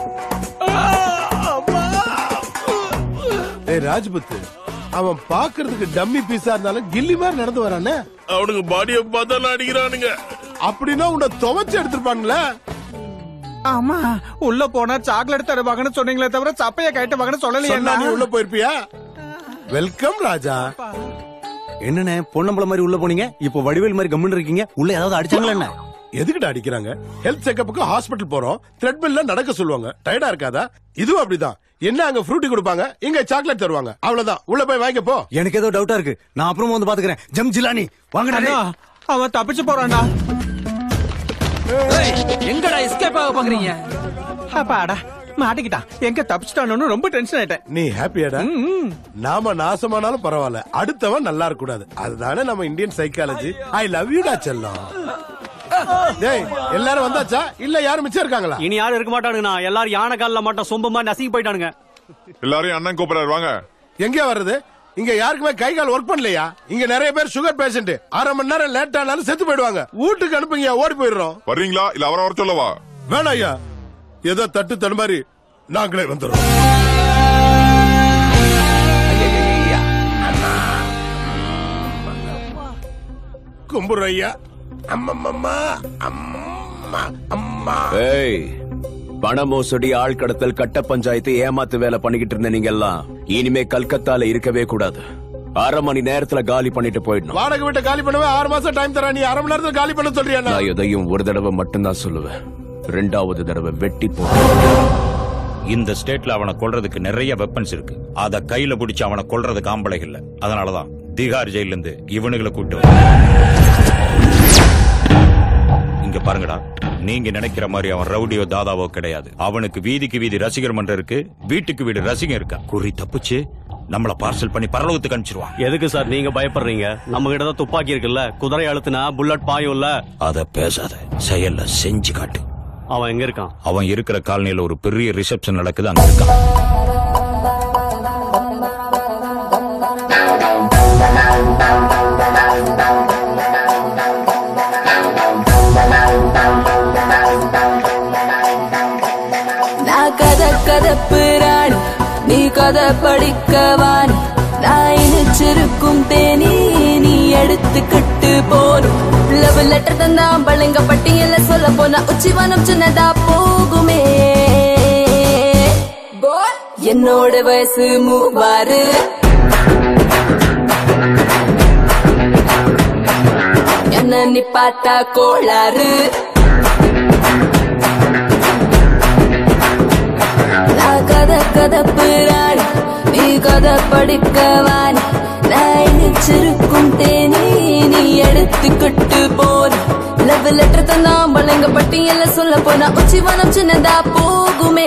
ஏய் ராஜ்புத் அவன் பாக்குறதுக்கு டம்மி பீஸா இருந்தாலும் கில்லி மாதிரி நடந்து வரானே அவனுக்கு பாடிய பார்த்தா அடிக்கிறானுங்க அப்படின்னா உன்னை துவைச்சு எடுத்திருப்பானுங்களே ஆமா உள்ள போனா சாக்லேட் தருவாங்கன்னு சொன்னீங்களே தவிர சப்பைய கைட்டுவாங்கன்னு சொன்னா நீ சொல்லலையே உள்ள போயிருப்பியா வெல்கம் ராஜா என்னண்ணே பொன்னம்பள மாதிரி உள்ள போனீங்க இப்போ வடிவேல் மாதிரி கம்முன்னு இருக்கீங்க உள்ள ஏதாவது அடிச்சாங்களா என்ன எதுக்குடா அடிக்கிறாங்க ஹெல்த் செக்கப்புக்கு ஹாஸ்பிட்டல் போறோம் த்ரெட்மில்ல நடக்க சொல்லுவாங்க டயர்டா இருக்காதா இதுவும் அப்படிதான் என்ன அங்க ஃப்ரூட்டி கொடுப்பாங்க இங்க சாக்லேட் தருவாங்க அவ்வளவுதான் உள்ள போய் வாங்கிக்க போ எனக்கு ஏதோ டவுட்டா இருக்கு நான் அப்புறமா வந்து பாத்துக்கிறேன் ஜம் ஜிலானி வாங்கடா அண்ணா, அவன் தப்பிச்சு போறான்டா எங்கடா எஸ்கேப் ஆக பாக்குறீங்க அப்பாடா மாட்டிக்கிட்டான் எங்க தப்பிச்சிட்டானு ரொம்ப டென்ஷன் ஆயிட்டேன் நீ ஹாப்பியாடா நாம நாசமானாலும் பரவாயில்ல அடுத்தவன் நல்லா இருக்க கூடாது அதுதானே நம்ம இந்தியன் சைக்காலஜி ஐ லவ் யூடா செல்லம் டேய் எல்லாரும் வந்தாச்சா இல்ல யாரும் மிச்சம் இருக்காங்களா இனி யாரும் இருக்க மாட்டானுங்கண்ணா எல்லாரும் யானை காலில் மாட்டோம் சொம்ப மாதிரி நசுங்கி போயிட்டானுங்க எல்லாரையும் அண்ணன் கூப்பிடுறாரு வாங்க எங்க வர்றது இங்க யாருக்குமே கை கால் ஒர்க் பண்ணலையா இங்க நிறைய பேர் சுகர் பேஷண்ட் அரை மணி நேரம் லேட் ஆனாலும் செத்து போயிடுவாங்க வீட்டுக்கு அனுப்புங்க ஓடி போயிடுறோம் வர்றீங்களா இல்ல அவரை வர சொல்லவா வேணாம் ஐயா ஏதோ தட்டு தடுமாறி நாங்களே வந்துடுறோம் கும்புற ஐயா அம்மம்மா அம்மா அம்மா ஏய் பண மோசடி ஆள் கடத்தல் கட்ட பஞ்சாயத்து ஏமாத்து வேலை பண்ணிக்கிட்டு இருந்த நீங்க எல்லாம் இனிமே கல்கத்தால இருக்கவே கூடாது அரை மணி நேரத்துல காலி பண்ணிட்டு போயிடணும் வாடகை வீட்டை காலி பண்ணவே ஆறு மாசம் டைம் தரேன் நீ அரை மணி நேரத்துல காலி பண்ண சொல்றியா நான் எதையும் ஒரு தடவை மட்டும்தான் சொல்லுவேன் ரெண்டாவது தடவை வெட்டி போ இந்த ஸ்டேட்ல அவனை கொல்றதுக்கு நிறைய வெப்பன்ஸ் இருக்கு அத கையில பிடிச்சு அவனை கொல்றதுக்கு ஆம்பளை இல்ல அதனாலதான் திகார் ஜெயில இருந்து இவனுங்களை கூட்டு வந்தேன். இங்க பாருங்கடா நீங்க நினைக்கிற மாதிரி அவன் ரவுடியோ தாதாவோ கிடையாது அவனுக்கு வீதிக்கு வீதி ரசிகர் மன்றம் இருக்கு வீட்டுக்கு வீடு ரசிகம் இருக்கா குறி தப்புச்சு நம்மள பார்சல் பண்ணி பரலோகத்துக்கு அனுப்பிச்சிருவான் எதுக்கு சார் நீங்க பயப்படுறீங்க நம்ம கிட்ட தான் துப்பாக்கி இருக்குல்ல குதிரை அழுத்துனா புல்லட் பாயும்ல அத பேசாத செயல்ல செஞ்சு காட்டு அவன் எங்க இருக்கான் அவன் இருக்கிற காலனியில ஒரு பெரிய ரிசப்ஷன் நடக்குது அங்க இருக்கான் நான் கதை கதப்பு ராணி நீ கதை படிக்கவானி நான் இனிச்சிருக்கும் தேனி நீ எடுத்துக்கிட்டு போனும் லவ் லெட்டர் தந்தா பழங்க பட்டியல சொல்ல போனா உச்சிவனம் சின்னதா போகுமே Boy, என்னோட வயசு மூவாறு என்ன நீ பார்த்தா கோளாறு நான் கதை கதப்பு ராணி நீ கதை படிக்கவானி நான் இனிச்சிருக்கும் தேனி நீ எடுத்துக்கிட்டு போன லவ் லெட்டர் தந்தான் பழங்க பட்டியல சொல்ல போனா உச்சிவனம் சின்னதா போகுமே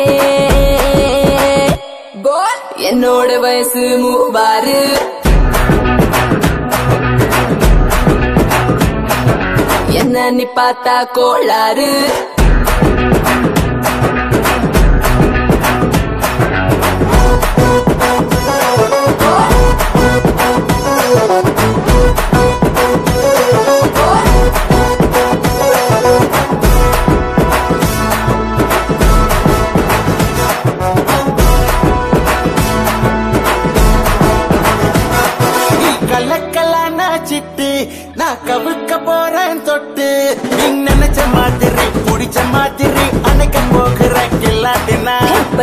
Boy, என்னோட வயசு மூவாறு என்ன நீ பார்த்தா கோளாறு கலக்கலான சிட்டு நான் கவிழ்க்க போறேன் தொட்டு நீ நினைச்ச மாதிரி பிடிச்ச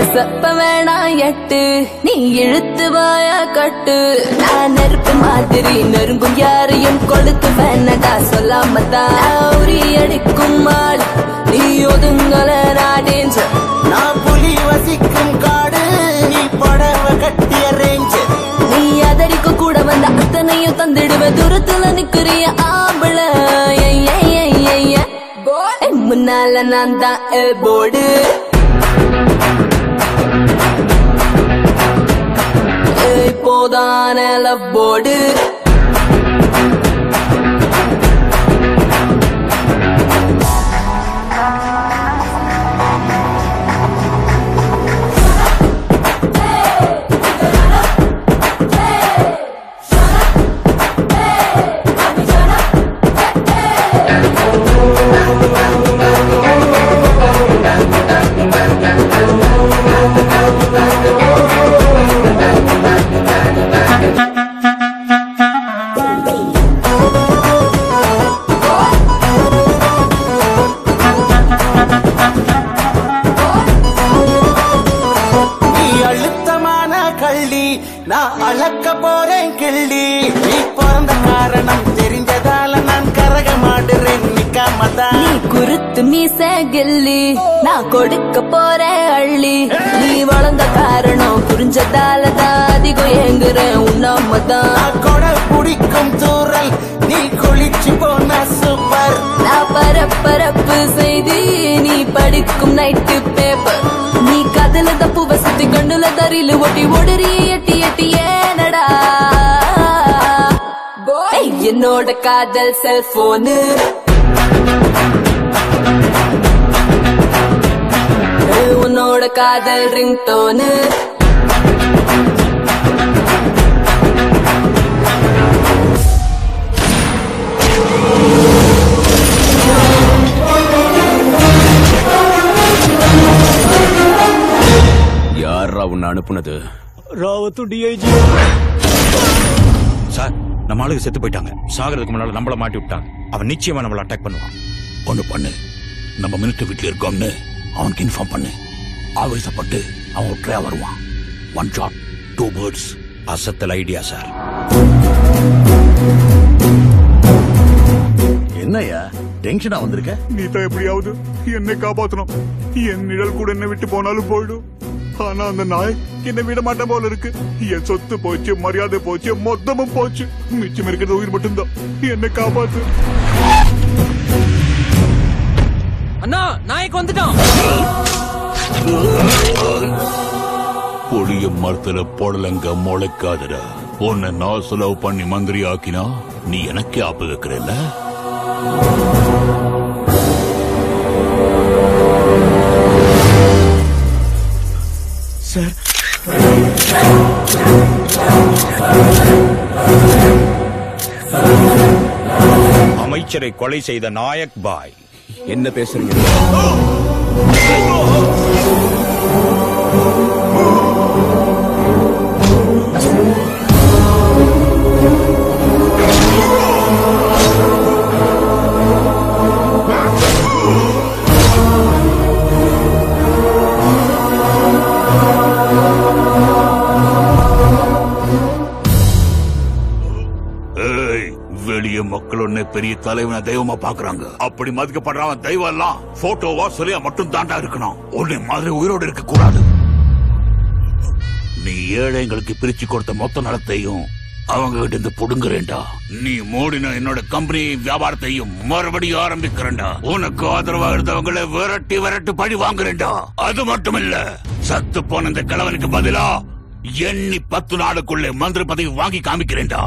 சப்ப வேணாம் எட்டு நீ இழுத்து வாய கட்டு நான் நெருப்பு மாதிரி நெருங்கும் யாரையும் கொடுத்து வேணடா சொல்லாம தான் உரி அடிக்கும் ஆள் நீ ஒதுங்கல நான் டேஞ்சர் நான் புலி வசிக்கும் காடு நீ படவ கட்டிய ரேஞ்சர் நீ அதரிக்க கூட வந்த அத்தனையும் தந்துடுவ தூரத்துல நிக்கிறிய ஆம்பள ஐய, ஐய, ஐய, ஐய. ஏய், முன்னால நான் தான் போடு இப்போதான லவ் போடு நீ அழுத்தமான கள்ளி நான் அளக்க போறேன் கிள்ளி நீ பிறந்த காரணம் தெரிஞ்சதால நான் கரக மாடுறேன் நிக்காமதான் நீ குருத்து மீச கில்லி நான் கொடுக்க போறேன் அள்ளி நீ வளர்ந்த காரணம் புரிஞ்சதால தான் அதிகம் ஏங்குறேன் உன்னாமதான் கொடை பிடிக்கும் தூரல் நீ குளிச்சு போன சூப்பர் நான் பரப்பரப்பு செய்தி நீ படிக்கும் நைட்டு பேப்பர் நீ கதல தப்பு வசதி கண்டுல தரில் ஒட்டி ஓடுறி எட்டி எட்டி ஏனடா ஏய், என்னோட காதல் செல்போனு உன்னோட காதல் ரிங் டோனு யாரா உன்னை அனுப்புனது ராவத்து டிஐஜி சார் நம்ம ஆளுங்க செத்து போயிட்டாங்க சாகிறதுக்கு முன்னால நம்மள மாட்டி விட்டாங்க அவன் நிச்சயமா நம்மள அட்டாக் பண்ணுவான் ஒண்ணு பண்ணு நம்ம மினிஸ்டர் வீட்டுல இருக்கோம்னு அவனுக்கு இன்ஃபார்ம் பண்ணு ஆவேசப்பட்டு அவன் ஒற்றையா வருவான் ஒன் ஷாட் டூ பேர்ட்ஸ் அசத்தல் ஐடியா சார் என்னையா டென்ஷனா வந்திருக்க நீ தான் எப்படியாவது என்னை காப்பாத்தணும் என் நிழல் கூட என்ன விட்டு போனாலும் போயிடும் ஆனா அந்த நாய் என்னை விட மாட்டேன் போல இருக்கு என் சொத்து போச்சு மரியாதை போச்சு மொத்தமும் போச்சு மிச்சம் இருக்கிறது உயிர் மட்டும்தான் என்னை காப்பாத்து அண்ணா நாய்க்கு வந்துட்டான் புளிய மரத்துல புடலங்க முளைக்காதடா உன்னை நான் செலவு பண்ணி மந்திரி ஆக்கினா நீ எனக்கே ஆப்பு வைக்கிறல்ல சார் அமைச்சரை கொலை செய்த நாயக் பாய் என்ன பேசுறீங்க ஏய் வெளிய மக்கள் உன்னை பெரிய தலைவன தெய்வமா பாக்குறாங்க அப்படி மதிக்கப்படுறவன் தெய்வம் எல்லாம் போட்டோவா சொல்லியா மட்டும் தாண்டா இருக்கணும் உன்னை மாதிரி உயிரோடு இருக்க கூடாது நீ ஏழைங்களுக்கு பிரிச்சு கொடுத்த மொத்த நலத்தையும் அவங்க கிட்ட இருந்து புடுங்குறேன்டா நீ மூடின என்னோட கம்பெனி வியாபாரத்தையும் மறுபடியும் ஆரம்பிக்கிறேன்டா உனக்கு ஆதரவா இருந்தவங்களை விரட்டி விரட்டி பழி வாங்குறேன்டா அது மட்டும் இல்ல சத்து போன இந்த கிழவனுக்கு பதிலா எண்ணி பத்து நாளுக்குள்ளே மந்திரி பதவி வாங்கி காமிக்கிறேன்டா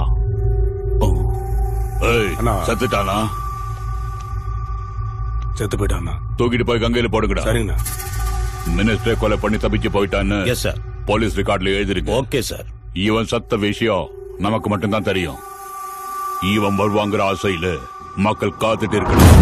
ஏய் செத்துட்டானா செத்து போயிட்டானா தூக்கிட்டு போய் கங்கையில போடுங்கடா சரிங்கண்ணா மினிஸ்டரை கொலை பண்ணி தப்பிச்சு போயிட்டான்னு எஸ் சார் போலீஸ் ரெக்கார்ட்ல எழுதிருக்கு ஓகே சார் இவன் சத்த விஷயம் நமக்கு மட்டும்தான் தெரியும் இவன் வருவாங்கிற ஆசையில மக்கள் காத்துட்டு இருக்கணும்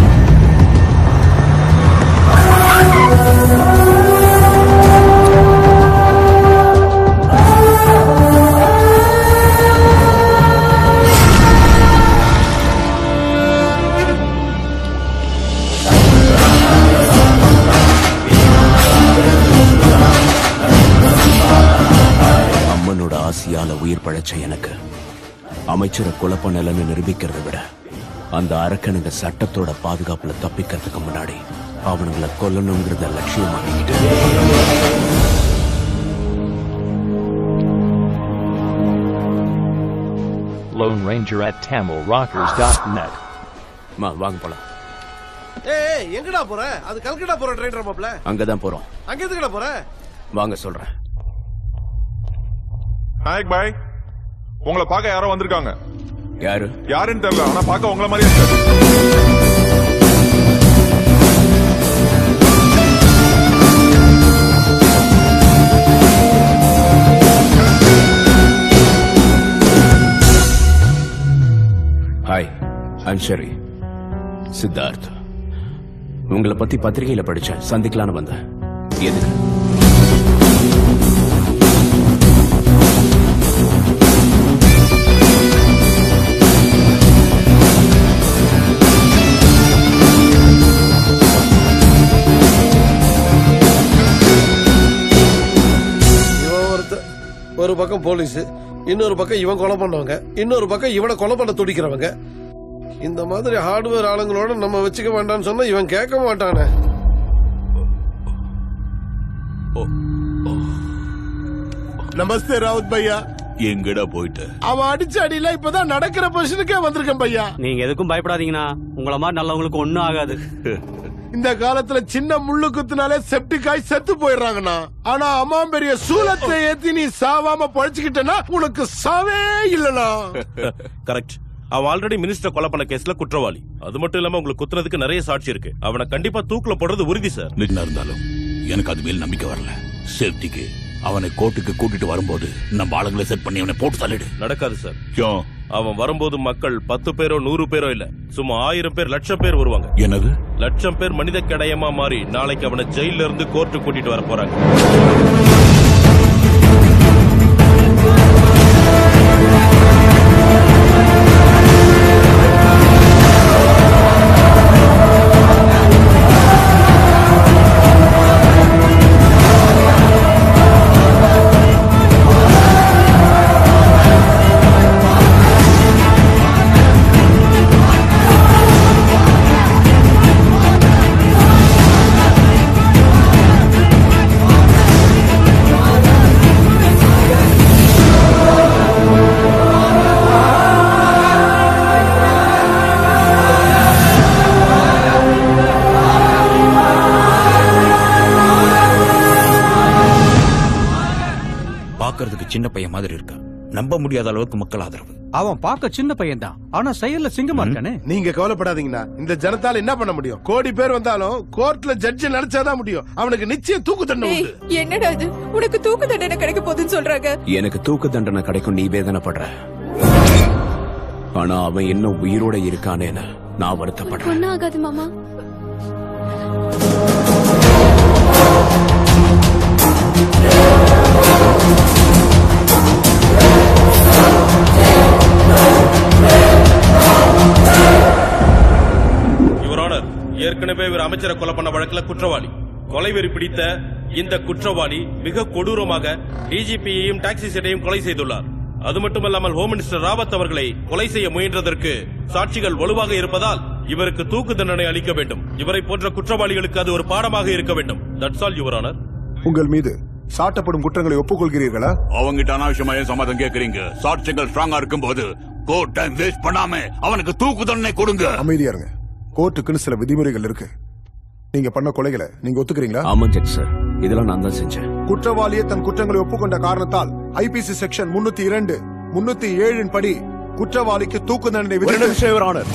கேஸ்ல உயிர் பழைச்ச எனக்கு அமைச்சரை கொலை பண்ணலன்னு நிரூபிக்கிறத விட அந்த அரக்கனுங்க சட்டத்தோட பாதுகாப்புல தப்பிக்கிறதுக்கு முன்னாடி அவனுங்களை கொல்லணுங்கிறத லட்சியமாக்கிக்கிட்டு Lone Ranger at TamilRockers.net. மா வாங்க போலாம் ஏய் எங்கடா போற அது கல்கட்டா போற ட்ரெயின் மாப்ள அங்கதான் போறோம் அங்க எதுக்குடா போற வாங்க சொல்றேன் நாயக் பாய் உங்களை பார்க்க யாரோ வந்திருக்காங்க யாரு யாருன்னு தெரியல ஆனா பார்க்க உங்கள மாதிரியே இருக்காரு ஹாய் ஐம் ஷெரி சித்தார்த் உங்களை பத்தி பத்திரிகையில படிச்சேன் சந்திக்கலான்னு வந்தேன் எதுக்கு இவன் ஒருத்த ஒரு பக்கம் போலீஸ் இன்னொரு பக்கம் இவன் கொலை பண்ணவங்க இன்னொரு பக்கம் இவனை கொலை பண்ண துடிக்கிறவங்க இந்த மாதிரி ஹார்ட்வேர் ஆளுங்களோட நம்ம வச்சுக்க வேண்டாம்னு சொன்னா இவன் கேட்க மாட்டானே நமஸ்தே ராவுத் பையா எங்கடா போயிட்ட அவன் அடிச்ச அடியில இப்பதான் நடக்கிற பொசிஷனுக்கே வந்திருக்கேன் பையா நீங்க எதுக்கும் பயப்படாதீங்கண்ணா உங்கள மாதிரி நல்லவங்களுக்கு ஒண்ணும் ஆகாது இந்த காலத்துல சின்ன முள்ளு குத்துனாலே செப்டிக் ஆகி செத்து போயிடுறாங்கண்ணா ஆனா அம்மா பெரிய சூலத்தை ஏத்தி நீ சாவாம பழச்சுக்கிட்டனா உனக்கு சாவே இல்லனா கரெக்ட் அவன் ஆல்ரெடி மினிஸ்டர் கொலை பண்ண கேஸ்ல குற்றவாளி அது மட்டும் இல்லாம உங்களுக்கு குத்துறதுக்கு நிறைய சாட்சி இருக்கு அவனை கண்டிப்பா தூக்குல போடுறது உறுதி சார் நிஜனா இருந்தாலும் எனக்கு அது மேல் நம்பிக்கை வரல சேஃப்டிக்கு அவனை கோர்ட்டுக்கு கூட்டிட்டு வரும்போது நம்ம ஆளுங்களை செட் பண்ணி அவனை போட்டு தள்ளிடு நடக்காது சார் ஏன்? அவன் வரும்போது மக்கள் பத்து பேரோ நூறு பேரோ இல்ல சும்மா ஆயிரம் பேர் லட்சம் பேர் வருவாங்க என்னது லட்சம் பேர் மனித கடையமா மாறி நாளைக்கு அவனை ஜெயில இருந்து கோர்ட்டு கூட்டிட்டு வர போறாங்க பாக்குறதுக்கு சின்ன பையன் மாதிரி இருக்கா நம்ப முடியாத அளவுக்கு மக்கள் ஆதரவு அவன் பார்க்க சின்ன பையன் தான் ஆனா செயல்ல சிங்கமா இருக்கானே நீங்க கவலைப்படாதீங்கண்ணா இந்த ஜனத்தால என்ன பண்ண முடியும் கோடி பேர் வந்தாலும் கோர்ட்ல ஜட்ஜ் நினைச்சாதான் முடியும் அவனுக்கு நிச்சயம் தூக்கு தண்டனை ஏய், உண்டு என்னடா இது உனக்கு தூக்கு தண்டனை கிடைக்க போகுதுன்னு சொல்றாங்க எனக்கு தூக்கு தண்டனை கிடைக்கும் நீ வேதனைப்படுற ஆனா அவன் இன்னும் உயிரோட இருக்கானேன்னு நான் வருத்தப்படுறேன் ஒன்னும் ஆகாது மாமா யுவர் ஆனர் ஏற்கனவே இவர் அமைச்சரை கொலை பண்ண வழக்குல குற்றவாளி கொலைவெறி பிடித்த இந்த குற்றவாளி மிக கொடூரமாக டிஜிபியையும் டாக்ஸி செட்டையும் கொலை செய்துள்ளார் அது மட்டுமல்லாமல் ஹோம் மினிஸ்டர் ராவத் அவர்களை கொலை செய்ய முயன்றதற்கு சாட்சிகள் வலுவாக இருப்பதால் இவருக்கு தூக்கு தண்டனை அளிக்க வேண்டும் இவரை போன்ற குற்றவாளிகளுக்கு அது ஒரு பாடமாக இருக்க வேண்டும் தட்ஸ் ஆல் யுவர் ஆனர் உங்கள் மீது சாட்டப்படும் குற்றங்களை ஒப்புக்கொள்கிறீர்களா அவங்கிட்ட அனாவசியமா ஏன் சம்மதம் கேக்குறீங்க சாட்சியங்கள் ஸ்ட்ராங்கா இருக்கும்போது கோர்ட் டைம் வேஸ்ட் பண்ணாம அவனுக்கு தூக்கு தண்டனை கொடுங்க அமைதியா இருங்க கோர்ட்டுக்குன்னு சில விதிமுறைகள் இருக்கு நீங்க பண்ண கொலைகளை நீங்க ஒத்துக்கிறீங்களா ஆமா ஜட்ஜ் சார் இதெல்லாம் நான் தான் செஞ்சேன் குற்றவாளியே தன் குற்றங்களை ஒப்புக்கொண்ட காரணத்தால் ஐபிசி செக்ஷன் முன்னூத்தி இரண்டு முன்னூத்தி ஏழின் படி குற்றவாளிக்கு தூக்கு தண்டனை ஒரு நிமிஷம், Your Honor.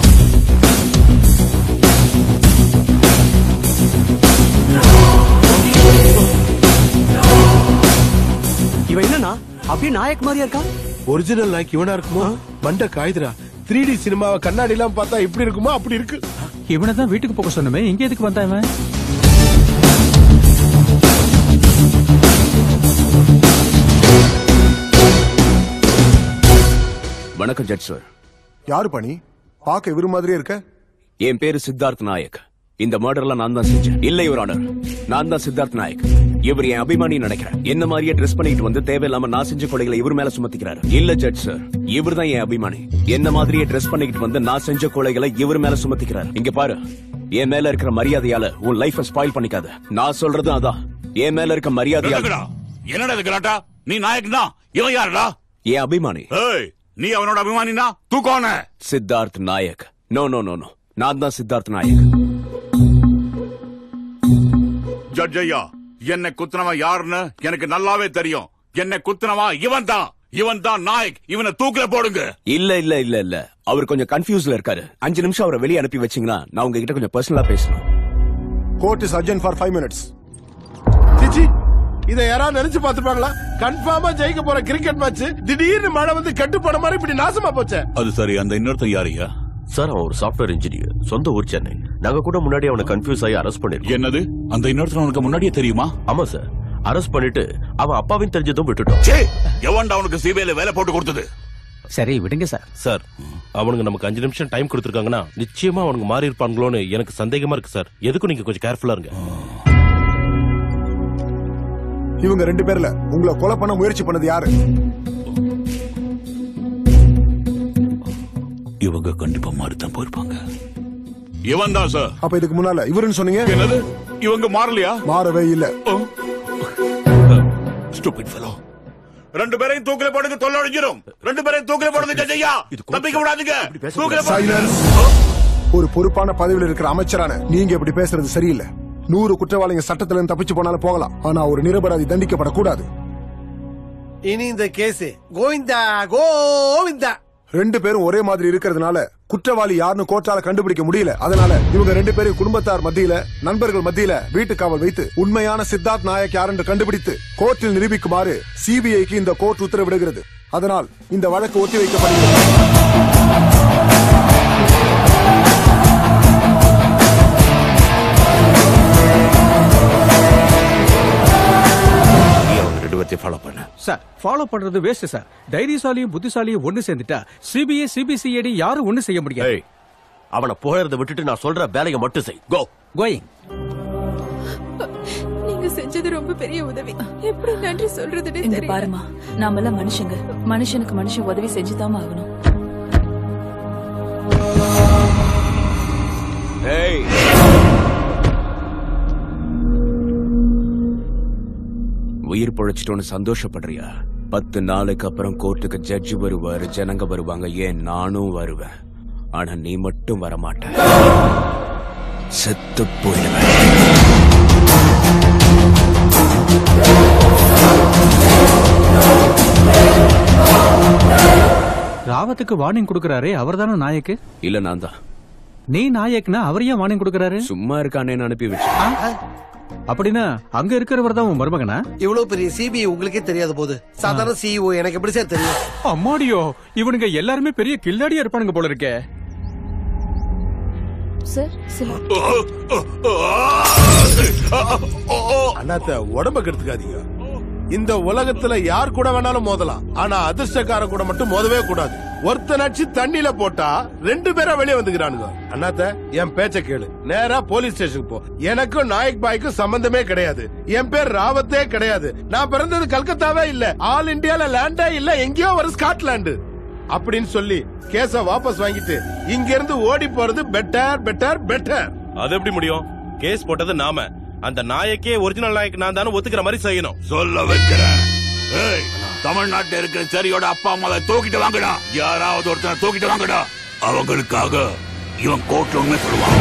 இவன் என்னன்னா அப்படியே நாயக் மாதிரியா இருக்கா ஒரிஜினல் நாய்க்கு இவனா இருக்குமோ மண்ட காயுதுடா த்ரீ டி சினிமாவை கண்ணாடி எல்லாம் பார்த்தா எப்படி இருக்குமோ அப்படி இருக்கு இவனை தான் வீட்டுக்கு போக சொன்னமே இங்க எதுக்கு வந்தான் இவன் வணக்கம் ஜட்ஜ் சார் யாரு பணி பார்க்க இவரு மாதிரியே இருக்க என் பேரு சித்தார்த் நாயக் இந்த மர்டர்ல நான் தான் செஞ்சேன் இல்ல யுவர் ஆனர் நான் தான் சித்தார்த் நாயக் இவர் என் அபிமானி நினைக்கிறேன் என்ன மாதிரியே ட்ரெஸ் பண்ணிட்டு வந்து தேவையில்லாம நான் செஞ்ச கொலைகளை இவர் மேல சுமத்திக்கிறாரு இல்ல ஜட்ஜ் சார் இவர் தான் என் அபிமானி என்ன மாதிரியே ட்ரெஸ் பண்ணிட்டு வந்து நான் செஞ்ச கொலைகளை இவர் மேல சுமத்திக்கிறாரு இங்க பாரு என் மேல இருக்கிற மரியாதையால உன் லைஃப ஸ்பாயில் பண்ணிக்காத நான் சொல்றது அதான் என் மேல இருக்க மரியாதையால நிறுத்துக்கடா. என்னடா இது கலாட்டா நீ நாயக் தான் இவன் யாருடா என் அபிமானி ஏய் நீ அவனோட அபிமானினா தூக்கோன Siddharth Nayak no no no no நான் தான் சித்தார்த் நாயக் ஜட்ஜ் ஐயா என்னை குத்துனவன் யாருன்னு எனக்கு நல்லாவே தெரியும் என்னை குத்துனவன் இவன் தான் இவன் தான் நாயக் இவனை தூக்கில போடுங்க இல்ல இல்ல இல்ல இல்ல அவர் கொஞ்சம் கன்ஃபியூஸ்ல இருக்காரு அஞ்சு நிமிஷம் அவரை வெளியே அனுப்பி வச்சீங்கன்னா நான் உங்ககிட்ட கொஞ்சம் பர்சனலா பேசணும் court is urgent for five minutes சிச்சி இத யாராவது நினைச்சு பாத்துப்பாங்களா கன்ஃபார்மா ஜெயிக்க போற கிரிக்கெட் மேட்ச் திடீர்னு மழை வந்து கட்டு போன மாதிரி இப்படி நாசமா போச்சே அது சரி அந்த இன்னொருத்தன் யாரையா சார் அவன் ஒரு சாஃப்ட்வேர் இன்ஜினியர் சொந்த ஊர் சென்னை நாங்க கூட முன்னாடி அவனை கன்ஃபியூஸ் ஆகி அரெஸ்ட் பண்ணிருக்கோம் என்னது அந்த இன்னொருத்தன் உனக்கு முன்னாடியே தெரியுமா ஆமா சார் அரெஸ்ட் பண்ணிட்டு அவன் அப்பாவின் தெரிஞ்சதும் விட்டுட்டோம் சே எவன்டா அவனுக்கு சிபிஐல வேலை போட்டு கொடுத்தது சரி விடுங்க சார் சார் அவனுங்க நமக்கு அஞ்சு நிமிஷம் டைம் கொடுத்துருக்காங்கன்னா நிச்சயமா அவனுங்க மாறி இருப்பாங்களோன்னு எனக்கு சந்தேகமா இருக்கு சார் எதுக்கும் நீங்க கொஞ்சம் கேர்ஃபுல்லா இருங்க இவங்க ரெண்டு பேர்ல உங்களை கொலை பண்ண முயற்சி பண்ணது யாரு இவங்க கண்டிப்பா மாறித்தான் போயிருப்பாங்க இவன் தான் சார் அப்ப இதுக்கு முன்னால இவருன்னு சொன்னீங்க என்னது இவங்க மாறலையா மாறவே இல்ல ஸ்டூபிட் ஃபெலோ ரெண்டு பேரையும் தூக்கில போடுங்க தொல்லை அழிஞ்சிரும் ரெண்டு பேரையும் தூக்கில போடுங்க ஜட்ஜ் ஐயா தப்பிக்க விடாதீங்க தூக்கில போடுங்க சைலன்ஸ் ஒரு பொறுப்பான பதவியில் இருக்கிற அமைச்சரான நீங்க இப்படி பேசுறது சரியில்லை நூறு குற்றவாளிங்க சட்டத்துல இருந்து தப்பிச்சு போனாலும் போகலாம் ஆனா ஒரு நிரபராதி தண்டிக்கப்படக்கூடாது இனி இந்த கேஸ் கோவிந்தா கோவிந்தா ரெண்டு பேரும் ஒரே மாதிரி இருக்கிறதுனால குற்றவாளி யாருன்னு கோர்ட்டால கண்டுபிடிக்க முடியல அதனால இவங்க ரெண்டு பேரும் குடும்பத்தார் மத்தியில நண்பர்கள் மத்தியில வீட்டு காவல் வைத்து உண்மையான சித்தார்த் நாயக் யார் என்று கண்டுபிடித்து கோர்ட்டில் நிரூபிக்குமாறு சிபிஐக்கு இந்த கோர்ட் உத்தரவிடுகிறது அதனால் இந்த வழக்கு ஒத்திவைக்கப்படுகிறது நீ அவங்க ரெண்டு பேர்த்தையும் ஃபாலோ பண்ண சார் ஃபாலோ பண்றது வேஸ்ட் சார் தைரியசாலியும் புத்திசாலியும் ஒண்ணு சேர்ந்துட்டா சிபிஐ சிபிசிஐடி யாரும் ஒண்ணு செய்ய முடியாது ஏய் அவனை போகிறத விட்டுட்டு நான் சொல்ற வேலையை மட்டும் செய் கோ கோயிங் நீங்க செஞ்சது ரொம்ப பெரிய உதவி எப்படி நன்றி சொல்றதுன்னு இங்க தெரியல பாருமா நாமெல்லாம் மனுஷங்க மனுஷனுக்கு மனுஷன் உதவி செஞ்சுதாம்மா ஆகணும் ஏய் உயிர் பொழைச்சிட்டோன்னு சந்தோஷப்படுறியா பத்து நாளுக்கு அப்புறம் கோர்ட்டுக்கு ஜட்ஜ் வருவாரு ஜனங்க வருவாங்க ஏன் நானும் வருவேன் ஆனா நீ மட்டும் வர மாட்ட செத்து போயிடுவேன் ராவத்துக்கு வார்னிங் கொடுக்கறாரே அவர்தானே நாயக்கு இல்ல நான் தான் நீ நாயக்னா அவர் ஏன் வார்னிங் கொடுக்கறாரு சும்மா இருக்கானேன்னு அனுப்பி வச்சு அப்படின்னா அங்க இருக்கிறவர் தான் உன் மருமகனா இவ்வளவு பெரிய சிபிஐ உங்களுக்கே தெரியாத போது சாதாரண சிஇஓ எனக்கு எப்படி சார் தெரியும் அம்மாடியோ இவனுங்க எல்லாருமே பெரிய கில்லாடியா இருப்பானுங்க போல இருக்கே சார் சில அண்ணாத்த உடம்ப கெடுத்துக்காதீங்க இந்த உலகத்துல யார் கூட வேணாலும் மோதலாம் ஆனா அதிர்ஷ்டக்காரன் கூட மட்டும் மோதவே கூடாது ஒருத்தனாச்சு தண்ணியில போட்டா ரெண்டு பேரா வெளியே வந்துக்கிறானுங்க அண்ணாத்த என் பேச்ச கேளு நேரா போலீஸ் ஸ்டேஷனுக்கு போ எனக்கும் நாயக் பாய்க்கும் சம்பந்தமே கிடையாது என் பேர் ராவத்தே கிடையாது நான் பிறந்தது கல்கத்தாவே இல்ல ஆல் இந்தியால லேண்டே இல்ல எங்கேயோ ஒரு ஸ்காட்லாந்து அப்படின்னு சொல்லி கேஸ வாபஸ் வாங்கிட்டு இங்க இருந்து ஓடி போறது பெட்டர் பெட்டர் பெட்டர் அது எப்படி முடியும் கேஸ் போட்டது நாம அந்த நாயக்கே ஒரிஜினல் நாயக் நான் தானே ஒத்துக்கிற மாதிரி செய்யணும் சொல்ல வைக்கிறேன் ஏய் தமிழ்நாட்டுல இருக்கிற சரியோட அப்பா அம்மாவை தூக்கிட்டு வாங்கடா யாராவது ஒருத்தனை தூக்கிட்டு வாங்கடா அவங்களுக்காக இவன் கோர்ட்ல உண்மை சொல்லுவான்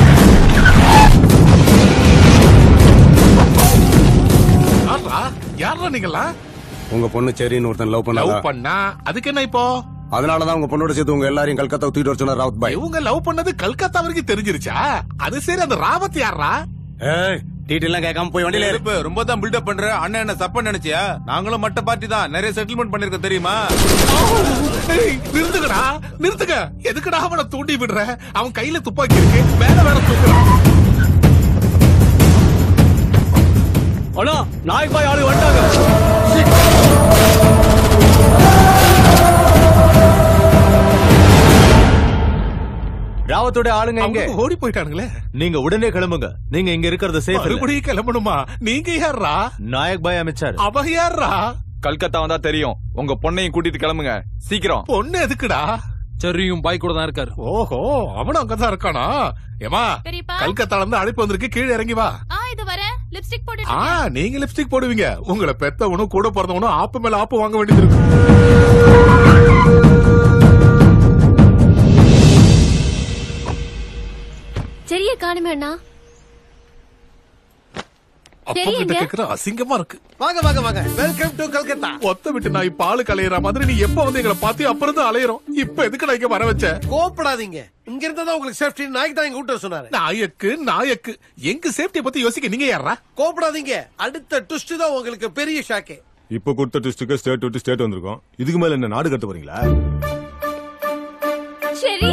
யாரா நீங்களா உங்க பொண்ணு சரின்னு ஒருத்தன் லவ் பண்ணா லவ் பண்ணா அதுக்கு என்ன இப்போ அதனாலதான் உங்க பொண்ணோட சேர்த்து உங்க எல்லாரையும் கல்கத்தா தூக்கிட்டு வர சொன்னார் ராவத் பாய் இவங்க லவ் பண்ணது கல்கத்தா வரைக்கும் தெரிஞ்சிருச்சா அது சரி அந்த ராவத் யாரா ஏய் டீட்டெயிலாம் கேட்காம போய் வண்டியில ஏறு. ரொம்ப தான் பில்டப் பண்ற அண்ணன் என்ன சப்ப நினைச்சியா நாங்களும் மட்ட பார்ட்டி தான் நிறைய செட்டில்மெண்ட் பண்ணிருக்கோம் தெரியுமா ஏய், நிறுத்துக்கடா நிறுத்துக்க எதுக்குடா அவனை தூண்டி விடுற அவன் கையில துப்பாக்கி இருக்கு மேல வேற தூக்குறான் அண்ணா நாயக் பாய் ஆளு வந்துட்டாங்க ராவத்தோட ஆளுங்க எங்க அவங்க ஓடி போயிட்டானுங்களே நீங்க உடனே கிளம்புங்க நீங்க இங்க இருக்கிறது சேஃப் இல்ல மறுபடியும் கிளம்பணுமா நீங்க யாரா நாயக் பாய் அமைச்சார் அவ யாரா கல்கத்தா வந்தா தெரியும் உங்க பொண்ணையும் கூட்டிட்டு கிளம்புங்க சீக்கிரம் பொண்ணு எதுக்குடா செர்ரியும் பாய் கூட தான் இருக்காரு ஓஹோ அவனும் அங்கதான் இருக்கானா ஏமா பெரியப்பா. கல்கத்தால இருந்து அழைப்பு வந்திருக்கு கீழே இறங்கி வா ஆ இது வரேன் லிப்ஸ்டிக் போட்டு ஆ நீங்க லிப்ஸ்டிக் போடுவீங்க உங்களை பெத்தவனும் கூட பிறந்தவனும் ஆப்பு மேல ஆப்பு வாங்க வேண்டியது இருக்கு சரியா காணுமே அண்ணா அப்பா சரி, கிட்ட எங்க? கேக்குற அசிங்கமா இருக்கு வாங்க வாங்க வாங்க வெல்கம் டு கல்கத்தா ஒத்த விட்டு நாய் பாலு கலையிற மாதிரி நீ எப்ப வந்து எங்களை பார்த்து அப்புறம் தான் அலையிறோம் இப்ப எதுக்கு நான் இங்க வர வச்ச கோப்படாதீங்க இங்க இருந்தா தான் உங்களுக்கு சேஃப்டி நாய்க்கு தான் இங்க விட்டு வர சொன்னாரு நாயக்கு நாயக்கு எங்க சேஃப்டியை பத்தி யோசிக்க நீங்க யாரா கோப்படாதீங்க அடுத்த ட்விஸ்ட் தான் உங்களுக்கு பெரிய ஷாக்கே இப்ப கொடுத்த டிஸ்ட்ரிக்ட் ஸ்டேட் விட்டு ஸ்டேட் வந்திருக்கோம் இதுக்கு மேல என்ன நாடு கட்ட போறீங்களா சரி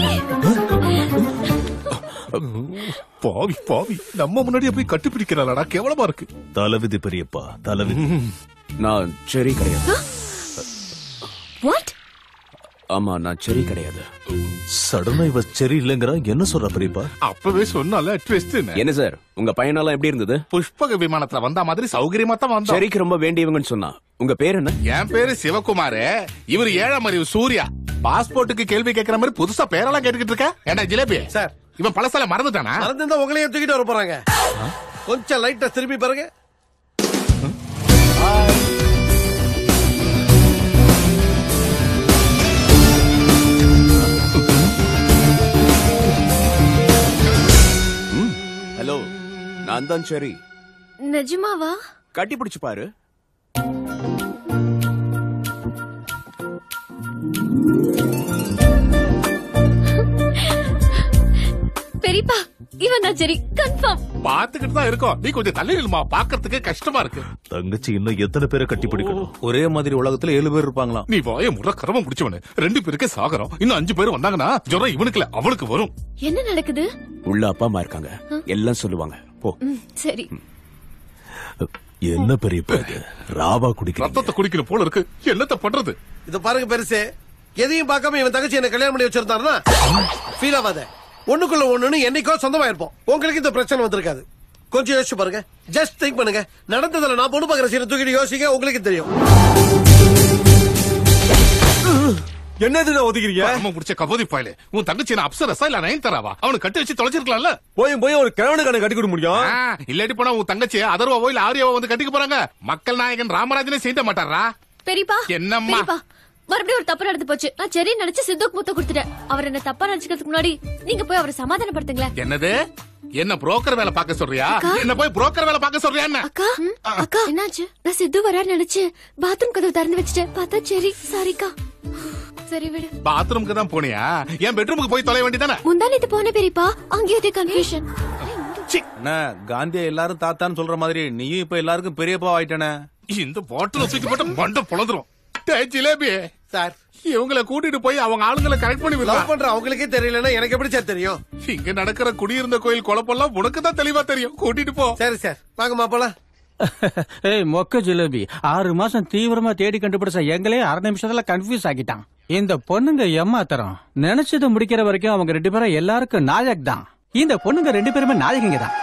பாவி பாவி நம்ம முன்னாடியே போய் கட்டுப்பிடிக்கிறாளடா கேவலமா இருக்கு தலவிதி பெரியப்பா தலவிதி நான் செரி கிடையாது வாட் ஆமா நான் செரி கிடையாது சடனா இவ சரி இல்லங்கறா என்ன சொல்ற பெரியப்பா அப்பவே சொன்னால ட்விஸ்ட் என்ன சார் உங்க பையனாலாம் எப்படி இருந்தது புஷ்பக விமானத்துல வந்த மாதிரி சௌகரியமா தான் வந்தோம் செரிக்கு ரொம்ப வேண்டியவங்கன்னு சொன்னா உங்க பேர் என்ன என் பேரு சிவகுமார் இவர் ஏழாம் அறிவு சூர்யா பாஸ்போர்ட்டுக்கு கேள்வி கேட்கிற மாதிரி புதுசா பேரெல்லாம் கேட்டுக்கிட்டு இருக்க ஏண்டா ஜிலேபி சார் இவன் பழசால மறந்துட்டானா மறந்து உங்களையும் தூக்கிட்டு வர போறாங்க கொஞ்சம் லைட்டா திரும்பி பாருங்க ஹலோ நான் தான் செரி நிஜமாவா கட்டி பிடிச்சு பாரு பெரியப்பா இவன் நான் சரி கன்ஃபார்ம் பாத்துக்கிட்டு தான் இருக்கோம் நீ கொஞ்சம் தள்ளி நில்லுமா பாக்குறதுக்கு கஷ்டமா இருக்கு தங்கச்சி இன்னும் எத்தனை பேரை கட்டி பிடிக்கணும் ஒரே மாதிரி உலகத்துல ஏழு பேர் இருப்பாங்களாம் நீ வாய முறை கரமம் பிடிச்சவனு ரெண்டு பேருக்கே சாகரம் இன்னும் அஞ்சு பேர் வந்தாங்கன்னா ஜுரம் இவனுக்கு இல்ல அவளுக்கு வரும் என்ன நடக்குது உள்ள அப்பா அம்மா இருக்காங்க எல்லாம் சொல்லுவாங்க போ ம், சரி என்ன பெரியப்பா இது ராவா குடிக்கிறீங்க ரத்தத்தை குடிக்கணும் போல இருக்கு என்னத்த பண்றது இத பாருங்க பெருசு எதையும் பார்க்காம இவன் தங்கச்சி என்ன கல்யாணம் பண்ணி வச்சிருந்தாருன்னா ஃபீல் ஆகாத ஒண்ணுக்குள்ள ஒண்ணுன்னு என்னைக்கோ சொந்தமா இருப்போம் உங்களுக்கு இந்த பிரச்சனை வந்திருக்காது கொஞ்சம் யோசிச்சு பாருங்க ஜஸ்ட் திங்க் பண்ணுங்க நடந்ததுல நான் பொண்ணு பாக்குற சீனை தூக்கிட்டு யோசிக்க உங்களுக்கு தெரியும் என்னது ஒதுக்கிறீங்க அம்மா முடிச்ச கபோதி பாயில உன் தங்கச்சி என்ன அப்சரஸா இல்ல நயன் தராவா அவனுக்கு கட்டி வச்சு தொலைச்சிருக்கலாம்ல போய் போய் ஒரு கிழவனு கணக்கு கட்டி கொடுக்க முடியும் ஆ, இல்லாட்டி போனா உன் தங்கச்சி அதர்வாவோ இல்ல ஆரியாவோ வந்து கட்டிக்க போறாங்க மக்கள் நாயகன் ராமராஜனே செய்த மாட்டாரா பெரியப்பா என்னம்மா? பெரியப்பா மறுபடியும் ஒரு தப்பு நடந்து போச்சு நான் சரி நினைச்சு சித்துக்கு முத்த கொடுத்துட்டேன் அவர் என்ன தப்பா நினைச்சுக்கிறதுக்கு முன்னாடி நீங்க போய் அவரை சமாதானப்படுத்துங்களேன் என்னது என்ன புரோக்கர் வேலை பார்க்க சொல்றியா என்ன போய் புரோக்கர் வேலை பார்க்க சொல்றியா என்ன அக்கா அக்கா என்னாச்சு நான் சித்து வரான்னு நினைச்சு பாத்ரூம் கதவு திறந்து வச்சுட்டேன் பார்த்தா சரி சாரிக்கா சரி விடு பாத்ரூம்க்கு தான் போனியா என் பெட்ரூமுக்கு போய் தொலை வேண்டியதானே முந்தானத்து போன பெரியப்பா அங்கேயே கன்ஃபியூஷன் என்ன காந்தியா எல்லாரும் தாத்தான்னு சொல்ற மாதிரி நீயும் இப்ப எல்லாருக்கும் பெரியப்பா ஆயிட்டானே இந்த பாட்டில தூக்கி போட்டு மண்டை பொழந்துரும் டேய் ஜிலேபி சார் இவங்களை கூட்டிட்டு போய் அவங்க ஆளுங்களை கரெக்ட் பண்ணி லவ் விடலாம் பண்ற அவங்களுக்கே தெரியலன்னா எனக்கு எப்படி சார் தெரியும் இங்க நடக்கிற குடியிருந்த கோயில் குழப்பெல்லாம் உனக்கு தான் தெளிவா தெரியும் கூட்டிட்டு போ சரி சார் வாங்கம்மா போலாம் ஏய் மொக்க ஜிலேபி ஆறு மாசம் தீவிரமா தேடி கண்டுபிடிச்ச எங்களே அரை நிமிஷத்துல கன்ஃபியூஸ் ஆக்கிட்டான் இந்த பொண்ணுங்க ஏமாத்தரம் நினைச்சது முடிக்கிற வரைக்கும் அவங்க ரெண்டு பேரும் எல்லாருக்கும் நாயக் தான் இந்த பொண்ணுங்க ரெண்டு பேருமே நாயகிங்க தான்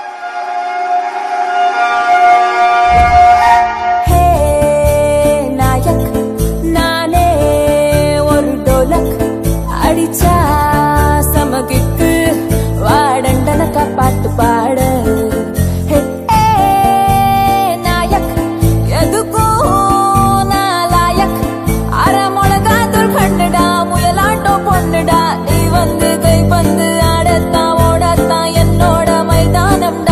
நாயக் நானே ஒரு டோலக் அடிச்சா சமகிக்கு வாடண்டனக்க பாட்டு பாட ஹே, ஹே, நாயக் எதுக்கும் நான் லாயக் அரை மிளகா தூள் கண்டுடா முயலாட்டோ பொண்ணுடா நீ வந்து கை பந்து ஆடத்தான் ஓடத்தான் என்னோட மைதானம்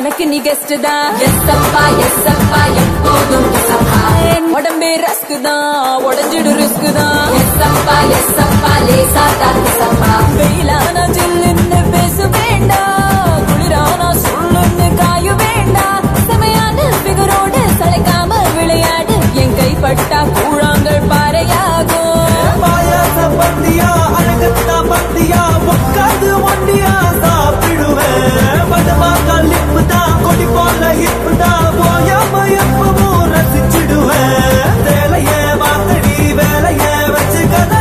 உனக்கு நீ கெஸ்ட் தான் எஸ் அப்பா எஸ் அப்பா எப்போதும் எஸ் அப்பா என் உடம்பே ரஸ்க் தான் உடஞ்சிடு ரிஸ்க் தான் எஸ் அப்பா எஸ் அப்பா லேசா தான் எஸ் அப்பா வெயிலானா ஜில்லுன்னு பேச வேண்டாம் குளிரானா சொல்லுன்னு காய வேண்டாம் செமையான பிகரோடு சளைக்காம விளையாடு என் கைப்பட்டா கூழாங்கள் பாறையாகும் பாயாச பந்தியா அழகத்தா பந்தியா உட்காந்து ஒண்டியா சாப்பிடுவேன் பதமா கல்லிப்பு தான் கொடி போல இப்பு தான் போயாம எப்பவும் ரசிச்சிடுவேன் வேலைய மாத்தடி வேலைய வச்சுக்கதா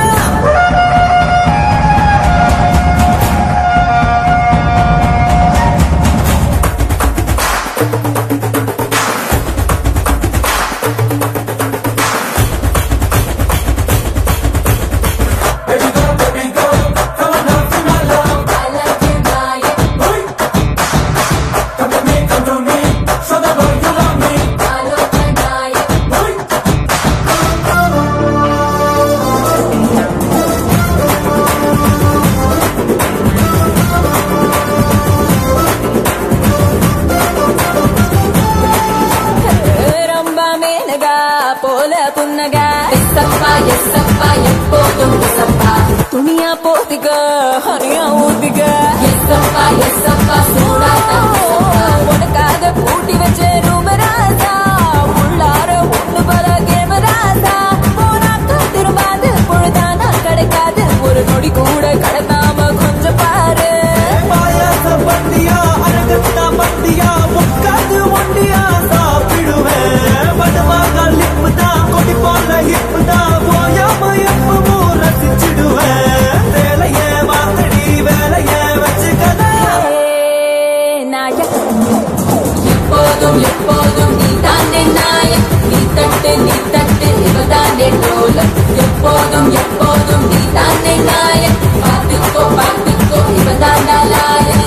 ரம்பா மேனகா போல புன்னகா எஸ்ஸப்பா எஸ்ஸப்பா எப்போதும் எஸ்ஸப்பா துணியா போத்திக்க ஹனியா ஊத்திக்க எஸ்ஸப்பா எஸ்ஸப்பா சூடாட்டா உனக்காக பூட்டி வச்ச ரூம ராசா உள்ளார ஒண்ணு பல கேம ராசா போனாக்க திரும்பாது பொழுதானா கிடைக்காது ஒரு நொடி கூட கடத்தாம கொஞ்சம் பாரு பாயாச பந்தியா அழகத்தா பந்தியா உட்காந்து ஒண்டியா சாப்பிடுவேன் பதமா கல்லிப்பு தான் கொடி போல இப்பு தான் போயாம எப்பவும் ரசிச்சிடுவேன் வேலைய மாத்தடி வேலைய வச்சுக்கதா நாயக் எப்போதும் எப்போதும் நீ தானே நாயக் நீ தட்டு நீ தட்டு இவதானே டோலக் எப்போதும் எப்போதும் நீ தானே நாயக் பார்த்துக்கோ பார்த்துக்கோ இவதாண்டா நாயக்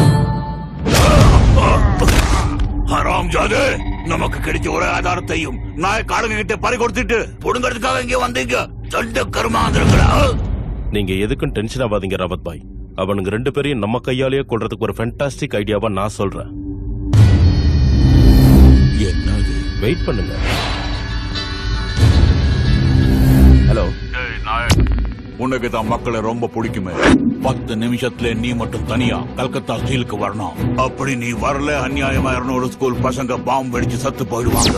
ஹராம் ஜாது நமக்கு கிடைச்ச ஒரே ஆதாரத்தையும் நாய் காடுங்க கிட்ட பறி கொடுத்துட்டு புடுங்கிறதுக்காக இங்க வந்தீங்க சொந்த கருமாந்திரங்களா நீங்க எதுக்கும் டென்ஷன் ஆகாதீங்க ராவத் பாய் அவனுங்க ரெண்டு பேரையும் நம்ம கையாலேயே கொள்றதுக்கு ஒரு ஃபென்டாஸ்டிக் ஐடியாவா நான் சொல்றேன் என்னது வெயிட் பண்ணுங்க ஹலோ டேய் நாயக் உனக்கு தான் மக்களை ரொம்ப பிடிக்குமே பத்து நிமிஷத்துல நீ மட்டும் தனியா கல்கத்தா ஸ்டீலுக்கு வரணும் அப்படி நீ வரல அநியாயமா இருநூறு ஸ்கூல் பசங்க பாம்பு வெடிச்சு சத்து போயிடுவாங்க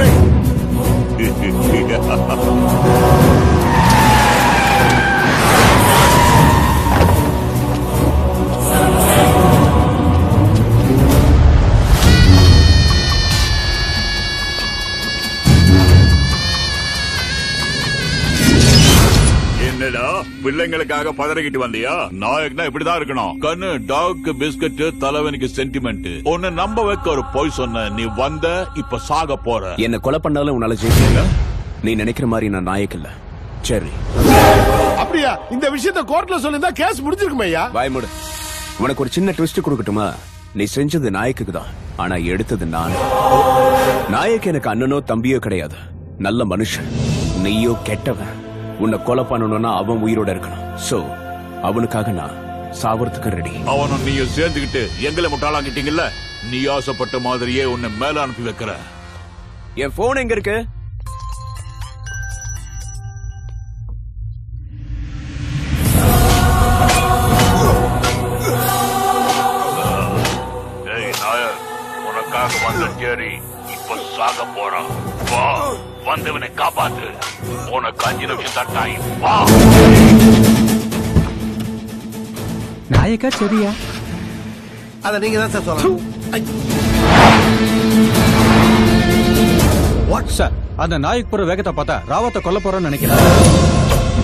என்னடா பிள்ளைங்களுக்காக பதறிக்கிட்டு வந்தியா நாயக்னா இப்படிதான் இருக்கணும் கண்ணு டாக்கு பிஸ்கட் தலைவனுக்கு சென்டிமெண்ட் உன்னை நம்ப வைக்க ஒரு பொய் சொன்ன நீ வந்த இப்ப சாக போற என்ன கொலை பண்ணாலும் உன்னால ஜெயிக்கல நீ நினைக்கிற மாதிரி நான் நாயக் இல்ல சரி அப்படியா இந்த விஷயத்த கோர்ட்ல சொல்லிருந்தா கேஸ் முடிஞ்சிருக்குமே ஐயா வாய் மூடு உனக்கு ஒரு சின்ன ட்விஸ்ட் கொடுக்கட்டுமா நீ செஞ்சது நாயக்குக்கு தான் ஆனா எடுத்தது நான் நாயக் எனக்கு அண்ணனோ தம்பியோ கிடையாது நல்ல மனுஷன் நீயோ கெட்டவன் உன்னை கொலை பண்ணணும்னா அவன் உயிரோட இருக்கணும் சோ அவனுக்காக நான் சாவறதுக்கு ரெடி அவனும் நீயும் சேர்ந்துகிட்டு எங்களை முட்டாளாக்கிட்டீங்கல்ல நீ ஆசைப்பட்ட மாதிரியே உன்னை மேல அனுப்பி வைக்கிற என் போன் எங்க இருக்கு ஏய் நாயர் உனக்காக வந்த ஜெரி இப்ப சாக போறான் வா வந்தவனை காப்பாத்து உனக்கு அஞ்சு நிமிஷம் தான் டைம் வா நாயக்கா சரியா அத நீங்க தான் சார் சொல்லணும் வாட் சார் அந்த நாயக் போற வேகத்தை பார்த்தா ராவத்தை கொல்ல போறோம்னு நினைக்கிறேன்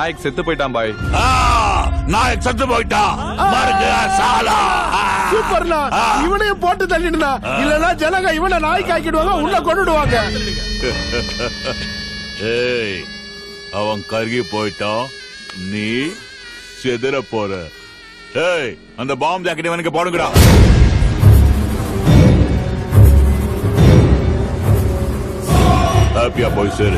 நாயக் செத்து போயிட்டான் பாய் நாயக் செத்து போயிட்டான் மருங்க சாலா சூப்பர்ண்ணா இவனையும் போட்டு தள்ளிடுனா இல்லனா ஜனங்க இவனை நாய்க்கு ஆக்கிடுவாங்க உள்ள கொண்டுடுவாங்க ஏய் அவன் கருகி போயிட்டான் நீ செதற போற ஏய் அந்த பாம் ஜாக்கெட் இவனுக்கு போடுங்கடா ஹாப்பியா போய் சேரு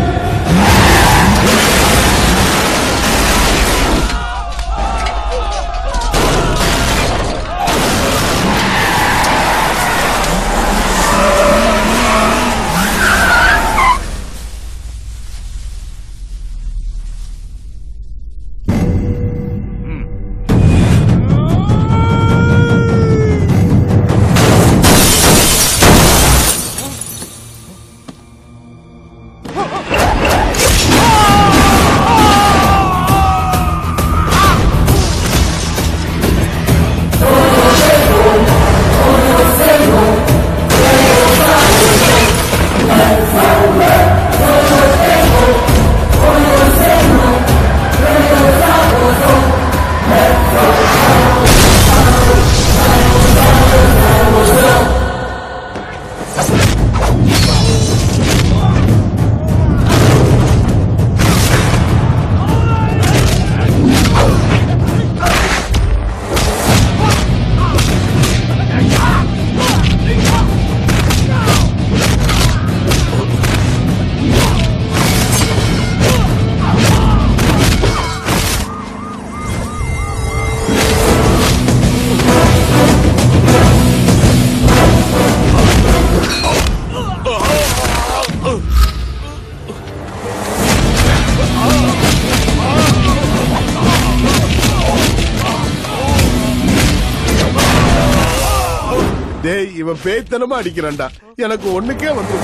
டேய் இவன் பேய்த்தனமா அடிக்கிறான்டா எனக்கு ஒண்ணுக்கே வந்து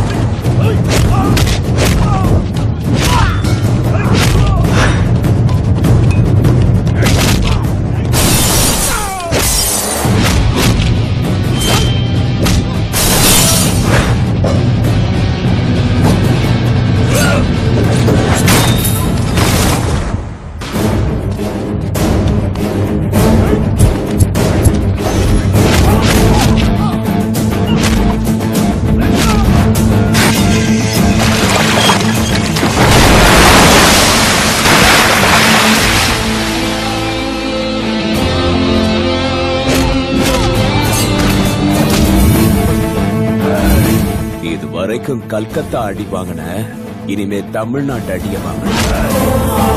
இது வரைக்கும் கல்கத்தா அடி வாங்கின இனிமே தமிழ்நாட்டு அடிய வாங்கின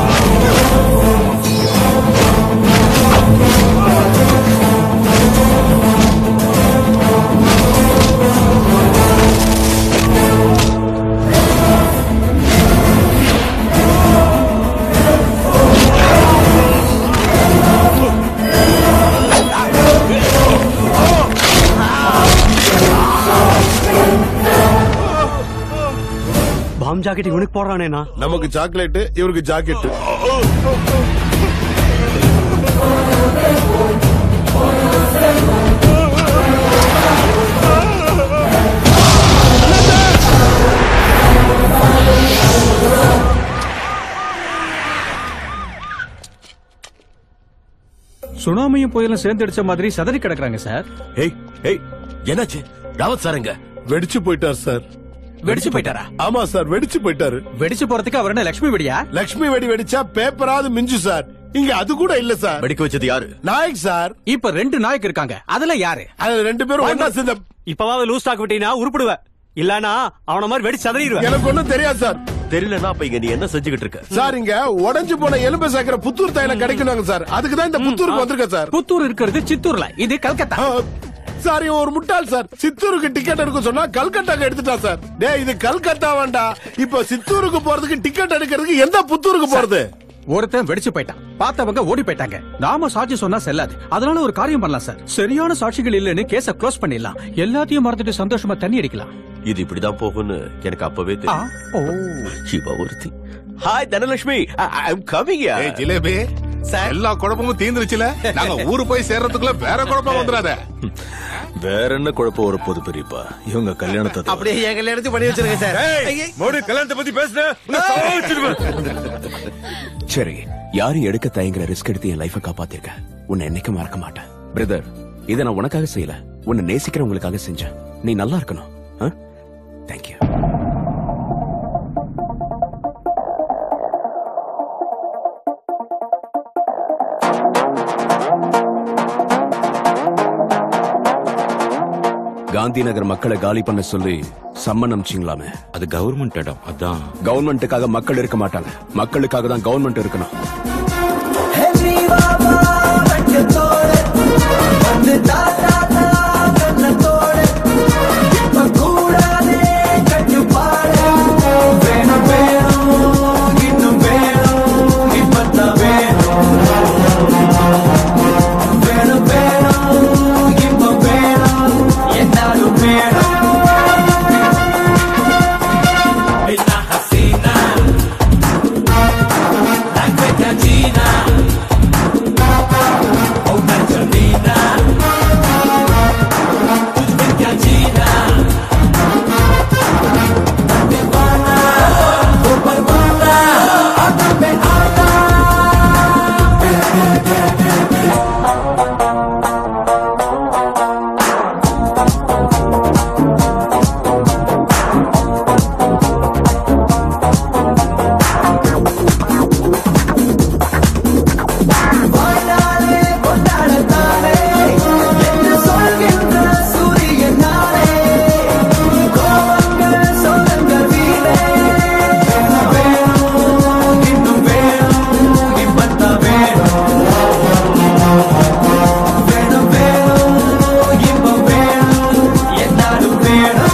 பாம் ஜாக்கெட் இவனுக்கு போடுறானேனா நமக்கு சாக்லேட் இவருக்கு ஜாக்கெட் சுனாமியும் புயலும் சேர்ந்து அடிச்ச மாதிரி சதறி கிடக்குறாங்க சார் ஏய் ஏய் என்னாச்சு ராவத் சாருங்க வெடிச்சு போயிட்டார் சார் வெடிச்சு போயிட்டாரா ஆமா சார் வெடிச்சு போயிட்டாரு வெடிச்சு போறதுக்கு அவர் என்ன லட்சுமி வெடியா லட்சுமி வெடி வெடிச்சா பேப்பராவது மிஞ்சு சார் இங்க அது கூட இல்ல சார் வெடிக்க வச்சது யாரு நாயக் சார் இப்ப ரெண்டு நாயக் இருக்காங்க அதுல யாரு அது ரெண்டு பேரும் ஒண்ணா சேர்ந்த இப்பவாவது லூஸ் டாக் விட்டீங்கன்னா உருப்பிடுவ இல்லனா அவன மாதிரி வெடி சதறிடுவேன் எனக்கு ஒண்ணும் தெரியாது சார் தெரியலன்னா அப்ப இங்க நீ என்ன செஞ்சுக்கிட்டு இருக்க சார் இங்க உடைஞ்சு போன எலும்பு சேர்க்கிற புத்தூர் தைலம் கிடைக்கணும் சார் அதுக்கு தான் இந்த புத்தூருக்கு வந்திருக்கேன் சார் புத்தூர் இருக்கிறது சித்தூர்ல இது கல்கத்தா சார் இவன் ஒரு முட்டாள் சார் சித்தூருக்கு டிக்கெட் எடுக்க சொன்னா கல்கட்டாக்கு எடுத்துட்டான் சார் டேய் இது கல்கத்தா வேண்டாம் இப்ப சித்தூருக்கு போறதுக்கு டிக்கெட் எடுக்கிறதுக்கு எந்த புத்தூருக்கு போறது ஒருத்தன் வெடிச்சு போயிட்டான் பார்த்தவங்க ஓடி போயிட்டாங்க நாம சாட்சி சொன்னா செல்லாது அதனால ஒரு காரியம் பண்ணலாம் சார் சரியான சாட்சிகள் இல்லைன்னு கேஸ க்ளோஸ் பண்ணிடலாம் எல்லாத்தையும் மறந்துட்டு சந்தோஷமா தண்ணி அடிக்கலாம் இது இப்படிதான் போகும்னு எனக்கு அப்பவே ஆ, தெரியும் ஓ சிவா ஒருத்தி hi Dhanalakshmi I am coming ஏய் ஜிலேபி எல்லா குழப்பமும் தீந்துருச்சுல நாங்க ஊரு போய் சேர்றதுக்குள்ள வேற குழப்பம் வந்துடாத வேற என்ன குழப்பம் வரப்போகுது பெரியப்பா இவங்க கல்யாணத்தை தவிர. அப்படியே என் கல்யாணத்தையும் பண்ணி வச்சிருங்க சார் மோடி கல்யாணத்தை பத்தி பேசுன சரி யாரும் எடுக்க தயங்குற ரிஸ்க் எடுத்து என் லைஃப காப்பாத்திருக்க உன்னை என்னைக்கு மறக்க மாட்டேன் பிரதர் இதை நான் உனக்காக செய்யல உன்னை நேசிக்கிறவங்களுக்காக செஞ்சேன் நீ நல்லா இருக்கணும் தேங்க்யூ காந்தி நகர் மக்களை காலி பண்ண சொல்லி சம்மன் அமிச்சிங்களாமே அது கவர்மெண்ட் இடம் அதான் கவர்மெண்ட்டுக்காக மக்கள் இருக்க மாட்டாங்க மக்களுக்காக தான் கவர்மெண்ட் இருக்கணும் வேணும்